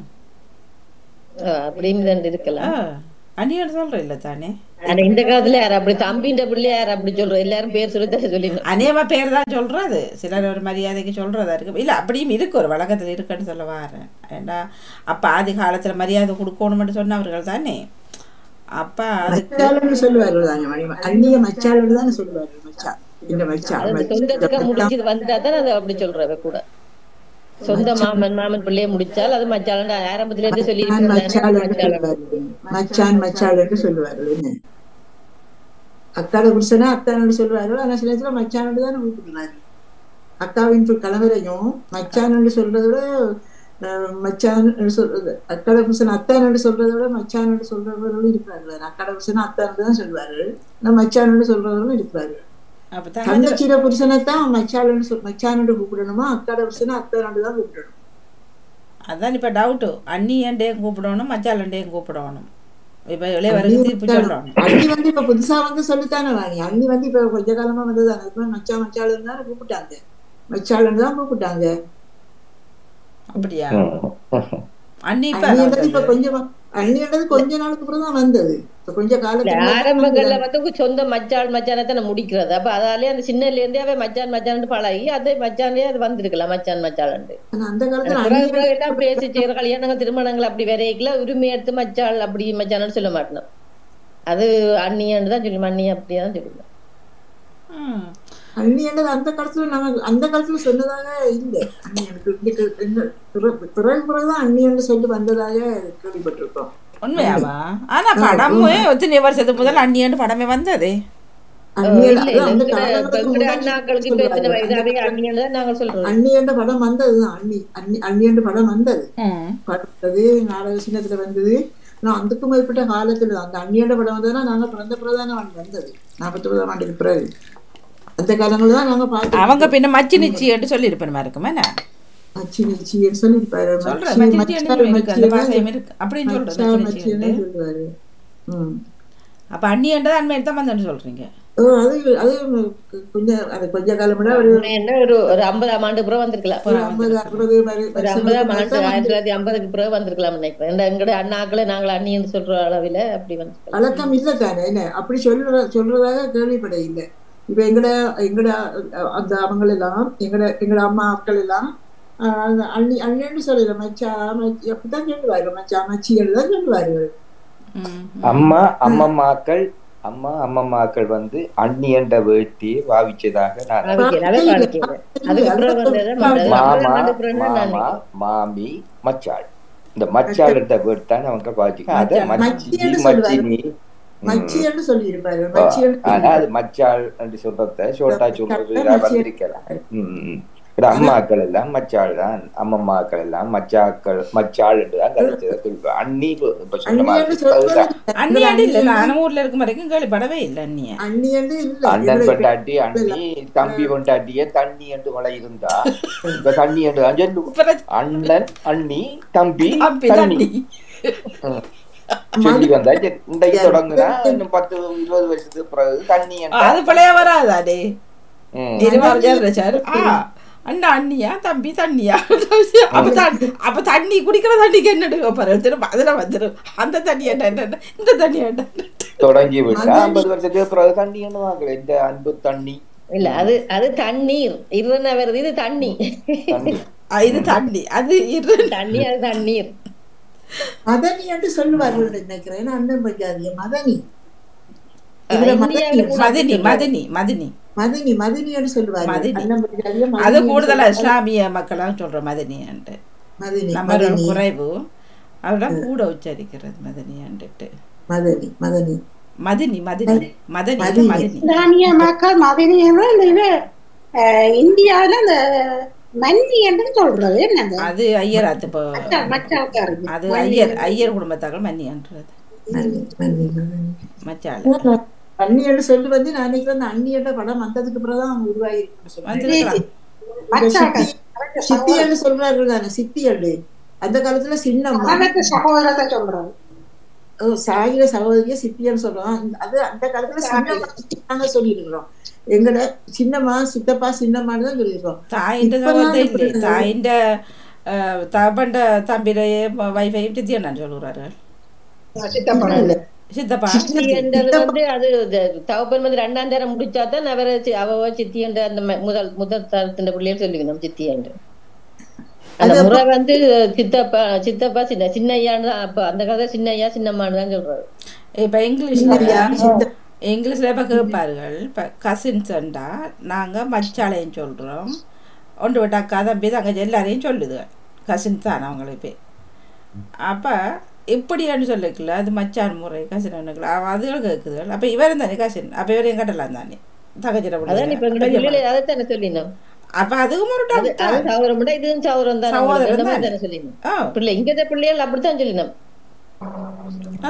S9: அஹ் அப்படின்னு தான் இருக்கலாம்
S2: ஆ, அண்ணியன் சொல்ற இல்ல தானே
S9: ஆனா இந்த காலத்துல யார் அப்படி தம்பின்ற பிள்ளை யார் அப்படி சொல்ற எல்லாரும் பேர் சொல்லி தான் சொல்லிடணும்
S2: அநேகமா பேர் தான் சொல்றது சிலர் ஒரு மரியாதைக்கு சொல்றதா இருக்கு இல்ல அப்படியும் இருக்கு ஒரு வழக்கத்துல இருக்குன்னு சொல்ல வாரேன் ஏன்னா அப்ப ஆதி காலத்துல மரியாதை கொடுக்கணும்னு சொன்னவர்கள் தானே அப்ப அதுக்கு
S4: மச்சாளன்னு சொல்லுவாரு தானே மணி அந்நிய மச்சாளன்னு தானே சொல்லுவாரு மச்சான் இந்த மச்சான்
S9: அது அந்த சொந்தத்துக்கு முடிஞ்சது வந்தா தான் அது அப்படி சொல்றவ கூட சொந்த மாமன் மாமன் பிள்ளைய முடிச்சால் அது மச்சாளன் ஆரம்பத்துல இருந்து சொல்லி
S4: மச்சான் மச்சாளன் மச்சான் மச்சாள் என்று சொல்லுவாரு என்ன அக்காட புருஷனா அத்தானு சொல்லுவாரு ஆனா சில இடத்துல மச்சான் தானே கூப்பிடுறாரு அக்காவின் பு- கணவரையும் மச்சான் சொல்றதை விட அஹ், மச்சான் என்று சொல்றது அக்காட புருஷன் அத்தான் என்று சொல்றதை விட மச்சான் என்று சொல்றவர்களும் இருக்கிறார்கள் அக்காட புருஷன் அத்தான் தான் சொல்வாரு ஆனா மச்சான் என்று சொல்றவர்களும் இருக்கிறார்கள்
S2: அப்ப தங்கச்சி
S4: தங்கச்சியில புருஷனைத்தான் மச்சான் சொல் மச்சான் என்று கூப்பிடணுமா அக்காட புருஷனை அத்தான் தான் கூப்பிடணும்
S2: அதான் இப்ப டவுட்டு அண்ணியண்டேயும் கூப்பிடணும் மச்சாலண்டையும் கூப்பிடணும் இப்ப இளையவருக்கு தீர்ப்பு சொல்லணும்
S4: அண்ணி வந்து இப்ப புதுசா வந்து சொல்லித்தானே வாணி அண்ணி வந்து இப்ப கொஞ்ச காலமா வந்தது அதுக்கு மச்சா மச்சாளுன்னு தான் கூப்பிட்டாங்க மச்சாளுன்னு தான் கூப்பிட்டாங்க
S2: அப்படியா
S6: ம்.
S2: அண்ணி இப்ப
S4: அண்ணின்றது இப்ப கொஞ்சம் அண்ணின்றது கொஞ்ச நாளுக்கு அப்புறம் தான் வந்தது இப்ப கொஞ்ச
S9: இல்ல,
S4: காலத்துக்கு
S9: ஆரம்பங்கள்ல வந்து சொந்த மச்சான் மச்சானத்தை முடிக்கிறது அப்ப அதாலே அந்த சின்னல இருந்தே அவன் மச்சான் மச்சான் பழகி அதே மச்சானே அது வந்திருக்கலாம் மச்சான் மச்சான்
S4: ஆனா அந்த காலத்துல
S9: பிறகு
S4: அண்ணி
S9: பிறகு எல்லாம் பேசி செய்யற கல்யாணங்கள் திருமணங்கள் அப்படி வரைக்கல உரிமை எடுத்து மச்சாள் அப்படி மச்சான்னு சொல்ல மாட்டோம் அது அண்ணியான்னு தான் சொல்லுவோம் அண்ணி அப்படிதான் சொல்லுவோம்
S2: ம்.
S4: அண்ணின்றது அந்த காலத்துல நம்ம அந்த காலத்துல சொன்னதாக இல்லை அண்ணி எனக்கு இங்க இன்னும் பிறகு பிறகு பிறகுதான் அண்ணின்னு சொல்லி வந்ததாக கேள்விப்பட்டிருக்கோம்
S2: உண்மையாவா ஆனா படமே எத்தனை வருஷத்துக்கு முதல் அண்ணியன்னு படமே வந்ததே
S4: அண்ணியன்
S9: இல்ல
S4: அது அந்த
S9: எங்கட இப்ப
S4: காலத்துக்கு
S9: எங்கட
S4: முன்னாடி
S9: அண்ணாக்களுக்கு இப்ப எத்தனை வயதாவே அண்ணியான்னு தான் நாங்க சொல்றோம்
S4: அண்ணி என்ற படம் வந்ததுதான் அண்ணி அண்ணி அண்ணி என்ற படம் வந்தது
S2: ம்.
S4: பார்த்தது நாடக சின்னத்துல வந்தது நான் அதுக்கு மேற்பட்ட காலத்துல அந்த அந்நியோட படம் வந்ததுன்னா நாங்க பிறந்த பிறதான ஆண்டு வந்தது நாற்பத்தி ஒன்பதாம் ஆண்டுக்கு பிறகு அந்த காலங்கள்ல தான் நாங்க பார்த்தோம்
S2: அவங்க பின்ன மச்சி நிச்சயம்னு சொல்லி இருப்பேன் இருக்குமா என்ன
S4: மச்சி நிச்சின்னு சொல்லியிருப்பாரு
S2: சொல்றேன்
S4: மச்சி
S2: மச்சி
S4: மச்சாள்
S2: நிச்சயம் இருக்கு அந்த பாசையும்
S4: மச்சி
S2: இருக்கு அப்படின்னு சொல்றது
S4: மச்சாள்
S2: மச்சி
S4: மச்சின்னு
S2: நிச்சயம்
S4: சொல்லுவாரு ம்
S2: அப்ப அண்ணியன்றது அண்மையில தான் வந்தேன்னு சொல்றீங்க
S4: ஓ, அது அது கொஞ்சம் அது கொஞ்ச காலம் விட ஒரு
S9: என்ன ஒரு ஒரு ஐம்பதாம் ஆண்டு பிறகு வந்திருக்கலாம்
S4: ஒரு ஐம்பது அறுபது வரை-
S9: ஒரு
S4: வருஷங்களுக்கு
S9: ஐம்பதாம்
S4: முன்னாடி
S9: ஆண்டு
S4: தான்
S9: ஆயிரத்தி
S4: வந்து-
S9: தொள்ளாயிரத்தி ஐம்பதுக்கு பிறகு வந்திருக்கலாம் நினைக்கிறேன் இந்த எங்கட அண்ணாக்களை நாங்கள் அண்ணின்னு சொல்ற அளவில அப்படி வந்து
S4: வழக்கம் இல்ல தானே என்ன அப்படி சொல்ற சொல்றதாக கேள்விப்பட இல்லை இப்ப எங்கட எங்கட அஹ், அந்த அவங்க எல்லாம் எங்கட எங்கட அம்மா ஆட்கள் எல்லாம் ஆஹ், அந்த அண்ணி அண்ணன்னு சொல்லல மச்சா மச்சி அப்படித்தான் சொல்லுவாரு மச்சா மச்சிகள் தான் சொல்லுவாரு
S2: ம்.
S6: அம்மா அம்மம்மாக்கள் அம்மா அம்மம்மாக்கள் வந்து அண்ணி என்ற வேட்டியை பாவிச்சதாக நான்
S9: பாவிக்கல அதை பாவிக்கல அதுக்கு பிறகு வந்ததை மற்றது
S6: மாமா
S9: ஐம்பதாம் ஆண்டு பிறகு தான் நான்
S6: மாமா மாமி மச்சாள் இந்த மச்சாள் என்ற வேர்ட் தான் அவங்க பாவிச்சு அதை
S2: மச்சாள்.
S6: மச்சி
S4: மச்சின்னு சொல்லுவாரு.
S6: மச்சினி ம்.
S4: மச்சின்னு சொல்லி இருப்பாரு
S6: ஆ,
S4: மச்சிகள்
S6: ஆனா அது மச்சாள் என்று சொல்றத ஷோட்டா சொல்றது
S4: மச்சாள்
S6: இதா
S4: மச்சியல்.
S6: வந்திருக்கலாம் ம், ம். இப்ப அம்மாக்கள் எல்லாம் மச்சாள் தான் அம்மம்மாக்கள் எல்லாம் மச்சாக்கள் மச்சாள் என்று தான் கிடைச்சதை சொல்லுவேன் அண்ணி இப்ப இப்ப சொன்ன
S4: அண்ணியன்னு
S6: மாதிரி
S4: சொல்றது
S6: அதுதான்.
S2: அண்ணியாண்டு இல்ல நான் ஊர்ல இருக்கும் வரைக்கும் கேள்விப்படவே இல்லை அண்ணிய
S4: அண்ணியன்னு இல்ல
S6: அண்ணன்
S4: எங்களை
S6: பொண்டாட்டி அண்ணி தம்பி பொண்டாட்டிய தண்ணி என்று மழை இருந்தா இப்ப தண்ணி என்று தான் சொல்லுவோம். அண்ணன் அண்ணி தம்பி
S2: தம்பி
S6: தண்ணி
S2: தண்ணி
S6: ம். சொல்லி வந்தா சரி, இன்றைக்கு தொடங்குனா இன்னும் பத்து இருபது வருஷத்துக்கு பிறகு தண்ணி
S2: ஆ, அது பழைய வராதாடே
S6: ம்.
S2: இருவாறு ஜெனரேஷன் ஆ அண்ணா அண்ணியா தம்பி தண்ணியா அப்ப தண்ணி அப்ப தண்ணி குடிக்கிற தண்ணிக்கு என்ன பாரு திரும்ப அதுல வந்துடும் அந்த தண்ணி என்ன என்ன இந்த தண்ணி என்ன
S6: தொடங்கி விட்டா ஐம்பது வருஷத்துக்கு பிறகு தண்ணி என்ன வாங்கல இந்த அன்பு தண்ணி
S9: இல்ல அது அது தண்ணீர் இருன்னா வருது இது தண்ணி
S6: தண்ணி
S2: ஆ, இது தண்ணி அது இரு
S9: தண்ணி அது தண்ணீர்
S4: மதனி என்று சொல்லுவார்கள் நினைக்கிறேன் ஏன்னா அண்ணன் பஞ்சாதிய மதனி
S9: அஹ்
S4: இதுல
S9: இந்தியாவில கூட
S2: மதினி மதினி மதினி
S4: மதினி மதினி என்று சொல்லுவாரு
S2: மதினி.
S4: அண்ணன் பஞ்சாதிய
S2: அது
S4: மதினி
S2: கூடுதலா
S4: என்று
S2: இஸ்லாமிய மக்களாம் சொல்ற மதனியான்ட்டு
S4: மதினி
S2: நம்ம
S4: மதினி
S2: குறைவு அவர்தான் கூட உச்சரிக்கிறது மதனியான்ட்டு
S4: மதனி மதனி
S2: மதினி மதினி மதனி
S4: மதினி.
S2: மதினி
S1: இஸ்லாமிய மக்கள் மதினியர்கள் இந்த இது அஹ், இந்தியாவுல இந்த மன்னி என்று சொல்றது என்னது
S2: அது ஐயர் அது இப்போ
S1: மச்சா மச்சாக்காரங்க
S2: அது ஐயர் ஐயர் குடும்பத்தாக்கள் மன்னியன்றது
S4: மன்னி மன்னி மன்னி
S2: மச்சாள்
S4: அண்ணி என்று சொல்லி வந்து நான் நினைக்கிறேன் அந்த அண்ணி என்ற படம் வந்ததுக்கு பிறகுதான் அவங்க உருவாகி
S2: வந்திருக்கலாம்
S1: மச்சாக்காரங்க
S4: சித்தி என்று சொல்றாரு தானே சித்தி என்று அந்த காலத்துல சின்னம்மா
S1: அவனுக்கு சகோதரத்தை சொல்றது
S4: ஓ, சாகிற சகோதரிய சித்தியன்னு சொல்றோம் அந்த- அது அந்த காலத்துல சின்னம்மா நாங்க சொல்லியிருக்கிறோம் எங்கட சின்னம்மா சித்தப்பா சின்னம்மான்னு தான் சொல்லியிருக்கோம்
S2: தாயிൻ്റെ
S4: இப்பதான்
S2: சகோதரத்தை
S4: இப்படி
S2: இல்லை தாயிൻ്റെ தப்பண்ட தம்பிரையும் வைஃபையும் சித்தியண்ணான்னு சொல்லுறாரு
S1: சித்தப்பா
S4: இல்ல.
S2: சித்தப்பா
S9: சித்தி என்றது வந்து அது த- தகப்பன் வந்து ரெண்டாம் தரம் முடிச்சா தான் அவரை சி- அவ சித்தி என்ற அந்த ம- முதல் முதல் தரத்தின் பிள்ளைகள் சொல்லிக்கணும் சித்தி என்று அந்த
S4: அது
S9: முறை வந்து சித்தப்பா சித்தப்பா சின்ன சின்னையான்னு தான் அப்ப அந்த காலத்துல சின்னையா சின்னம்மான்னு தான் சொல்றாரு
S2: இப்போ இங்கிலீஷில் இங்கிலீஷில் இப்போ கேட்பார்கள் இப்போ கசின்ஸ்ண்டா நாங்கள் மச்சாலையும் சொல்கிறோம் ஒன்று விட்டு அக்கா தம்பி தங்கச்சி எல்லாரையும் சொல்லுது கசின்ஸ் தான் அவங்களுக்கு அப்போ இப்படியான்னு சொல்லிக்கல அது மச்சான் முறை கசின் அதுகள் கேட்குது அப்போ இவரும் தானே கசின் அப்போ இவரையும் கட்டலாம் தானே தங்கச்சிட
S9: அதான் இப்ப எங்க பிள்ளைகளை அதைத்தானே சொல்லினோம்
S2: அப்போ அதுக்கும் ஒரு
S9: அது
S2: doubt
S9: அது
S2: தான்.
S9: சௌரம் விட இதுவும் சௌரம் தான்
S2: சகோதரன்
S9: அந்த மாதிரி
S2: தானே.
S9: தானே சொல்லினோம்
S2: ஆ
S9: பிள்ளை இங்கத பிள்ளைகள் அப்படித்தான் சொல்லினோம்
S2: ஆ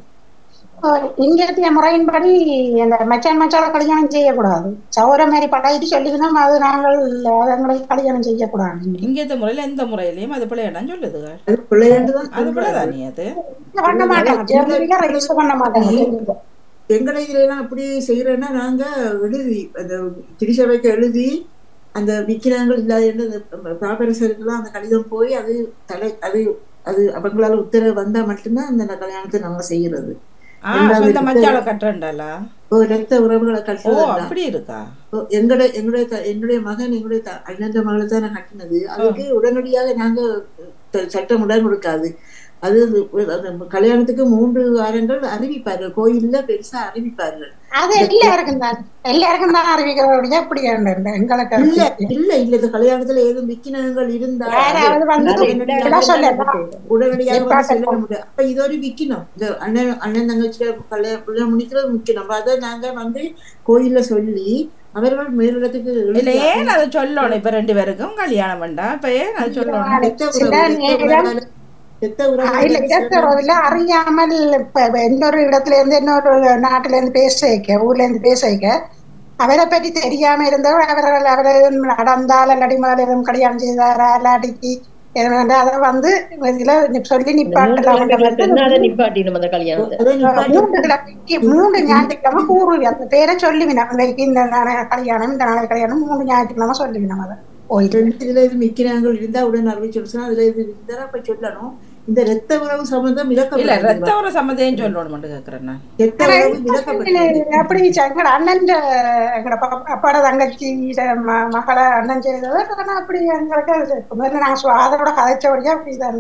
S1: இங்கத்திய முறையின்படி அந்த மச்சான் மச்சால கல்யாணம் செய்யக்கூடாது சௌர மாதிரி பழகிட்டு சொல்லிக்கணும் அது நாங்கள் எங்களுக்கு கல்யாணம் செய்யக்கூடாது
S2: இங்கேத்த முறையில் எந்த முறையிலையும் அது பிள்ளையடான்னு சொல்லுதுகள்
S4: அது பிள்ளையாண்டு தான்
S2: அது பிள்ளை தானே அது
S1: பண்ண மாட்டாங்க ஜெர்மனில ரெஜிஸ்டர் பண்ண மாட்டாங்க
S4: எங்களை இதுல எல்லாம் அப்படி செய்யறேன்னா நாங்க எழுதி அந்த திருச்சபைக்கு எழுதி அந்த விக்கிறாங்கள் இல்லாத ப்ராபரசருக்கெல்லாம் அந்த கடிதம் போய் அது தலை அது அது அவங்களால உத்தரவு வந்தா மட்டும்தான் அந்த கல்யாணத்தை நம்ம செய்யறது
S2: ஆ
S4: ரெண்டாவது
S2: சொந்த
S4: ரத்த-
S2: மச்சால கட்டுறண்டா
S4: ஓ, ரத்த உறவுகளை
S2: ஓ
S4: கட்டுறது
S2: அப்படி இருக்கா
S4: எங்கட எங்களுடைய த- என்னுடைய மகன் எங்களுடைய த- அண்ணன் மகளை தான் நான் கட்டினது அதுக்கு உடனடியாக நாங்க த- சட்டம் உடன் கொடுக்காது அது அந்த- அந்த கல்யாணத்துக்கு மூன்று வாரங்கள் அறிவிப்பார்கள் கோயில்ல பெருசா அறிவிப்பார்கள்
S1: அது எல்லாருக்கும் தான் எல்லாருக்கும் தான் அறிவிக்கிறபடியா இப்படி எங்களுக்கு
S4: இல்ல
S1: அறிவிக்க.
S4: இல்ல இல்ல இந்த கல்யாணத்துல ஏதும் விக்கினங்கள் இருந்தா
S1: யாராவது வந்து
S9: அது
S4: உடனடியாக
S1: இதெல்லாம் சொல்லலாம்.
S4: உடனடியாக வந்து
S1: நிப்பாட்ட
S4: சொல்ல முடியும் அப்ப இது ஒரு விக்கணும் இந்த அண்ணன் அண்ணன் தங்கச்சி கல்யாணம் முடிக்கிறது முக்கியம் அதை நாங்க வந்து கோயில்ல சொல்லி அவர்கள் மேலிடத்துக்கு
S2: இல்ல
S4: எழுதி
S2: ஏன் அதை சொல்லணும் இப்ப ரெண்டு பேருக்கும் கல்யாணம் வேண்டாம் இப்ப ஏன் அது சொல்லணும்
S4: ரத்த
S1: சில
S4: உறவு, ரத்த
S1: நேரம்
S4: உறவுகள், ரத்த
S1: ஆ, இல்ல
S4: உறவுகள்
S1: இடத்துல அறியாமல் இப்ப இப்ப இன்னொரு இடத்துல இருந்து இன்னொரு நாட்டுல இருந்து பேச வைக்க ஊர்ல இருந்து பேச வைக்க அவரை பற்றி தெரியாம இருந்தவர் அவர்கள் அவரை நடந்தால் இல்லாட்டி முதலிடம் கல்யாணம் செய்தாரா இல்லாட்டிக்கு எதுவும் அதை வந்து இதுல சொல்லி நிப்பாட்டலாம்
S9: சொன்னாத நிப்பாட்டிடும் அந்த கல்யாணத்தை
S4: அதை நிப்பாட்டி
S1: மூன்று கிழமைக்கு மூன்று ஞாயிற்றுக்கிழமை கூறுவி அந்த பேரை சொல்லுவினா வரைக்கும் இந்த நாளை கல்யாணம் இந்த நாளை கல்யாணம் மூணு ஞாயிற்றுக்கிழமை சொல்லுவினா அதை போயிட்டு
S4: ரெண்டு இதுல இது மிக்கிறாங்கள் இருந்தா உடன் அறிவிச்சு அதுல இது இருந்தா அப்ப சொல்லணும் இந்த ரத்த உறவு சம்பந்தம்
S2: இல்ல
S4: விளக்கப்பட்டது
S2: ரத்த ஒரு சம்மதையும் சொல்லணும் கேக்குறேன் நான்
S4: ரத்த உறவு விளக்கப்பட்டது
S1: அப்படி எங்கட அண்ணன் எங்கட பா- அப்பாட தங்கச்சி ம- மகளை அண்ணன் செய்தது ஆனா அப்படி எங்களுக்கு முதல்ல நாங்க சொ- அதோட கதைச்சபடியா அப்படிதான்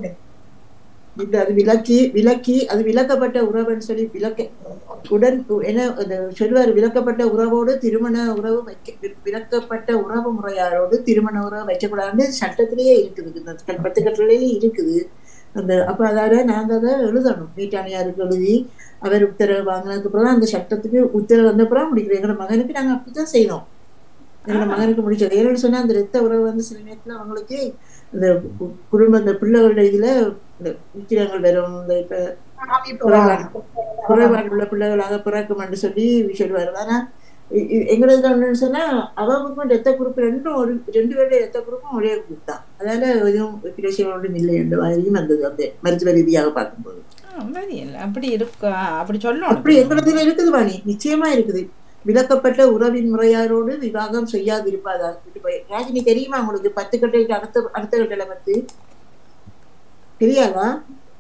S4: இது அது விளக்கி விளக்கி அது விளக்கப்பட்ட உறவுன்னு சொல்லி விளக்க உடன் என்ன அந்த சொல்வார் விளக்கப்பட்ட உறவோடு திருமண உறவு வைக்க வி- விளக்கப்பட்ட உறவு முறையாரோடு திருமண உறவு வைக்கக்கூடாதுன்னு சட்டத்திலேயே இருக்குது இந்த கல்- பத்து கட்டளையிலே இருக்குது அந்த அப்ப அதால நாங்க அதை எழுதணும் வீட்டாணியாருக்கு எழுதி அவர் உத்தரவு வாங்கினதுக்கு அப்புறம் தான் அந்த சட்டத்துக்கு உத்தரவு வந்த அப்புறம் முடிக்கிறோம் எங்களோட மகனுக்கு நாங்க அப்படித்தான் செய்யணும் எங்களோட மகனுக்கு முடிச்சது ஏன்னு சொன்னா அந்த ரத்த உறவு வந்து சில நேரத்துல அவங்களுக்கு இந்த கு- குடும்ப இந்த பிள்ளைகளோட இதுல இந்த விக்கிரங்கள் வரும் இந்த இப்ப குறைபாடு குறைபாடு உள்ள பிள்ளைகளாக பிறக்கும் என்று சொல்லி சொல்லுவாரு ஆனா இ- இ- எங்களதுல என்னன்னு சொன்னா அவங்களுக்கும் ரத்த குரூப் ரெண்டும் ஒரு ரெண்டு பேருடைய ரத்த குரூப்பும் ஒரே குரூப் தான் அதனால எதுவும் பிரச்சனை ஒன்றும் இல்லை என்ற மாதிரியும் வந்தது அந்த மருத்துவ ரீதியாக பார்க்கும்போது
S2: ஆ, சரி இல்ல அப்படி இருக்கா அப்படி சொல்லணும்
S4: அப்படி எங்களதுல இருக்குது வாணி நிச்சயமா இருக்குது விளக்கப்பட்ட உறவின் முறையாரோடு விவாகம் செய்யாதிருப்பாதா ராஜினி தெரியுமா உங்களுக்கு பத்து கட்டைக்கு அடுத்த அடுத்த கட்டளை பத்தி தெரியாதா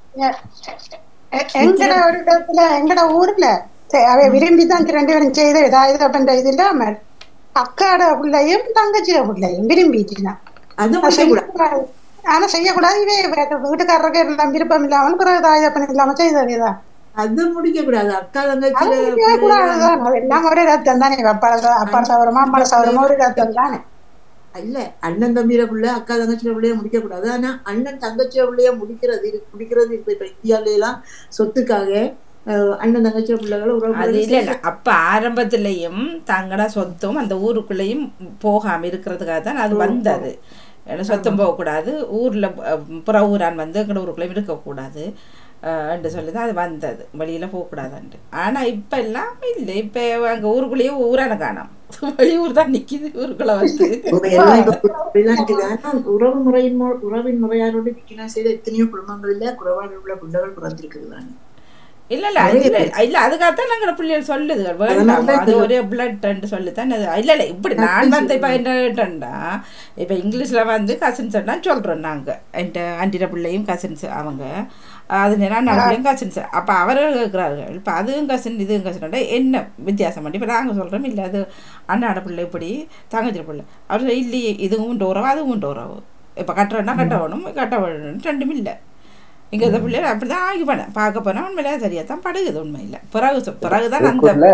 S1: எ- எங்கட ஒரு இடத்துல எங்கட ஊர்ல சரி, அவ விரும்பி தான் ரெண்டு பேரும் செய்த இதாக பண்ற இது இல்லாம அக்காட பிள்ளையும் தங்கச்சியோட பிள்ளையும் விரும்பிட்டுனா
S4: அது முடிக்கக்கூடாது
S1: ஆனா செய்யக்கூடாது இவே வீட்டுக்காரருக்கு எல்லாம் விருப்பம் இல்லாமல் பிறகு தாய் தப்பன் இல்லாம செய்ததுதான்
S4: அது முடிக்க கூடாது அக்கா
S1: அது
S4: தங்கச்சியில
S1: செய்யக்கூடாதுதான். அது எல்லாம் ஒரு ரத்தம் தானே அப்பா அப்பா சவரமா அம்மா சவரமா ஒரு ரத்தம் தானே
S4: இல்ல அண்ணன் தம்பியில பிள்ளை அக்கா தங்கச்சியில பிள்ளைய முடிக்க கூடாது ஆனா அண்ணன் தங்கச்சியில பிள்ளைய முடிக்கிறது இருக்கு- முடிக்கிறது இப்ப இப்ப இந்தியாவில எல்லாம் சொத்துக்காக அஹ், அண்ணன் தங்கச்சியில பிள்ளைகளை
S2: அது
S4: உறவு
S2: இல்ல இல்ல அப்ப ஆரம்பத்திலையும் தங்களோட சொத்தும் அந்த ஊருக்குள்ளேயும் போகாம இருக்கிறதுக்காக தான் அது வந்தது ஏன்னா சொத்தம் போகக்கூடாது ஊரில் புற ஊரான் வந்து எங்களோட ஊருக்குள்ளே இருக்கக்கூடாது அஹ், என்று சொல்லி தான் அது வந்தது வெளியில் போகக்கூடாதுன்ட்டு ஆனால் இப்போ எல்லாம் இல்லை இப்போ அங்கே ஊருக்குள்ளேயே ஊரான காணோம் வெளியூர் தான் நிற்கிது ஊருக்குள்ளே வந்து
S4: இப்ப எல்லாம் இப்ப அப்படிலாம் இருக்குது. ஆனா உறவு முறையின் மு- உறவின் முறையாரோடு விக்கினா செய்த எத்தனையோ குடும்பங்கள்ல குறைபாடு உள்ள பிள்ளைகள் பிறந்திருக்குது தானே
S2: இல்ல இல்ல அது இல்ல இல்ல அதுக்காகத்தான் நாங்கள பிள்ளைகள் சொல்லுது வேண்டாம் அது ஒரே பிளட் சொல்லித்தான் அது இல்ல இல்ல இப்படி நான் வந்து இப்ப என்னட்டா இப்ப இங்கிலீஷ்ல வந்து கசின்ஸ் தான் சொல்றோம் நாங்க என் ஆண்டிட பிள்ளையும் கசின்ஸ் அவங்க அது நான் பிள்ளையும் கசின்ஸ் அப்ப அவர்கள் கேட்கிறார்கள் இப்ப அதுவும் கசின் இதுவும் கசின் என்ன வித்தியாசம் பண்ணி இப்ப நாங்க சொல்றோம் இல்ல அது அண்ணாட பிள்ளை இப்படி தங்கச்சி பிள்ளை அவர் சொல்ல, இல்லையே இதுவும் உண்டு உறவு அதுவும் உண்டு உறவு இப்ப கட்டுறோன்னா கட்ட வேணும் கட்ட வேணும் ரெண்டும் இல்லை இங்கே இந்த பிள்ளைகள் அப்படி தான் ஆகி பண்ண பார்க்க போனால் உண்மையிலே சரியாக தான் படுகுது உண்மையில் பிறகு சொ- பிறகுதான் அந்த
S6: இதுக்குள்ள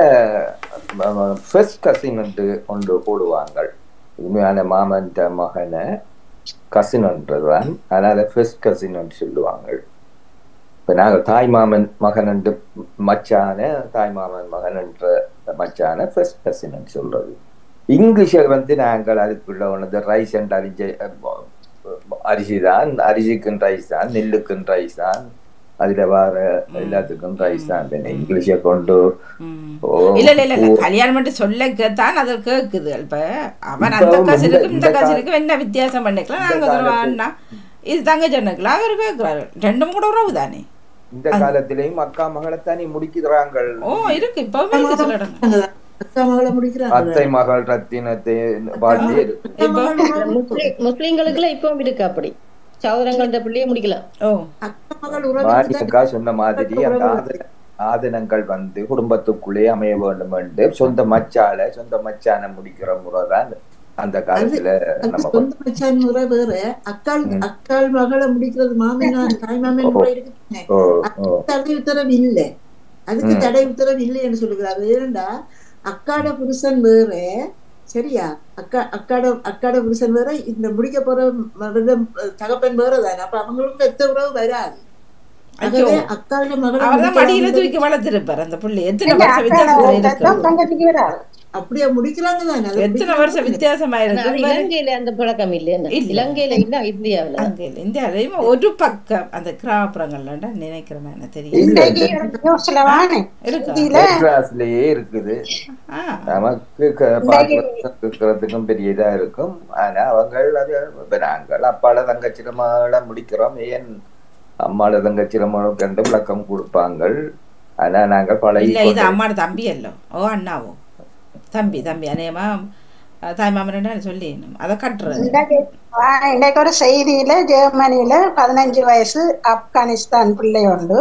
S6: ஃபர்ஸ்ட் கசின் வந்து கொண்டு போடுவாங்க உண்மையான மாமன் மகனை கசின்ன்றதுதான் அதனால ஃபர்ஸ்ட் கசின் சொல்லுவாங்க இப்ப நாங்கள் தாய் மாமன் மகன் என்று மச்சான தாய் மாமன் மகன் என்ற மச்சான ஃபர்ஸ்ட் கசின் சொல்றது இங்கிலீஷை வந்து நாங்கள் அதுக்குள்ள ஒன்று ரைஸ் அண்ட் அரிஞ்ச அரிசி தான் அரிசிக்கும் ரைஸ் தான் நெல்லுக்கும் ரைஸ் தான் அதுல வர எல்லாத்துக்கும் ரைஸ் தான் பின்ன இங்கிலீஷை கொண்டு ஓ,
S2: இல்ல இல்ல இல்ல இல்ல
S6: ஓ,
S2: கல்யாணம் மட்டும் சொல்ல தான் அது கேக்குது இப்ப அவன்
S6: இப்ப
S2: அந்த
S6: இந்த-
S2: கசினுக்கும் இந்த
S6: இந்த கா-
S2: கசினுக்கும் என்ன வித்தியாசம் பண்ணிக்கலாம் நாங்க
S6: இந்த
S2: சொல்லுவோம்
S6: காலத்து-
S2: அண்ணா இது தங்கச்சி அண்ணனுக்குல அவர் கேட்கிறாரு ரெண்டும் கூட உறவு தானே
S6: இந்த காலத்திலையும் அக்கா மகளைத்தானே முடிக்கிறாங்க
S2: ஓ இருக்கு இப்பவும் இருக்கு சில இடங்கள்
S4: அக்கா மகளை முடிக்கிறாங்க
S6: அத்தை மகள் ரத்தினத்தை பாட்டி இருக்கு
S2: இப்போ
S9: முஸ்லிம் முஸ்லிம்களுக்குலாம் இப்பவும் இருக்கு அப்படி சௌதரங்கள்ட்ட பிள்ளைய முடிக்கலாம்
S2: ஓ
S4: அக்கா மகள் உறவு
S6: வாணி அக்கா சொன்ன மாதிரி அந்த ஆதன ஆதனங்கள் வந்து குடும்பத்துக்குள்ளே அமைய வேண்டும் என்று சொந்த மச்சால சொந்த மச்சான முடிக்கிற முறை தான் அந்த காலத்துல
S4: அது
S6: நம்ம
S4: சொந்த மச்சான் முறை வேற அக்காள் அக்காள் மகளை முடிக்கிறது மாமனார் தாய் மாமன் முறை இருக்குன்னு
S6: ஓ ஓ
S4: தடை உத்தரவு இல்லை அதுக்கு தடை உத்தரவு இல்லைன்னு சொல்லுகிறார் ஏன்டா அக்காட புருஷன் வேற சரியா அக்கா அக்காட அக்காட புருஷன் வேற இந்த முடிக்க போற மகன் தகப்பன் வேற தானே அப்ப அவங்களுக்கு எத்த உறவு வராது ஆகவே அக்காட மகளை
S2: அவர் தான் மடியில
S4: முடிக்கிறாங்க.
S2: தூக்கி வளர்த்திருப்பார் அந்த புள்ளி எத்தனை வருஷம் வித்தியாசத்துல இருக்கு
S1: தங்கச்சிக்கு வராது
S4: அப்படியே முடிக்கிறாங்க தானே அதை
S2: எத்தனை வருஷம் வித்தியாசமா
S9: ஆனா அது
S2: இருக்கு
S9: இலங்கையில அந்த பழக்கம் இல்லை என்ன
S2: இல்ல.
S9: இலங்கையில இல்ல இந்தியாவுல
S2: அங்க இல்லை இந்தியாவிலையும் ஒரு பக்கம் அந்த கிராமப்புறங்கள்ல நினைக்கிறேன் நான் தெரியும்
S1: இன்றைக்கு நியூஸ்ல வானே
S2: இருக்கா
S6: கிளாஸ்லயே இருக்குது
S2: ஆ
S6: நமக்கு க- பார்க்கறதுக்கும் பெரிய இதா இருக்கும் ஆனா அவங்க அது இப்ப நாங்கள் அப்பால தங்கச்சிரமால முடிக்கிறோம் ஏன் அம்மால தங்கச்சிரமாலும் கண்டு விளக்கம் கொடுப்பாங்க ஆனா நாங்கள் பழகி
S2: இல்ல இது
S6: கொண்டு-
S2: அம்மாட தம்பி அல்லோ ஓ அண்ணாவோ தம்பி தம்பி அநேகமா அஹ், தாய் மாமன் சொல்லி அதை கட்டுறது
S1: இன்றைக்கு ஆ, இன்றைக்கு ஒரு செய்தியில ஜெர்மனியில பதினஞ்சு வயசு ஆப்கானிஸ்தான் பிள்ளை உண்டு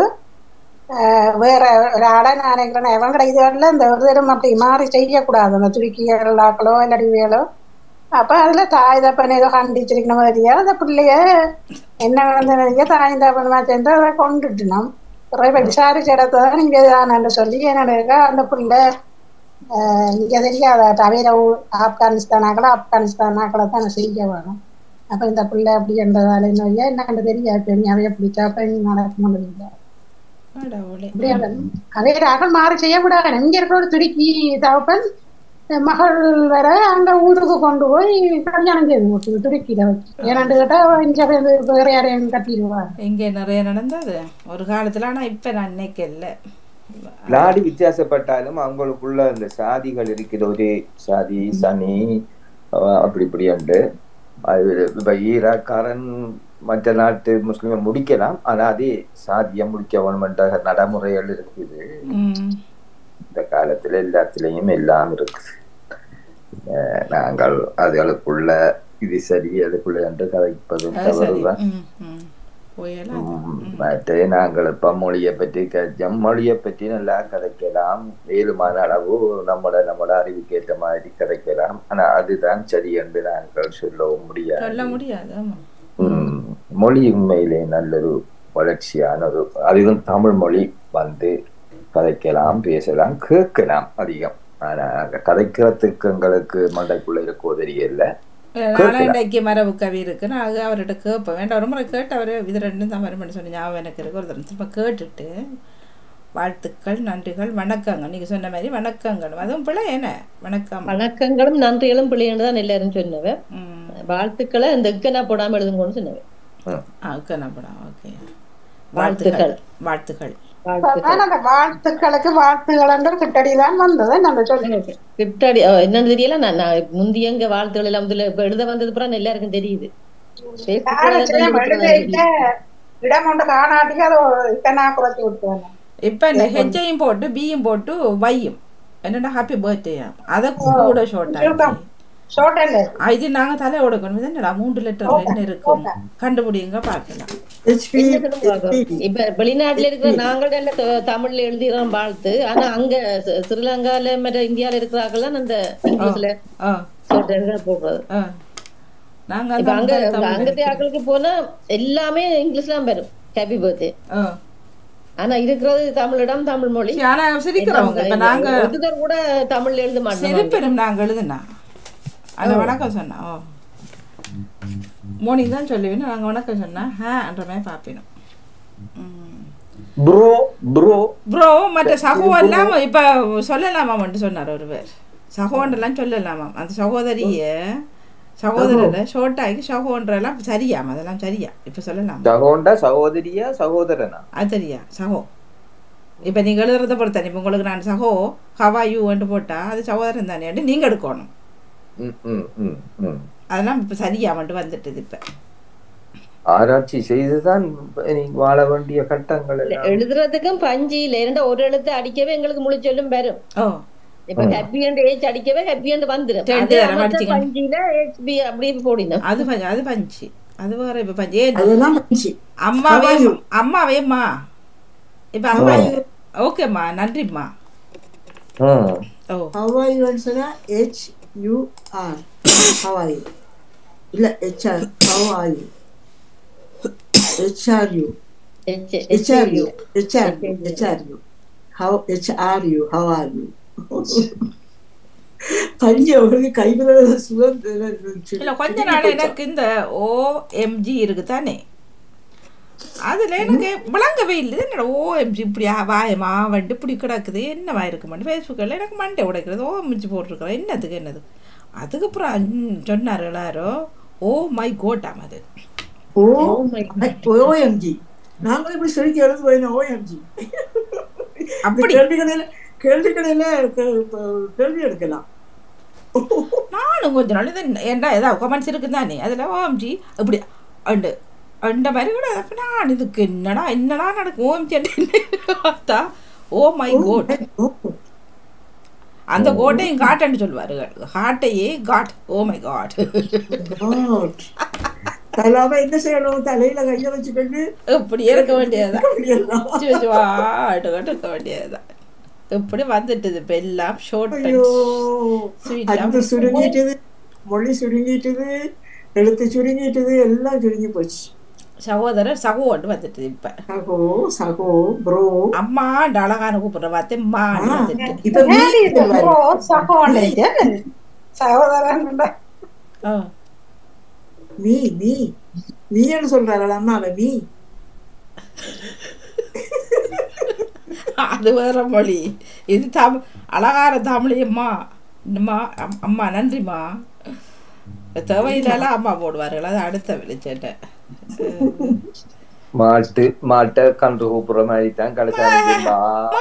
S1: ஆஹ் வேற ஒரு ஆளை நான் நினைக்கிறேன் இவங்கட இதுகளில் இந்த ஒரு தரம் அப்படி மாறி செய்யக்கூடாது அந்த துருக்கியர்களாக்களோ இல்லாட்டிகளோ அப்ப அதுல தாய் தப்பன் ஏதோ கண்டிச்சிருக்கிற மாதிரியா அந்த பிள்ளைய என்ன நடந்தது தாய் தப்பனமா சேர்ந்து அதை கொண்டுட்டணும் குறைவ விசாரிச்ச இடத்துல தான் நீங்க தானு சொல்லி என்னடா அந்த பிள்ளை ஆஹ் இங்க தெரியாத தவிர ஆப்கானிஸ்தான் ஆக்களோ ஆப்கானிஸ்தான் ஆக்களை தான் செய்ய வேணும் அப்ப இந்த பிள்ளை அப்படி என்றதால என்ன என்னன்னு தெரியாது பெண்ணாவே பிடிச்சா பெண் நடக்க முடியல
S2: கடவுளே.
S1: அதே ராகல் மாறி செய்யக்கூடாது இங்க இருக்கிற ஒரு துடிக்கி தகப்பன் என் மகள் வர அங்க ஊருக்கு கொண்டு போய் கல்யாணம் செய்து கொடுத்து துருக்கியில வச்சு ஏன்னாண்டு கேட்டா இங்க வந்து வேற யாரையும் கட்டிடுவா
S2: இங்கே நிறைய நடந்தது ஒரு காலத்துல ஆனா இப்ப நான் நினைக்கல
S6: நாடு வித்தியாசப்பட்டாலும் அவங்களுக்குள்ள இந்த சாதிகள் இருக்குது ஒரே சாதி சனி அஹ் அப்படி இப்படி உண்டு அது இப்ப ஈராக்காரன் மற்ற நாட்டு முஸ்லிம் முடிக்கலாம் ஆனா அதே சாதியை முடிக்க வேணுமென்ற நடைமுறைகள் இருக்குது
S2: ம்.
S6: இந்த காலத்துல எல்லாத்துலயும் எல்லாம் இருக்குது அஹ் நாங்கள் அதுகளுக்குள்ள இது சரி அதுக்குள்ள என்று கதைப்பதும்
S2: அது சரி
S6: தவறுதான்
S2: ம், ம். போயெல்லாம்
S6: மற்ற நாங்கள் இப்ப மொழியை பற்றி கஜம் மொழியை பற்றி நல்லா கதைக்கலாம் மேலுமான அளவு நம்மட நம்மட அறிவுக்கு ஏற்ற மாதிரி கதைக்கலாம் ஆனா அதுதான் சரி என்று நாங்கள் சொல்லவும் முடியாது
S2: சொல்ல முடியாது ஆமா
S6: உம், மொழி உண்மையிலே நல்லொரு வளர்ச்சியான ஒரு அதிலும் தமிழ் மொழி வந்து கதைக்கலாம் பேசலாம் கேட்கலாம் அதிகம் ஆனா அங்க கதைக்கிறதுக்கு எங்களுக்கு மண்டைக்குள்ள இருக்கோ தெரியல
S2: நாளா இன்றைக்கு மரபு கவி இருக்கு நான் அது அவர்கிட்ட கேட்பேன் வேண்டாம் ஒரு முறை கேட்டு அவர் இது ரெண்டும் தான் வரும்னு சொல்லி ஞாபகம் எனக்கு இருக்கு ஒரு தடவை திரும்ப கேட்டுட்டு வாழ்த்துக்கள் நன்றிகள் வணக்கங்க நீங்க சொன்ன மாதிரி வணக்கங்கள் அதுவும் பிள்ளை என்ன வணக்கம்
S9: வணக்கங்களும் நன்றிகளும் பிள்ளைன்னு தான் எல்லாரும் சொன்னவ
S2: ம்.
S9: வாழ்த்துக்களை இந்த இக்கனா போடாம எழுதுங்கன்னு சொன்னேன்
S2: கண்ணப்படம் ஓகே
S9: வாழ்த்துக்கள்.
S2: வாழ்த்துக்கள்
S9: வாழ்த்துக்கள்
S1: அதான் அந்த வாழ்த்துக்களுக்கு வாழ்த்துக்கள் கிட்டடி தான் வந்தது நம்ம சொல்லி
S9: கிட்டாடி அஹ், என்னன்னு தெரியல நான் நான் முந்தி எங்க வாழ்த்துக்கள் எல்லாம் முதல்ல இப்ப எழுத வந்தது அப்புறம் எல்லாருக்கும் தெரியுது
S1: யாரை செய்ய எழுதிட்ட இடம் ஒன்று காணாட்டிக்கு அதை கண்ணா குறைச்சி விட்டுவாங்க
S2: இப்போ இந்த ஹெச்சையும் போட்டு பியும் போட்டு வையும் என்னடா ஹாப்பி பர்த்டே அதை கூட ஷோர்ட்
S1: ஷோர்ட் இல்லை
S2: இது நாங்க தலை உடக்கணும் இது என்னடா மூன்று லிட்டர் என்ன இருக்கும் கண்டுபிடிங்க பார்க்கலாம்
S4: ஹெச்பி
S9: இப்ப வெளிநாட்டுல இருக்கிற நாங்கள் நல்ல த- தமிழ்ல எழுதிறோம் வாழ்த்து ஆனா அங்க சி- ஸ்ரீலங்கால மற்ற இந்தியால இருக்கிறார்கள் அந்த இங்கிலீஷ்ல
S2: ஆ
S9: சொல்றது போடுறது
S2: ஆ நாங்க
S9: இப்ப அங்க
S2: அந்த தமிழ்
S9: அங்கത്തെ ஆட்களுக்கு போனா எல்லாமே இங்கிலீஷ்ல தான் வரும் ஹாப்பி பர்த்டே
S2: ஆ.
S9: ஆனா இருக்கிறது தமிழிடம் தமிழ் மொழி
S2: சரி, ஆனா சிரிக்கிறவங்க இப்ப நாங்க
S9: ஒருத்தர் கூட தமிழ்ல எழுத மாட்டோம்
S2: சிரிப்பெரும் நாங்க எழுதுனா அந்த வணக்கம் சொன்னா ஓ மோனி தான் சொல்லுவேன் நாங்க வணக்கம் சொன்னா ஹேன்ற மாதிரி பார்ப்பினோம்
S6: ப்ரோ ப்ரோ
S2: ப்ரோ மற்ற சகோ எல்லாம் இப்ப சொல்லலாமா மட்டும் சொன்னார் ஒருவர் சகோன்றெல்லாம் சொல்லலாமா அந்த சகோதரிய சகோதரரை ஷோர்ட்டாகி சகோன்றெல்லாம் சரியாம் அதெல்லாம் சரியா இப்ப சொல்லலாம்
S6: சகோண்டா சகோதரியா சகோதரனா
S2: அது சரியா சகோ இப்ப நீங்க எழுதுறத பொறுத்த இப்ப உங்களுக்கு நான் சகோ ஹவா யூன்ட்டு போட்டா அது சகோதரன் தானே நீங்க எடுக்கணும்
S6: ம், ம், ம், ம்.
S2: அதெல்லாம் இப்ப சரியா மட்டும் வந்துட்டது இப்ப
S6: ஆராய்ச்சி செய்துதான் நீ வாழ வேண்டிய கட்டங்கள் எல்லாம்.
S9: எழுதுறதுக்கும் பஞ்சு இல்ல இரண்டா ஒரு எழுத்து அடிக்கவே எங்களுக்கு முழு சொல்லும் வரும்
S2: ஓ
S9: இப்ப ஹாப்பி அண்ட் ஏஜ் அடிக்கவே ஹாப்பி அண்ட் வந்துரும்
S2: ரெண்டு
S9: அதே
S2: தடவை
S9: மத்த
S2: அடிச்சிங்க.
S9: பஞ்சில ஹெச்பி அப்படி போடினோம்
S2: அது பஞ்சு அது பஞ்சு அது வேற இப்ப பஞ்சு ஏன்
S4: அதெல்லாம் பஞ்சு
S2: அம்மாவே
S4: How are you?
S2: அம்மாவேம்மா இப்ப அம்மா ஓகேம்மா நன்றிம்மா
S6: ம்.
S2: ஓ
S4: ஹவாய் சொன்னா ஹெச் யூ ஆர் ஹவாய் இல்ல HR Hawaii H R U H R U H R U H R U how H R U how are you பஞ்சு அவருக்கு கைவிட சுதந்திர
S2: இல்ல கொஞ்ச நாள் எனக்கு இந்த ஓஎம்ஜி இருக்கு தானே அதுல எனக்கு விளங்கவே இல்லை இது என்னடா ஓஎம்ஜி இப்படி வாயமா வந்து இப்படி கிடக்குது என்னவா இருக்கு மாட்டேன் ஃபேஸ்புக்கில் எனக்கு மண்டை உடைக்கிறது ஓஎம்ஜி போட்டிருக்கிறேன் என்னதுக்கு என்னது அதுக்கப்புறம் அன்~ சொன்னார் எல்லாரும் ஓ மை கோட்டாம் அது
S4: ஓ ஓஎம்ஜி நாங்களும் இப்படி சொல்லி எழுது போயிருந்தோம் ஓஎம்ஜி
S2: அப்படி
S4: கேள்வி கடையில கேள்வி கடையில கே- கேள்வி எடுக்கலாம்
S2: நானும் கொஞ்ச நாள் இது என்ன ஏதாவது கமெண்ட்ஸ் இருக்கு தானே அதில் ஓஎம்ஜி இப்படி அண்டு அந்த மாதிரி கூட அப்ப நான் இதுக்கு என்னடா என்னடா நடக்கும் ஓஎம்ஜி பார்த்தா ஓ மை கோட் அந்த கோட்டையும் காட்டுன்னு சொல்லுவாரு ஹாட்டையே God oh my God
S4: God. தலாம என்ன செய்யணும் தலையில கைய வச்சுக்கிட்டு
S2: இப்படி இருக்க வேண்டியதுதான்
S4: அப்படியெல்லாம்.
S2: சுவாட்டு கட்டு இருக்க வேண்டியதுதான் இப்படி வந்துட்டுது இப்போ எல்லாம் ஷோர்ட்
S4: ஐயோ
S2: Sweet
S4: அன்பு
S2: love.
S4: சுருங்கிட்டுது மொழி சுருங்கிட்டுது எழுத்து சுருங்கிட்டுது எல்லாம் சுருங்கி போச்சு
S2: சகோதரர் சகோன்னு வந்துட்டுது இப்ப
S4: சகோ சகோ ப்ரோ
S2: அம்மா அழகான கூப்பிடுற வார்த்தை மான்னு வந்துட்டு
S4: இப்ப மீ
S1: ஓ சகோதரன் சகோதரன்
S2: ஆ.
S4: மீ மீ நீன்னு சொல்றாரு அம்மாவை மீ
S2: அது வேற மொழி இது தமிழ் அழகான தமிழையம்மா அம்மா அம்- அம்மா நன்றிம்மா தேவையில்லாம் அம்மா போடுவார்கள் அது அடுத்த வெளிச்சேட்டை
S6: மாட்டு மாட்டை கன்று கூப்பிடுற மாதிரி தான் கடைசி
S4: மா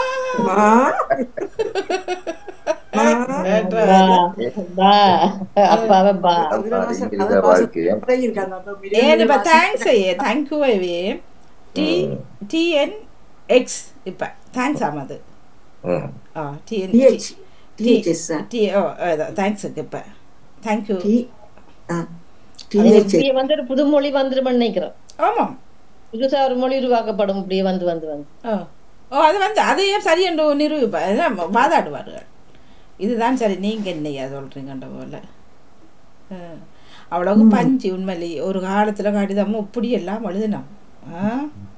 S4: மா
S9: அப்பாவை பா
S6: வாழ்க்கையா
S2: ஏன் இப்ப தேங்க்ஸ் ஐயே தேங்க்யூ ஐவே டி டிஎன் எக்ஸ் இப்ப தேங்க்ஸ் ஆமாது
S6: ம்.
S2: ஆ TN
S4: TH THS
S2: T oh தேங்க்ஸுக்கு இப்ப தேங்க்யூ
S4: டி டிஹெச்
S9: இப்படியே வந்து ஒரு புது மொழி வந்துடும் நினைக்கிறோம்
S2: ஆமாம்
S9: புதுசா ஒரு மொழி உருவாக்கப்படும் இப்படியே வந்து வந்து வந்து
S2: ஓ ஓ அது வந்து அதையும் சரி என்று நிரூபிப்பா அதான் வாதாடுவார்கள் இதுதான் சரி நீங்க என்னையா சொல்றீங்கன்ற போல ஆ. அவ்வளவு பஞ்சு உண்மையிலே ஒரு காலத்துல கடிதமும் இப்படி எல்லாம் எழுதினோம் ஆ?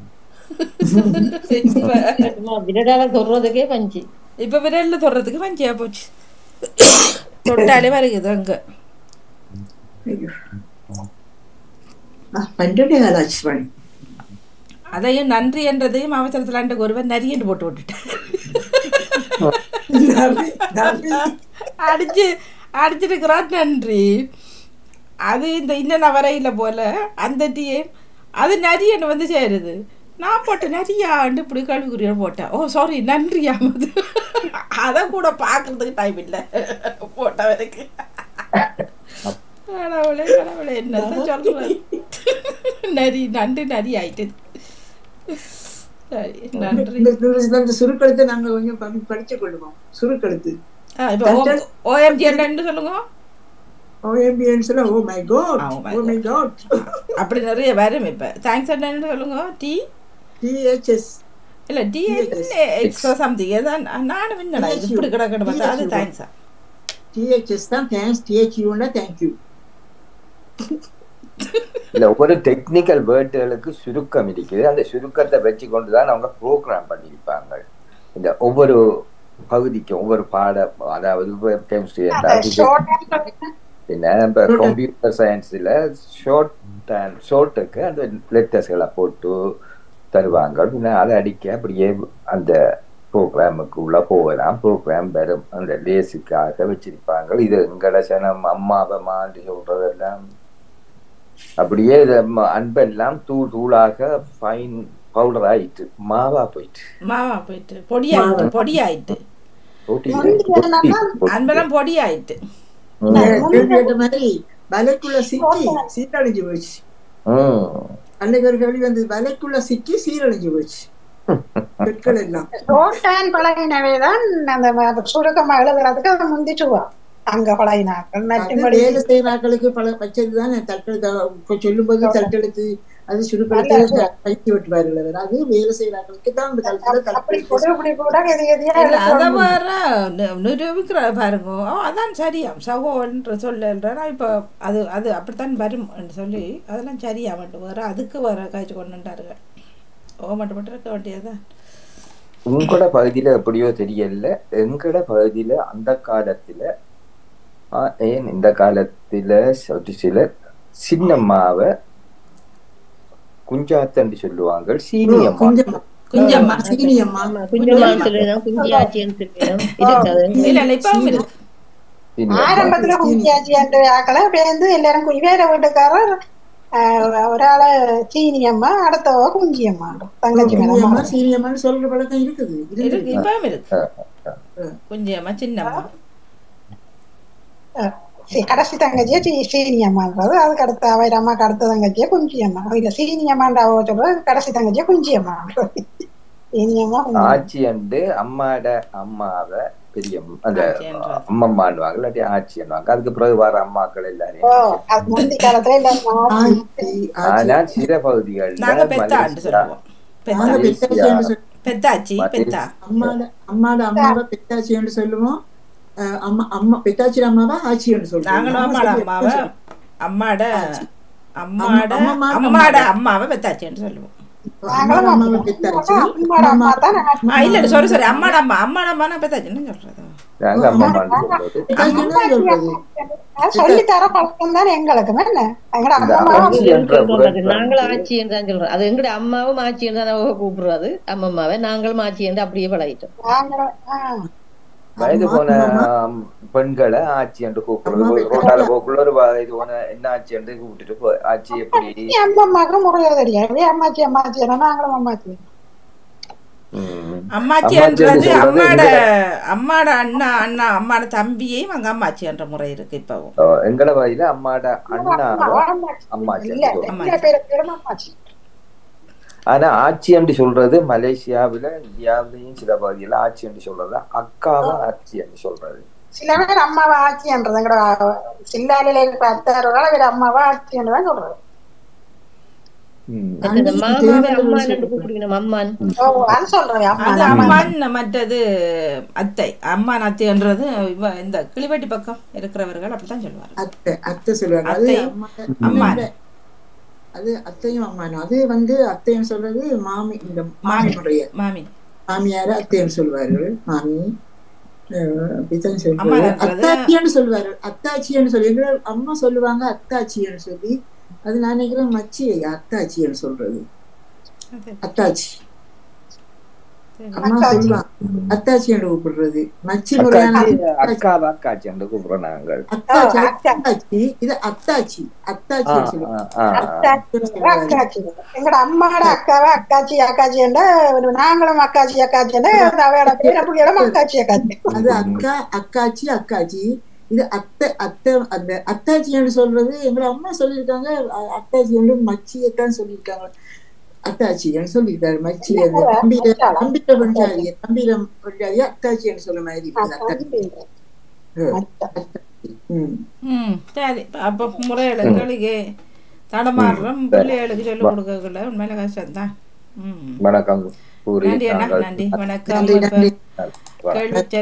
S2: இப்ப
S9: சும்மா விரடால சொல்றதுக்கே பஞ்சு
S2: இப்ப விரல்ல தொடுறதுக்கு பஞ்சியா போச்சு தொட்டாலே வருகுது அங்க
S4: பன்னெண்டு லட்சுமணி
S2: அதையும் நன்றி என்றதையும் அவசரத்துல அண்ட ஒருவன் நரியன்னு போட்டு விட்டுட்டேன்
S4: நன்றி, நன்றி.
S2: அடிச்சு அடிச்சிருக்கிறான் நன்றி அது இந்த இன்ன வரையில போல அந்த டீம் அது நரியன்னு வந்து சேருது நான் போட்ட நரியாண்டு இப்படி கழுவிக்குரிய போட்டேன் ஓ சாரி நன்றியா அது அதை கூட பார்க்கறதுக்கு டைம் இல்லை போட்டவருக்கு கடவுளே கடவுளே என்னத்த சொல்றது நரி நண்டு நரி ஆயிட்டு சரி நன்றி
S4: இந்த இந்த- இந்த சுருக்கெழுத்தை நாங்க கொஞ்சம் படி- படிச்சு கொள்ளுவோம் சுருக்கெழுத்து
S2: ஆ, இப்போ ஓஎம்ஜி என்னன்னு சொல்லுங்க
S4: ஓஎம்பிஎன் சொல்ல oh my God
S2: Oh my
S4: oh my God
S2: அப்படி நிறைய வரும் இப்போ தேங்க்ஸ் என்னன்னு சொல்லுங்க டி
S4: டிஹெச்எஸ்
S2: இல்ல டி எக்ஸ்ட்ரா சம்திங் ஏதான் நானும் என்னடா இது இப்படி கிடக்கணும் பார்த்தா அது தேங்க்ஸா
S4: டிஹெச்எஸ் தான் தேங்க்ஸ் டிஹெச்யூன்னா தேங்க்யூ
S6: இல்ல ஒவ்வொரு டெக்னிக்கல் வேர்டுகளுக்கு சுருக்கம் இருக்குது அந்த சுருக்கத்தை வச்சு கொண்டு தான் அவங்க ப்ரோக்ராம் பண்ணியிருப்பாங்க இந்த ஒவ்வொரு பகுதிக்கும் ஒவ்வொரு பாட அதாவது கெமிஸ்ட்ரி என்ன இப்ப கம்ப்யூட்டர் சயின்ஸ்ல ஷார்ட் அண்ட் ஷார்ட்டுக்கு அந்த லெட்டர்ஸ்களை போட்டு தருவாங்க பின்ன அதை அடிக்க அப்படியே அந்த ப்ரோக்ராமுக்கு உள்ள போகலாம் ப்ரோக்ராம் வரும் அந்த லேஸுக்காக வச்சிருப்பாங்க இது எங்கட சனம் அம்மாவை மாண்டு சொல்றதெல்லாம் அப்படியே இத ம- அன்பெல்லாம் தூள் தூளாக ஃபைன் பவுடர் ஆயிட்டு மாவா போயிட்டு
S2: மாவா போயிட்டு பொடியாயிட்டு பொடியாயிட்டு
S6: போட்டி
S2: அன்பெல்லாம் பொடியாயிட்டு
S4: கேள்வி கேட்ட மாதிரி வலைக்குள்ள சிக்கி சீரழிஞ்சு போச்சு
S6: ம்
S4: அன்னைக்கு ஒரு கேள்வி வந்து வலைக்குள்ள சிக்கி சீரழிஞ்சு போச்சு பெட்கள் எல்லாம்
S1: ரோட்டான் பழகினவேதான் அந்த சுருக்கமா எழுதுறதுக்கு அதை முந்திச்சுவா அங்க பழகினாக்கள்
S4: அது
S1: மற்றபடி
S4: வேலை செய்யறாக்களுக்கு பல வச்சதுதான் தட்டெழுத்து சொல்லும் போது தட்டெழுத்து அது சுருக்கெழுத்து பயிற்சி விட்டுவார்கள் அவர் அது வேலை செய்யறாக்களுக்கு தான் அந்த காலத்துல
S1: அப்படி
S4: தட்டெழுத்து
S1: கூட இப்படி கூட எது எதையா
S2: இல்ல, அத
S1: எழுதுவாங்க.
S2: வர நி- நிரூபிக்கிற பாருங்க ஓ, அதான் சரியாம் சகோன்ற சொல்லுன்றா இப்போ அது அது அப்படித்தான் வரும் என்று சொல்லி அதெல்லாம் சரியா மட்டும் வர அதுக்கு வர காய்ச்சி கொண்டுட்டாருங்க ஓ மட்டும் மட்டும் இருக்க வேண்டியதுதான்
S6: உங்களோட பகுதியில எப்படியோ தெரியல எங்கட பகுதியில அந்த காலத்துல ஆ, ஏன் இந்த காலத்துல ஒரு சிலர் சின்னம்மாவை குஞ்சாத்தன்னு சொல்லுவாங்க சீனியம்மா
S4: குஞ்சம்மா
S2: குஞ்சம்மா
S4: சீனியம்மா
S9: குஞ்சம்மான்னு சொல்லிடும் குஞ்சியாச்சின்னு சொல்லிடும் இருக்காது
S2: இல்ல இல்ல இப்பவும் இருக்கு
S6: சீனியம்மா.
S1: ஆரம்பத்துல குஞ்சியாச்சி அந்த ஆக்களை பேருந்து எல்லாரும் குஞ்சு வேற வீட்டுக்காரர் ஆஹ், ஒரு ஆளு சீனியம்மா அடுத்தவ குஞ்சியம்மா தங்கச்சி
S4: குஞ்சியம்மா
S1: மேடம்
S4: சீனியம்மான்னு சொல்ற பழக்கம் இருக்குது
S2: இருக்கு
S4: இருக்குது.
S2: இப்பவும் இருக்கு குஞ்சியம்மா சின்னம்மா
S1: கடைசி தங்கச்சியா சீ சீனியம்மான்றது அதுக்கு அடுத்த அவர் அம்மாக்கு அடுத்த தங்கச்சியா குஞ்சியம்மா இல்ல சீனியம்மான்ற அவ சொல்றது கடைசி தங்கச்சியா குஞ்சியம்மா சீனியம்மா குஞ்சியம்மா.
S6: ஆச்சி அண்டு அம்மாட அம்மாவை பெரிய அந்த
S2: ஆச்சின்றது.
S6: அம்மம்மான்வாங்க இல்லாட்டி ஆச்சின்வாங்க அதுக்கு பிறகு வர அம்மாக்கள்
S1: ஓ
S6: எல்லாரையும்
S1: அது முந்தி காலத்துல எல்லாரும் ஆச்சி.
S4: ஆச்சி,
S6: ஆனா
S4: ஆச்சி.
S6: சில பகுதிகள்ல
S2: நாங்க பெத்தாண்டு
S6: மலேசியா,
S2: சொல்லுவோம் பெத்தா
S4: நாங்க பெத்தாச்சின்னு சொல்லி
S2: பெத்தாச்சி பெத்தா
S4: அம்மாட அம்மாட அம்மாவை பெத்தாச்சின்னு சொல்லுவோம் அஹ் அம்மா அம்மா பெத்தாச்சி அம்மாவா ஆச்சின்னு சொல்லுவோம்
S2: நாங்களும் அம்மாட அம்மாவை அம்மாட அம்மாட
S4: அம்மா- அம்மா-
S2: அம்மாட அம்மாவை பெத்தாச்சின்னு சொல்லுவோம்
S4: அம்மாட அம்மாவை பெத்தாச்சி
S1: அம்மாட அம்மா தான்
S2: ஆ இல்ல சாரி சாரி அம்மாட அம்மா அம்மாட அம்மா நான் பெத்தாச்சின்னு சொல்றது
S6: நாங்க அம்மம்மான்னு சொல்றது
S4: பெத்தாச்சின்னு தான் சொல்றது
S1: சொல்லி தர பழக்கம் தான் எங்களுக்கு என்ன எங்கட
S6: இந்த
S1: அம்மா
S6: ஆச்சி என்ற
S9: சொல்றது.
S6: word
S9: நாங்களும்
S6: வந்து-
S9: ஆட்சி என்று தான் சொல்றோம் அது எங்கட அம்மாவும் ஆட்சி என்று தான் அவங்க கூப்பிடுறது அம்மம்மாவை நாங்களும் ஆட்சி என்று அப்படியே பழகிட்டோம்
S1: நாங்களும் ஆ.
S6: வயது
S4: அம்மா,
S6: போன
S4: அம்மா.
S6: ஆம், பெண்களை ஆச்சி என்று கூப்பிடுறது
S4: அம்மா,
S6: ஒரு ரோட்டால போக்குள்ள ஒரு வயது போன என்ன ஆச்சி என்று கூப்பிட்டுட்டு போ ஆச்சி எப்படி
S1: என் அம்மாக்கு முறையா தெரியாது அம்மாச்சி அம்மாச்சி நாங்களும் அம்மாச்சி
S6: ம்.
S2: அம்மாச்சின்றது
S6: அம்மாச்சின்னு சொல்றது
S2: அம்மாட
S6: எங்கட-
S2: அம்மாட அண்ணா அண்ணா அம்மாட தம்பியையும் அங்க அம்மாச்சி என்ற முறை இருக்கு இப்பவும்
S6: ஓ, எங்கட வயதுல அம்மாட அண்ணாவை அம்மாச்சி
S1: இல்ல
S6: என்று
S1: இல்ல பேரு பேரும் அம்மாச்சி
S6: ஆனா ஆட்சி என்று சொல்றது மலேசியாவில இந்தியாவிலையும் சில பகுதியில ஆட்சி என்று சொல்றது அக்காவை ஆட்சி என்று சொல்றது
S1: சில பேர் அம்மாவா ஆட்சின்றது எங்கட சில்லாலில இருக்கிற அத்தாரோட வேற அம்மாவா ஆட்சின்னு தான் சொல்றது
S6: ம்.
S9: இந்த மாமாவை அம்மான் என்று கூப்பிடுவோம் அம்மான்
S1: ஓ அது சொல்றேன் அம்மா
S2: அது
S1: அம்மா.
S2: அம்மான் மற்றது அத்தை அம்மான் அத்தைன்றது இவ இந்த கிளிவட்டி பக்கம் இருக்கிறவர்கள் அப்படித்தான் சொல்லுவாங்க
S4: அத்தை அத்தை சொல்லுவாங்க அது
S2: அத்தை,
S4: அம்மா
S2: அம்மா.
S4: அது அத்தையும் அம்மானும் அது வந்து அத்தையும் சொல்றது மாமி இந்த மாமி முறைய
S2: மாமி
S4: மாமியார அத்தைன்னு சொல்லுவார்கள் மாமி அஹ் அப்படித்தான்
S2: அம்மா
S4: சொல்லுவாரு
S2: இருக்கிறது-
S4: அத்தாச்சின்னு சொல்லுவாரு அத்தாச்சின்னு சொல்லி எங்க அம்மா சொல்லுவாங்க அத்தாச்சின்னு சொல்லி அது நான் நினைக்கிறேன் மச்சி அத்தாச்சின்னு சொல்றது
S2: அது
S4: அத்தாச்சி அம்மா சொல்லுவா அத்தாச்சியோட கூப்பிடுறது மச்சி முறையான
S6: அக்காச்சி அக்கா அக்காச்சி என்று கூப்பிடுறோம் நாங்கள்
S4: அத்தாச்சி அத்தாச்சி இது அத்தாச்சி
S6: ஆ,
S4: அத்தாச்சி
S6: ஆ, ஆ, ஆ.
S1: அக்காச்சி எங்கட அம்மாட அக்காவை அக்காச்சி அக்காச்சிண்டா நாங்களும் அக்காச்சி அக்காச்சிண்டா அவையோட பேர பிள்ளையோட அக்காச்சி அக்காச்சி
S4: அது அக்கா அக்காச்சி அக்காச்சி இது அத்தை அத்தை அந்த அத்தாச்சின்னு சொல்றது எங்க அம்மா சொல்லியிருக்காங்க அ- அத்தாச்சி வந்து மச்சியத்தான் சொல்லியிருக்காங்க அத்தாச்சின்னு சொல்லியிருக்காரு மச்சி அந்த தம்பியில தம்பியில பஞ்சாதிய தம்பியில பஞ்சாதிய அத்தாச்சின்னு சொல்ல மாதிரி இருக்குது அத்தாச்சி ம்
S2: ம் சரி அப்போ முறைகளுக்கு தடமாறுறோம் பிள்ளைகளுக்கு சொல்லிக் கொடுக்கல உண்மையில கஷ்டம்தான் ம்
S6: வணக்கம் கூறி
S2: நன்றி அண்ணா
S6: நாங்கள்
S2: நன்றி வணக்கம்
S4: நன்றி,
S2: இப்ப
S4: நன்றி.
S2: கேள்வி